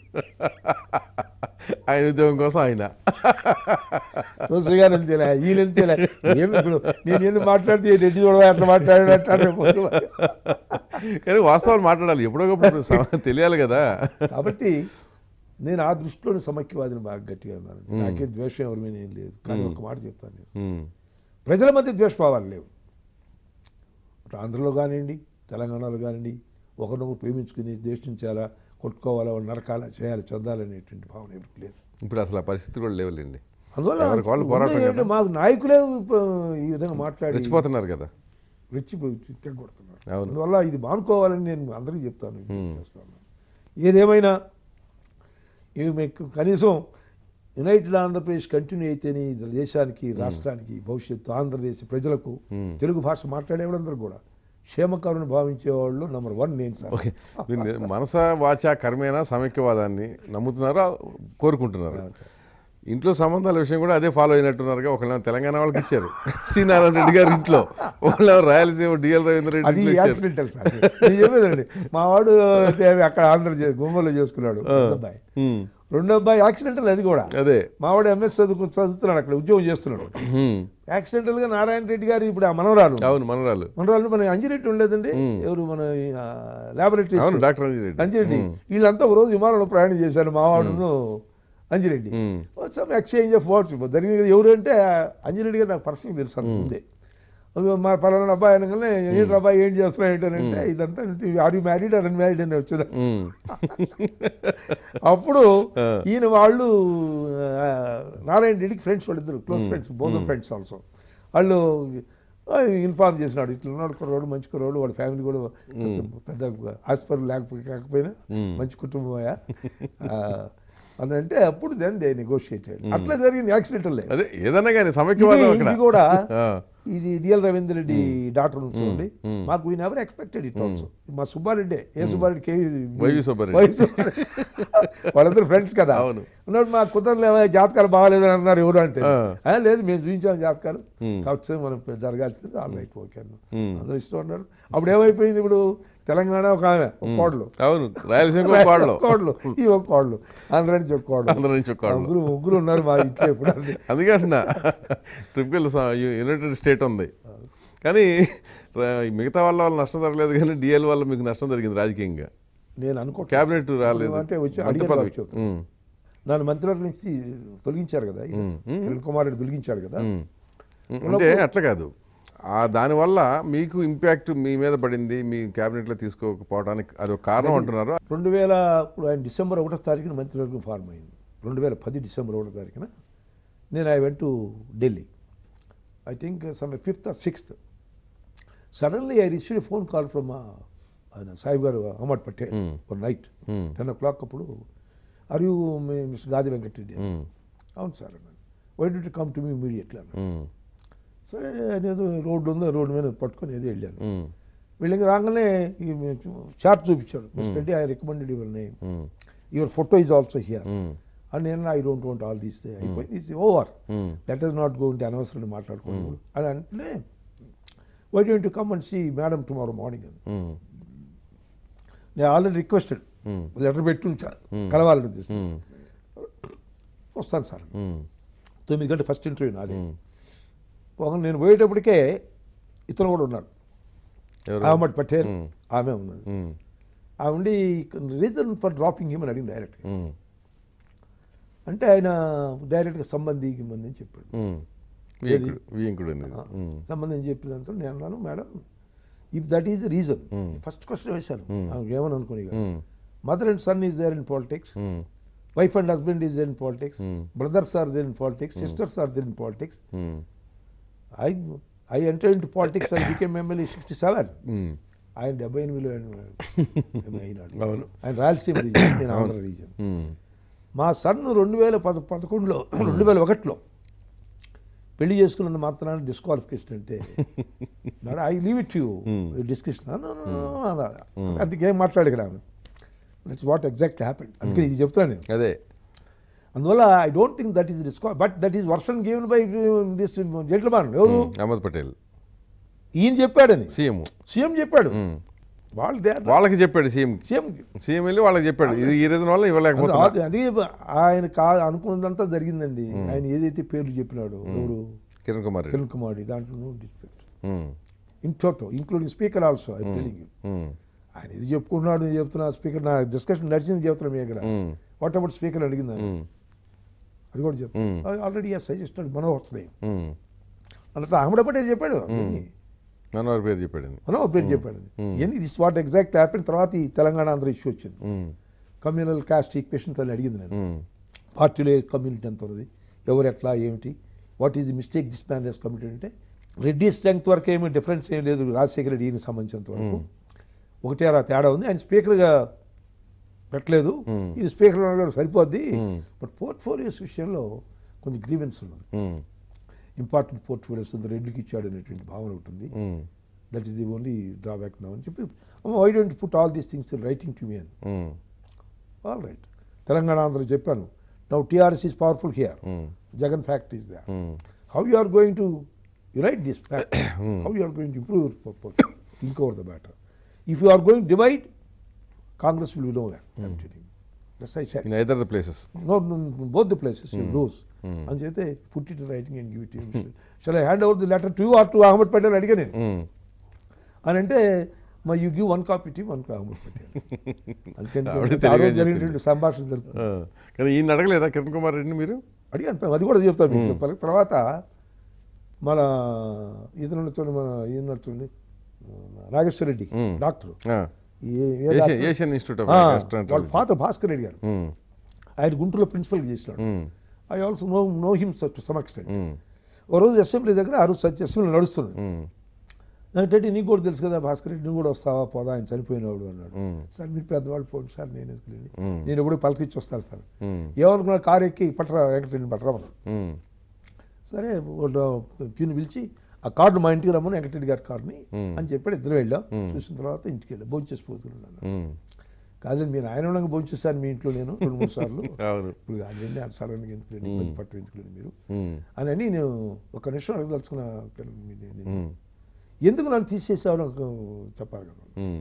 ఆయన ఉద్యోగం కోసం ఆయన రోజు గారు అంతేలే ఈయన అంతేలే ఏమి ఇప్పుడు నేను ఎన్ని మాట్లాడితే ఈ రెడ్డి చూడవా అట్లా మాట్లాడాడు అట్లా కానీ వాస్తవాలు మాట్లాడాలి ఎప్పుడోకప్పుడు సమ- తెలియాలి కదా కాబట్టి నేను ఆ దృష్టిలోని సమైక్యవాదిని బాగా గట్టిగా ఉన్నాను నాకే ద్వేషం ఎవరి మీద ఏం లేదు కానీ ఒక మాట చెప్తాను నేను ఉమ్. ప్రజల మధ్య ద్వేషభావాలు లేవు అటు ఆంధ్రలో కానివ్వండి తెలంగాణలో కానివ్వండి ఒకరినొకరు ప్రేమించుకుని ద్వేషించాలా కొట్టుకోవాలా వాళ్ళు నరకాలా చేయాలి చెందాలనేటువంటి భావన ఎవరికి లేదు ఇప్పుడు అసలు ఆ పరిస్థితి కూడా లేవులేండి అందువల్ల ఎవరికి వాళ్ళు ఉంది పోరాటం ఏంటంటే మాకు నాయకులే ఇప్ప- ఈ విధంగా మాట్లాడి రెచ్చిపోతున్నారు కదా రెచ్చిపోయి తెగొడుతున్నారు అవును. అందువల్ల ఇది మానుకోవాలని నేను అందరికీ చెప్తాను చేస్తాను ఏదేమైనా ఇవి మీకు కనీసం యునైటెడ్ ఆంధ్రప్రదేశ్ కంటిన్యూ అయితేనే ఈ దేశానికి రాష్ట్రానికి భవిష్యత్తు ఆంధ్రదేశ్ ప్రజలకు తెలుగు భాష మాట్లాడేవాళ్ళందరూ కూడా క్షేమకరుని భావించేవాళ్ళు నెంబర్ వన్ నేను సార్ ఓకే మీరు మనస వాచ కర్మేనా సమైక్యవాదాన్ని నమ్ముతున్నారా కోరుకుంటున్నారు ఇంట్లో సంబంధాల విషయం కూడా అదే ఫాలో అయినట్టున్నారుగా ఒకళ్ళేమో తెలంగాణ వాళ్ళకి ఇచ్చారు శ్రీనారాయణ రెడ్డి గారి ఇంట్లో వాళ్ళు రాయలసీమ డిఎల్ రవీంద్ర రెడ్డి అది ఇంట్లో ఇచ్చారు యాక్సిడెంటల్ సార్ నేను చెప్పేదండి మా వాడు అక్కడ ఆంధ్ర గుమ్మలో చేసుకున్నాడు పెద్ద అబ్బాయి ఉమ్, రెండో అబ్బాయి యాక్సిడెంటల్ అది కూడా అదే మా వాడు ఎంఎస్ చదువుకు చదువుతున్నాడు అక్కడ ఉద్యోగం చేస్తున్నాడు ఉమ్, యాక్సిడెంటల్ గా నారాయణ రెడ్డి గారు ఇప్పుడు ఆ మనవరాలు అవును మనరాలు మనవరాలు మన అంజిరెడ్డి ఉండలేదండి ఎవరు మన లాబొరేటరీ అవును డాక్టర్ అంజీ రెడ్డి అంజిరెడ్డి వీళ్ళంతా ఒక రోజు విమానంలో ప్రయాణం చేశారు మావాడును Anjireddy um, some exchange of words జరిగింది ఎవరు అంటే అంజిరెడ్డి గారు నాకు పర్సనల్ తెలుసు అంత ముందే అవి మా పలానా అబ్బాయి అనగానే ఏంటి అబ్బాయి ఏం చేస్తున్నావు ఏంటంటే ఇదంతా are you married or unmarried అని వచ్చింది ఉమ్, అప్పుడు ఈయన వాళ్ళు ఆ, నారాయణ రెడ్డికి ఫ్రెండ్స్ వాళ్ళిద్దరు close friends both friends also వాళ్ళు ఇన్ఫార్మ్ చేసినాడు ఇట్లా ఉన్నాడు కుర్రోడు మంచి కుర్రోడు వాళ్ళ ఫ్యామిలీ కూడా కాస్త పెద్ద హాస్పిటల్ లేకపోతే కాకపోయినా మంచి కుటుంబమయ్యా అని అంటే అప్పుడు దెన్ దే నెగోషియేటెడ్ అట్లా జరిగింది యాక్సిడెంటల్ అదే ఏదన్నా కానీ సమైక్యవాదం అక్కడ ఇది కూడా ఆ, ఇది డిఎల్ రవీంద్ర రెడ్డి డాక్టర్ చూడండి మాకు we never expected it also మా Subbareddy A Subbareddy K Y V Subbareddy. Y V Subbareddy. వాళ్ళందరూ ఫ్రెండ్స్ కదా అవును. ఉన్నాడు మా కుదరలేవా జాతకాలు బాగాలేదని అన్నారు ఎవరు అంటే ఆ. "ఆ, లేదు మేము చూపించాం జాతకాలు కావచ్చు మనం జరగాల్సింది ఆల్ రైట్ ఓకే అన్న అందరూ ఇష్టం ఉన్నారు అప్పుడు ఏమైపోయింది ఇప్పుడు తెలంగాణ ఒక ఆమె ఒక కోడలు అవును రాయలసీమ పాడలో కోడలు ఈ ఒక కోడలు ఆంధ్ర నుంచి ఒక కోడలు ఆంధ్ర నుంచి ఒక కోడలు. ముగ్గురు ముగ్గురు ఉన్నారు మా ఇంట్లో ఇప్పుడు అందుకే అంటున్నా ట్రిపుల్ యునైటెడ్ స్టేట్ ఉంది కానీ రా- మిగతా వాళ్ళ వల్ల నష్టం జరగలేదు కానీ డిఎల్ వల్ల మీకు నష్టం జరిగింది రాజకీయంగా నేను అనుకో క్యాబినెట్ రాలేదు అంటే వచ్చి మంత్రి అడిగాను పదవి. కాబట్టి చెప్తాను. ఉమ్, నన్ను మంత్రివర్గం నుంచి తొలగించారు కదా ఈయన. కిరణ్ కుమార్ రెడ్డి తొలగించాడు కదా ఉమ్. అంటే అట్లా కాదు ఆ దానివల్ల మీకు ఇంపాక్ట్ మీ మీద పడింది మీ క్యాబినెట్లో తీసుకోకపోవడానికి అది ఒక కారణం అంటున్నారు రెండు వేల ఇప్పుడు ఆయన డిసెంబర్ ఒకటో తారీఖున మంత్రివర్గం ఫార్మ్ అయింది రెండు వేల పది డిసెంబర్ ఒకటో తారీఖున నేను I went to Delhi I think some fifth or sixth suddenly I receive phone call from ఆయన సాహిబ్ గారు Ahmed Patel one night Hmm. Ten o'clock అప్పుడు are you mister Gadi Venkatareddy um, అవును సార్ అన్నాను why did come to me immediately అన్నాను ఉమ్, సరే అనేది రోడ్డు ఉందో రోడ్డు మీద పట్టుకొని ఏదో వెళ్ళాను ఉమ్, వెళ్ళి రాగానే చార్ట్ చూపించాడు mister Reddy I recommended your name um, your photo is also here um, అని నేను I don't want all these అయిపోయింది it's over um, let is not go ఇంటి అనవసరం మాట్లాడుకోండి అని అంటే why don't to come and see madam tomorrow morning అని ఉమ్, నేను ఆల్రెడీ రిక్వెస్టెడ్ ఉమ్, లెటర్ పెట్టి ఉంచాను కలవాలని తీసి ఉమ్, వస్తాను సార్ ఉమ్, తొమ్మిది గంటల ఫస్ట్ ఇంటర్వ్యూ నాది ఉమ్. పోగా నేను పోయేటప్పటికే ఇతను కూడా ఉన్నాడు ఎవరు? అహ్మద్ పటేల్ ఉమ్, ఆమె ఉన్నది ఉమ్, ఆ ఉండి రీజన్ ఫర్ డ్రాపింగ్ హిమ్ అని అడిగింది డైరెక్ట్ ఉమ్, అంటే ఆయన డైరెక్ట్గా సంబంధి గిమ్మంది అని చెప్పాడు ఉమ్. వియంకుడు వియంకుడు ఉంది ఉమ్, సంబంధం చెప్పినంత నేను అన్నాను madam if that is the reason first question వేశాను ఆమెకు ఏమని అనుకుని um, mother and son is there in politics um, wife and husband is there in politics Hmm. Brothers are there in politics sisters are there in politics um, I I enter in politics and became MLA sixty seven um. ఆయన డెబ్బై ఎనిమిదిలో ఆయన అయినాడు అవును. ఆయన Rayalaseema reason నేను Andhra reason ఉమ్, మా sun రెండు వేల పద పదకొండులో రెండు వేల ఒకటిలో పెళ్లి చేసుకున్నంత మాత్రాన్ని డిస్క్వాలిఫికేషన్ అంటే I leave it you discussion అందుకేం మాట్లాడు ఇక్కడ దట్స్ వాట్ ఎగ్జాక్ట్ హ్యాపెన్ అందుకే ఇది చెప్తాను నేను అదే అందువల్ల I don't think that is డిస్క్వా but that is version given by this gentleman ఎవరు ఉమ్, అహ్మద్ పటేల్ ఈయన చెప్పాడని సీఎం సీఎం చెప్పాడు ఉమ్. వాళ్ళు దే వాళ్ళకి చెప్పాడు సీఎం సీఎం సీఎం వెళ్ళి వాళ్ళకి చెప్పాడు ఇది ఈ రీజన్ వల్ల ఇవ్వలేకపోతున్నా అది అది ఆయన కా అనుకున్నదంతా జరిగిందండి ఆయన ఏదైతే పేర్లు చెప్పినాడు ఎవరు కిరణ్ కుమార్ రెడ్డి కిరణ్ కుమార్ దాంట్లో no disrespect um, in toto including speaker also I telling you um, ఆయన ఇది చెప్పుకుంటున్నాడు నేను చెప్తున్నా స్పీకర్ నా డిస్కషన్ నడిచింది చెప్తున్నా మీ దగ్గర ఉమ్, వాట్ అబౌట్ స్పీకర్ అడిగింది ఆయన. ఉమ్, అది కూడా చెప్తాను Hmm. Already suggested Manohar Shri um. అన్నట్టు అహ్మద్ పటేల్ చెప్పాడు ఇవన్నీ. మనోహర్ పేరు చెప్పాడు మనోహర్ పేరు చెప్పాడు ఇవన్నీ దిస్ వాట్ ఎగ్జాక్ట్ హ్యాపెన్ తర్వాత ఈ తెలంగాణ ఆంధ్ర ఇష్యూ వచ్చింది ఉమ్, కమ్యూనల్ కాస్ట్ ఈక్వేషన్స్ అని అడిగింది నేను ఉమ్, పార్టీలో కమ్యూనిటీ ఎంత ఉన్నది ఎవరు ఎట్లా ఏమిటి what is the mistake this man he's committed అంటే రెడ్డి స్ట్రెంగ్త్ వరకు ఏమీ డిఫరెన్స్ ఏం లేదు రాజశేఖర రెడ్డి ఈయనకి సంబంధించినంత వరకు ఒకటే అలా తేడా ఉంది ఆయన స్పీకర్గా పెట్టలేదు ఇది స్పీకర్ కూడా సరిపోద్ది బట్ పోర్ట్ఫోలియోస్ విషయంలో కొంచెం గ్రీవెన్స్ ఉన్నది ఉమ్, ఇంపార్టెంట్ పోర్ట్ఫోలియోస్ ఉంది రెడ్డికి ఇచ్చాడు అనేటువంటి భావన ఉంటుంది um, that is the only drawback నా అని చెప్పి why don't put all these things writing to me అని um, all right Telangana Andhra చెప్పాను now TRS is powerful here Mm. Jagan fact is they Mm. How you are going to write this fact how you are going to improve your purpose think over the matter if you are going divide Congress will no that's I set in either the places no, no, no, both the places you lose. అని చెప్తే put it writing and give it shall I hand over the letter to or to Ahmed Patel అడిగా నేను అని అంటే మరి you give one copy to one Ahmed Patel ఆవిడ అందుకని ఆ తెలివిగా రోజు జరిగినటువంటి సంభాషణ జరుగుతుంది కానీ ఈయన అడగలేదా కిరణ్ కుమార్ రెడ్డిని మీరు అడిగాను అది కూడా చెప్తాను మీకు చెప్పాలి తర్వాత మన ఇతను చూడండి మన ఈయన చూడండి నాగేశ్వర రెడ్డి Hmm. డాక్టర్ ఆ. ఏషియన్ ఏషియన్ ఇన్స్టిట్యూట్ ఆఫ్ వాళ్ళ ఫాదర్ భాస్కర్ రెడ్డి గారు ఆయన గుంటూరులో ప్రిన్సిపల్ చేసినాడు I also know know him to some extent ఓ రోజు అసెంబ్లీ దగ్గర ఆ రోజు సత్య అసెంబ్లీ నడుస్తుంది అంటే నీకు కూడా తెలుసు కదా భాస్కర్ రెడ్డి నువ్వు కూడా వస్తావా పోదా ఆయన చనిపోయినవాడు అన్నాడు సార్ మీరు పెద్దవాళ్ళు పోండి సార్ నేను ఎందుకులేండి నేను ఎప్పుడు పలకిచ్చి వస్తాను సార్ ఏమనుకున్నా కారు ఎక్కి పట్టరా వెంకటరెడ్డిని పట్టరామన్నాడు సరే ప్యూని పిలిచి ఆ కార్డు మా ఇంటికి రమ్మని వెంకటరెడ్డి గారి కార్డుని అని చెప్పాడు ఇద్దరు వెళ్ళాం చూసిన తర్వాత ఇంటికి వెళ్ళాం భోంచేసి పోతున్నాను కాదండి మీరు ఆయన ఉండగా భోంచేసాను మీ ఇంట్లో నేను రెండు మూడు సార్లు అవును ఇప్పుడు అదేంటి అది సడన్గా ఎందుకులేండి ఇబ్బంది పట్టు ఎందుకులేండి మీరు ఉమ్. అని అని నేను ఒక నిమిషం అడగదలుచుకున్నా మీది- నేను. ఉమ్. ఎందుకు నన్ను తీసేసావు నాకు చెప్పాలి కదా ఉమ్.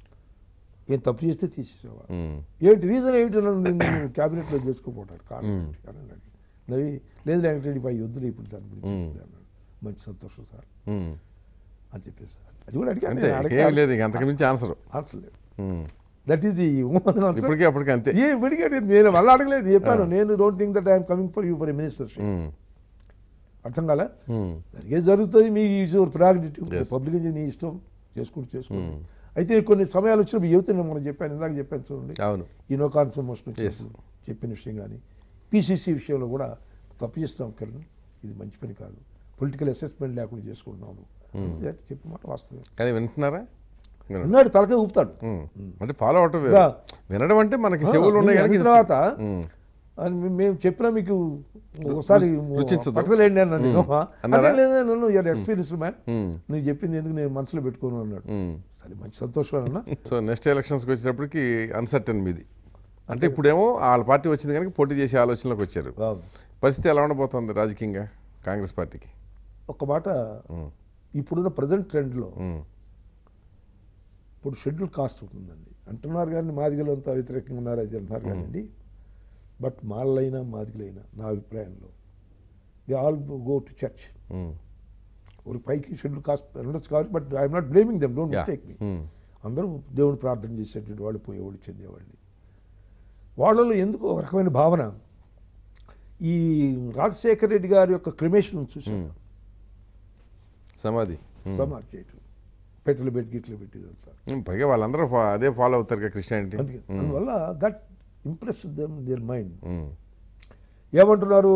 ఏం తప్పు చేస్తే తీసేసావా ఉమ్. ఏంటి రీజన్ ఏమిటి నన్ను నేను క్యాబినెట్లో చేసుకోపోతాడు కారణం ఏంటి? అని అన్నాడు నవి లేదు వెంకటరెడ్డి పై వద్దులే ఇప్పుడు దాని గురించి వద్దులే" అన్నాడు మంచి సంతోషం సార్ ఉమ్. అని చెప్పేసి అది కూడా అడిగాను అంతే నేను ఏం లేదు ఇంక అంతకు మించి ఆన్సర్ ఆన్సర్ లేదు దట్ ఈస్ ది ఆన్సర్ ఇప్పటికీ అప్పటికి అంతే ఏ ఇప్పటికే నేను మళ్ళీ అడగలేదు చెప్పాను నేను don't think that I'm coming for you for minister um. అర్థం కాలే ఉమ్. జరిగే జరుగుతుంది మీ is your prerogative Yes. Public నుంచి నీ ఇష్టం చేసుకుంటూ చేసుకోండి అయితే కొన్ని సమయాలు వచ్చినప్పుడు యువతని మనం చెప్పాను ఇందాక చెప్పాను చూడండి అవును ఈ నో కాన్ఫర్మేషన్ Yes. చెప్పిన విషయం కానీ పీసీసీ విషయంలో కూడా తప్పు చేస్తున్నాం కిరణ్ ఇది మంచి పని కాదు పొలిటికల్ అసెస్మెంట్ లేకుండా చేసుకుంటున్నాను చెప్పిన మాట వాస్తవం కానీ వింటున్నారా వినండి. అన్నాడు తలకే ఊపుతాడు ఉమ్. అంటే ఫాలో అవటం వేరు. ఇంకా, వినడం అంటే మనకి చెవులు ఉన్నాయి ఆ, కనుక అయిన ఇది- తర్వాత ఉమ్. అని మే- మేము చెప్పినా మీకు ఒకసారి రుచించదు. పట్టలేండి అన్నాడు నేను. అన్నారా? అదే లేదు నన్ను యూఆర్ ఎక్స్పీరియన్స్ మ్యాన్ ఉమ్. నువ్వు చెప్పింది ఎందుకు నేను మనసులో పెట్టుకోను అన్నాడు ఉమ్. సరే మంచి సంతోషం అన్న సో నెక్స్ట్ ఎలక్షన్స్కి వచ్చేటప్పటికి అన్సర్టన్ మీది అంటే ఇప్పుడేమో వాళ్ళ పార్టీ వచ్చింది కనుక పోటీ చేసే ఆలోచనలోకి వచ్చారు పరిస్థితి ఎలా ఉండబోతోంది రాజకీయంగా కాంగ్రెస్ పార్టీకి ఒక మాట ఉమ్. ఇప్పుడున్న ప్రజెంట్ ట్రెండ్లో ఉమ్. ఇప్పుడు షెడ్యూల్ కాస్ట్ ఉంటుందండి అంటున్నారు కానీ మాదిగలు అంతా వ్యతిరేకంగా ఉన్నారు అది అంటున్నారు కానండి బట్ మాళ్ళైనా మాదిగలైనా నా అభిప్రాయంలో they all go to church um. ఒక పైకి షెడ్యూల్ కాస్ట్ ఉండొచ్చు కావచ్చు but I'm not blaming them don't Yeah. Mistake me um. అందరూ దేవుని ప్రార్థన చేసేటువంటి వాళ్ళు పోయేవాళ్ళు చెందేవాళ్ళు వాళ్ళలో ఎందుకు ఒక రకమైన భావన ఈ రాజశేఖర రెడ్డి గారి యొక్క క్రిమేషన్ చూసాను ఉమ్. సమాధి ఉమ్. సమాధి చేయటం పెట్టెలు పెట్టి గిట్లు పెట్టి ఇదంతా. ఉమ్, పైగా వాళ్ళందరూ ఫా- అదే ఫాలో అవుతారు కదా క్రిస్టియానిటీ అందుకే అందువల్ల that impress them there mind um. ఏమంటున్నారు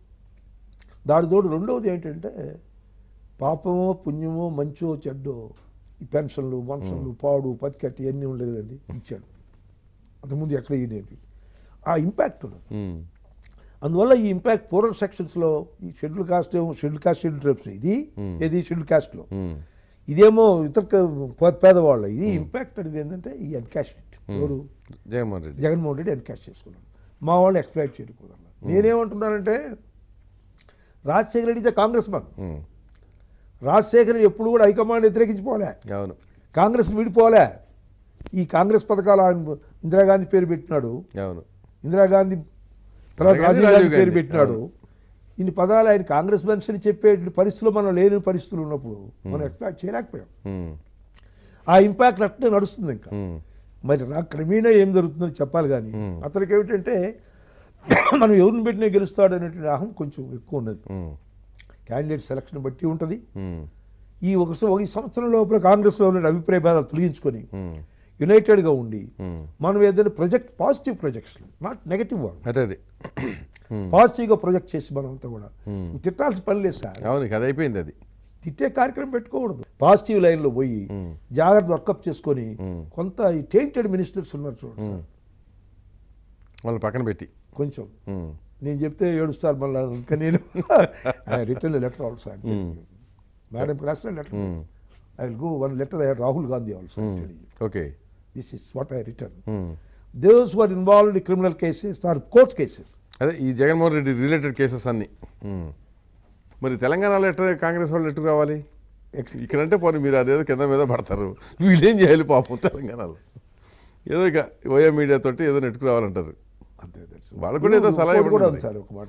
దాని తోడు రెండవది ఏంటంటే పాపమో పుణ్యమో మంచో చెడ్డో ఈ పెన్షన్లు వంశన్లు పాడు పతికట్టి ఇవన్నీ ఉండదు కదండి ఇచ్చాడు అంతకుముందు ఎక్కడ ఇయ్యనేవి ఆ ఇంపాక్ట్ ఉన్నది ఉమ్. అందువల్ల ఈ ఇంపాక్ట్ పూర్వ సెక్షన్స్లో ఈ షెడ్యూల్ కాస్ట్ ఏమో షెడ్యూల్ కాస్ట్ షెడ్యూల్ ట్రైబ్స్ ఇది ఇది షెడ్యూల్ కాస్ట్లో ఉమ్. ఇదేమో ఇతర క- పేదవాళ్ళ ఇది ఇంపాక్ట్ అనేది ఏంటంటే ఈ ఎన్కాష్ ఎవరు జగన్మోహన్ రెడ్డి జగన్మోహన్ రెడ్డి ఎన్కాష్ చేసుకున్నాడు మా వాళ్ళు ఎక్స్ప్లైట్ చేయడం కుదరలేదు నేనేమంటున్నానంటే రాజశేఖర రెడ్డి కాంగ్రెస్ మన్ ఉమ్. రాజశేఖర రెడ్డి ఎప్పుడు కూడా హైకమాండ్ వ్యతిరేకించిపోలే అవును కాంగ్రెస్ విడిపోలే ఈ కాంగ్రెస్ పథకాలు ఆయన ఇందిరాగాంధీ పేరు పెట్టినాడు అవును ఇందిరాగాంధీ తర్వాత ఇందిరాగాంధీ, రాజీవ్ గాంధీ రాజీవ్ పేరు గాంధీ. పెట్టినాడు ఇన్ని పదాలు ఆయన కాంగ్రెస్ మనిషిని చెప్పే పరిస్థితులు మనం లేని పరిస్థితులు ఉన్నప్పుడు మనం ఎక్స్పెక్ట్ చేయలేకపోయాం ఉమ్. ఆ ఇంపాక్ట్ అట్నే నడుస్తుంది ఇంకా ఉమ్. మరి నాకు క్రమేణా ఏం జరుగుతుందని చెప్పాలి కానీ అతనికి ఏమిటంటే మనం ఎవరిని పెట్టినా గెలుస్తాడు అనేటువంటి అహం కొంచెం ఎక్కువ ఉన్నది ఉమ్. క్యాండిడేట్ సెలక్షన్ బట్టి ఉంటుంది ఉమ్. ఈ ఒక స- ఒక ఈ సంవత్సరం లోపల కాంగ్రెస్లో ఉన్న అభిప్రాయ భేదాలు తొలగించుకొని ఉమ్. యునైటెడ్గా ఉండి ఉమ్. మనం ఏదైనా project positive projects not negative one అదే అది పాజిటివ్గా ప్రొజెక్ట్ చేసి మనం అంతా కూడా తిట్టాల్సిన పని లేదు సార్ అవును ఇక అది అయిపోయింది అది తిట్టే కార్యక్రమం పెట్టుకోకూడదు పాజిటివ్ లైన్లో పోయి జాగ్రత్త వర్కప్ చేసుకొని కొంత ఈ టెయింటెడ్ మినిస్టర్స్ ఉన్నారు చూడండి సార్ వాళ్ళని పక్కన పెట్టి కొంచెం ఉమ్. నేను చెప్తే ఏడుస్తారు మళ్ళీ ఇంకా నేను రిటర్న్ లెటర్ ఆల్సో మేడం రాసిన letter I will go one letter I Rahul Gandhi also okay this is what I return um. those who are involved in criminal cases or court cases అదే ఈ జగన్మోహన్ రెడ్డి రిలేటెడ్ కేసెస్ అన్ని ఉమ్. మరి తెలంగాణలో ఎట్లా కాంగ్రెస్ వాళ్ళు ఎట్టు రావాలి ఇక్కడంటే పోనీ మీరు అదేదో కింద మీద పడతారు వీళ్ళేం చేయాలి పాపం తెలంగాణలో ఏదో ఇక ఓయో మీడియా తోటి ఏదో నెట్టుకు రావాలంటారు అంతే that's all. వాళ్ళకు కూడా ఏదో ఇంకోటి సలహా కూడా ఇవ్వండి ఉంది సార్ ఒక మాట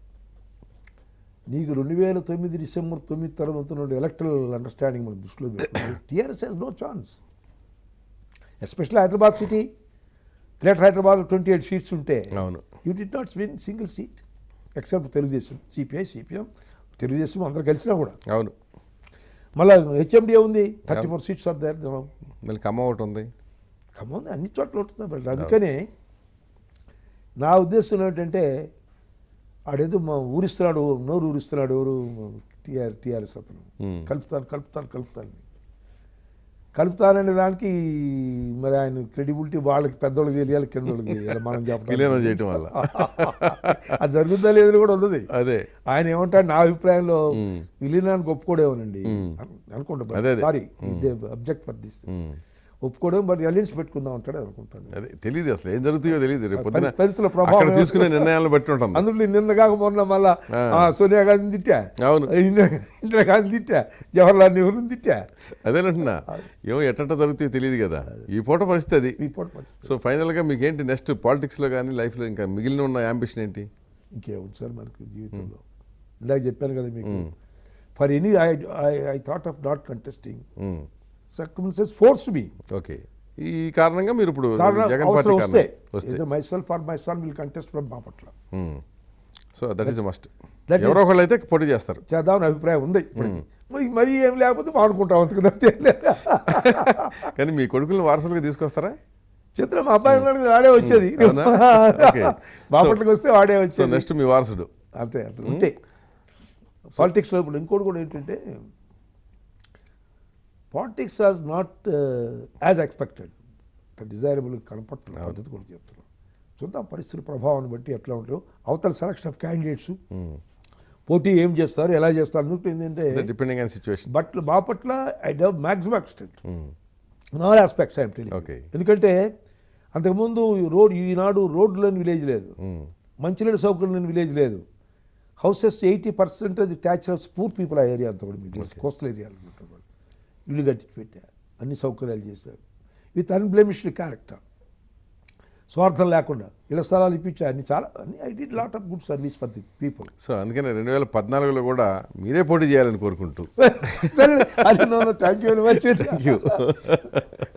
నీకు రెండు వేల తొమ్మిది డిసెంబర్ తొమ్మిది తర్వాత నుండి ఎలక్ట్రల్ అండర్స్టాండింగ్ మనం దృష్టిలో పెట్టుకుని TRS has no chance especially Hyderabad city greater Hyderabad twenty eight seats ఉంటే అవును you did not win single seat except Telugu Desam CPI CPM Telugu Desam అందరు కలిసినా కూడా అవును మళ్ళీ హెచ్ఎండిఏ ఉంది thirty four seats are there మళ్ళీ ఖమ్మం ఒకటి ఉంది ఖమ్మం అన్ని చోట్ల ఉంటుంది బట్ అందుకనే నా ఉద్దేశం ఏమిటంటే ఆడేదో మా ఊరిస్తున్నాడు నోరు ఊరిస్తున్నాడు ఎవరు టీఆర్ టీఆర్ఎస్ అతను ఉమ్. కలుపుతాను కలుపుతాను కలుపుతాను కలుపుతాననే దానికి మరి ఆయన క్రెడిబిలిటీ వాళ్ళకి పెద్దోళ్ళకి తెలియాలి కింద వాళ్ళకి తెలియాలి మనం విలీనం చెప్పడం చేయటం వల్ల అది జరుగుతుందా లేదని కూడా ఉన్నది అదే ఆయన ఏమంటాడు నా అభిప్రాయంలో ఉమ్. విలీనానికి ఒప్పుకోడేమోనండి ఉమ్. అను- అదే, అనుకుంటా అదే. సారీ అబ్జెక్ట్ ఫర్ దిస్ ఉమ్. ఒప్పుకోవడం బట్ అలయన్స్ పెట్టుకుందాం అంటాడు అనుకుంటాను అదే తెలియదు అసలు ఏం జరుగుతుందో తెలియదు రేపు పొద్దున పరి- పరిస్థితుల ప్రభావం అక్కడ తీసుకునే నిర్ణయాలను బట్టి ఉంటుంది అందులో నిన్న కాక మొన్న మళ్ళా ఆ. ఆ, సోనియా గాంధీ తిట్టా అవును ఇందిరా ఇందిరా గాంధీ తిట్టా జవహర్లాల్ నెహ్రూని తిట్టా అదేనంటున్నా ఏమో ఎట్టట జరుగుతాయో తెలియదు కదా ఈ పూట పరిస్థితి అది రిపోర్ట్ పరిస్థితి సో ఫైనల్గా మీకేంటి నెక్స్ట్ పాలిటిక్స్లో కానీ లైఫ్లో ఇంకా మిగిలిన ఉన్న యాంబిషన్ ఏంటి ఇంకేముంది సార్ మనకు జీవితంలో ఇందాక చెప్పాను కదా మీకు for any I I thought of not contesting um. Circumstances force me okay ఈ కారణంగా మీరు ఇప్పుడు కారణం జగన్ అవసరం పార్టీ వస్తే కారణం వస్తే ఇద్దరు myself or my son will contest from Bapatla so that is must that is- ఎవరో ఒకళ్ళు అయితే పోటీ చేస్తారు చేద్దామని అభిప్రాయం ఉంది ఇప్పటికి. మరి మరీ ఏం లేకపోతే మానుకుంటాం అంతకు తప్పితే ఏం లేదు. కానీ మీ కొడుకులను వారసులుగా తీసుకొస్తారా చిత్రం మా అబ్బాయి ఉన్నాడు కదా, వాడే వచ్చేది అవునా? Okay. బాపట్లకి వస్తే వాడే సో వచ్చేది నెక్స్ట్ మీ వారసుడు అంతే అంతే అంతే పాలిటిక్స్లో ఇప్పుడు ఇంకోటి కూడా ఏంటంటే politics as not as expected desirable కనపడుతున్న పద్ధతి కూడా చెప్తున్నాం చూద్దాం పరిస్థితుల ప్రభావాన్ని బట్టి ఎట్లా ఉంటాయో అవతల సెలక్షన్ ఆఫ్ క్యాండిడేట్స్ పోటీ ఏం చేస్తారు ఎలా చేస్తారు అందుకు ఏంటంటే depending on situation but Bapatla I do maximum extent in all aspects I'm telling Okay. ఎందుకంటే అంతకుముందు ఈ రోడ్ ఈనాడు రోడ్డు లేని విలేజ్ లేదు మంచినీళ్ళ సౌకర్యం లేని విలేజ్ లేదు హౌసెస్ ఎయిటీ పర్సెంట్ అది ట్యాచ్ హౌస్ పూర్ పీపుల్ ఆ ఏరియా అంతా కూడా మీకు కోస్టల్ ఏరియాలో ఉంటారు వాళ్ళు ఇల్లు కట్టి పెట్టారు అన్ని సౌకర్యాలు చేశారు విత్ అన్బ్లెమిష్డ్ క్యారెక్టర్ స్వార్థం లేకుండా ఇళ్ల స్థలాలు ఇప్పించారు అన్ని చాలా అన్ని I did lot of good service for the people so అందుకని రెండు వేల పద్నాలుగులో కూడా మీరే పోటీ చేయాలని కోరుకుంటూ అది thank you very much thank you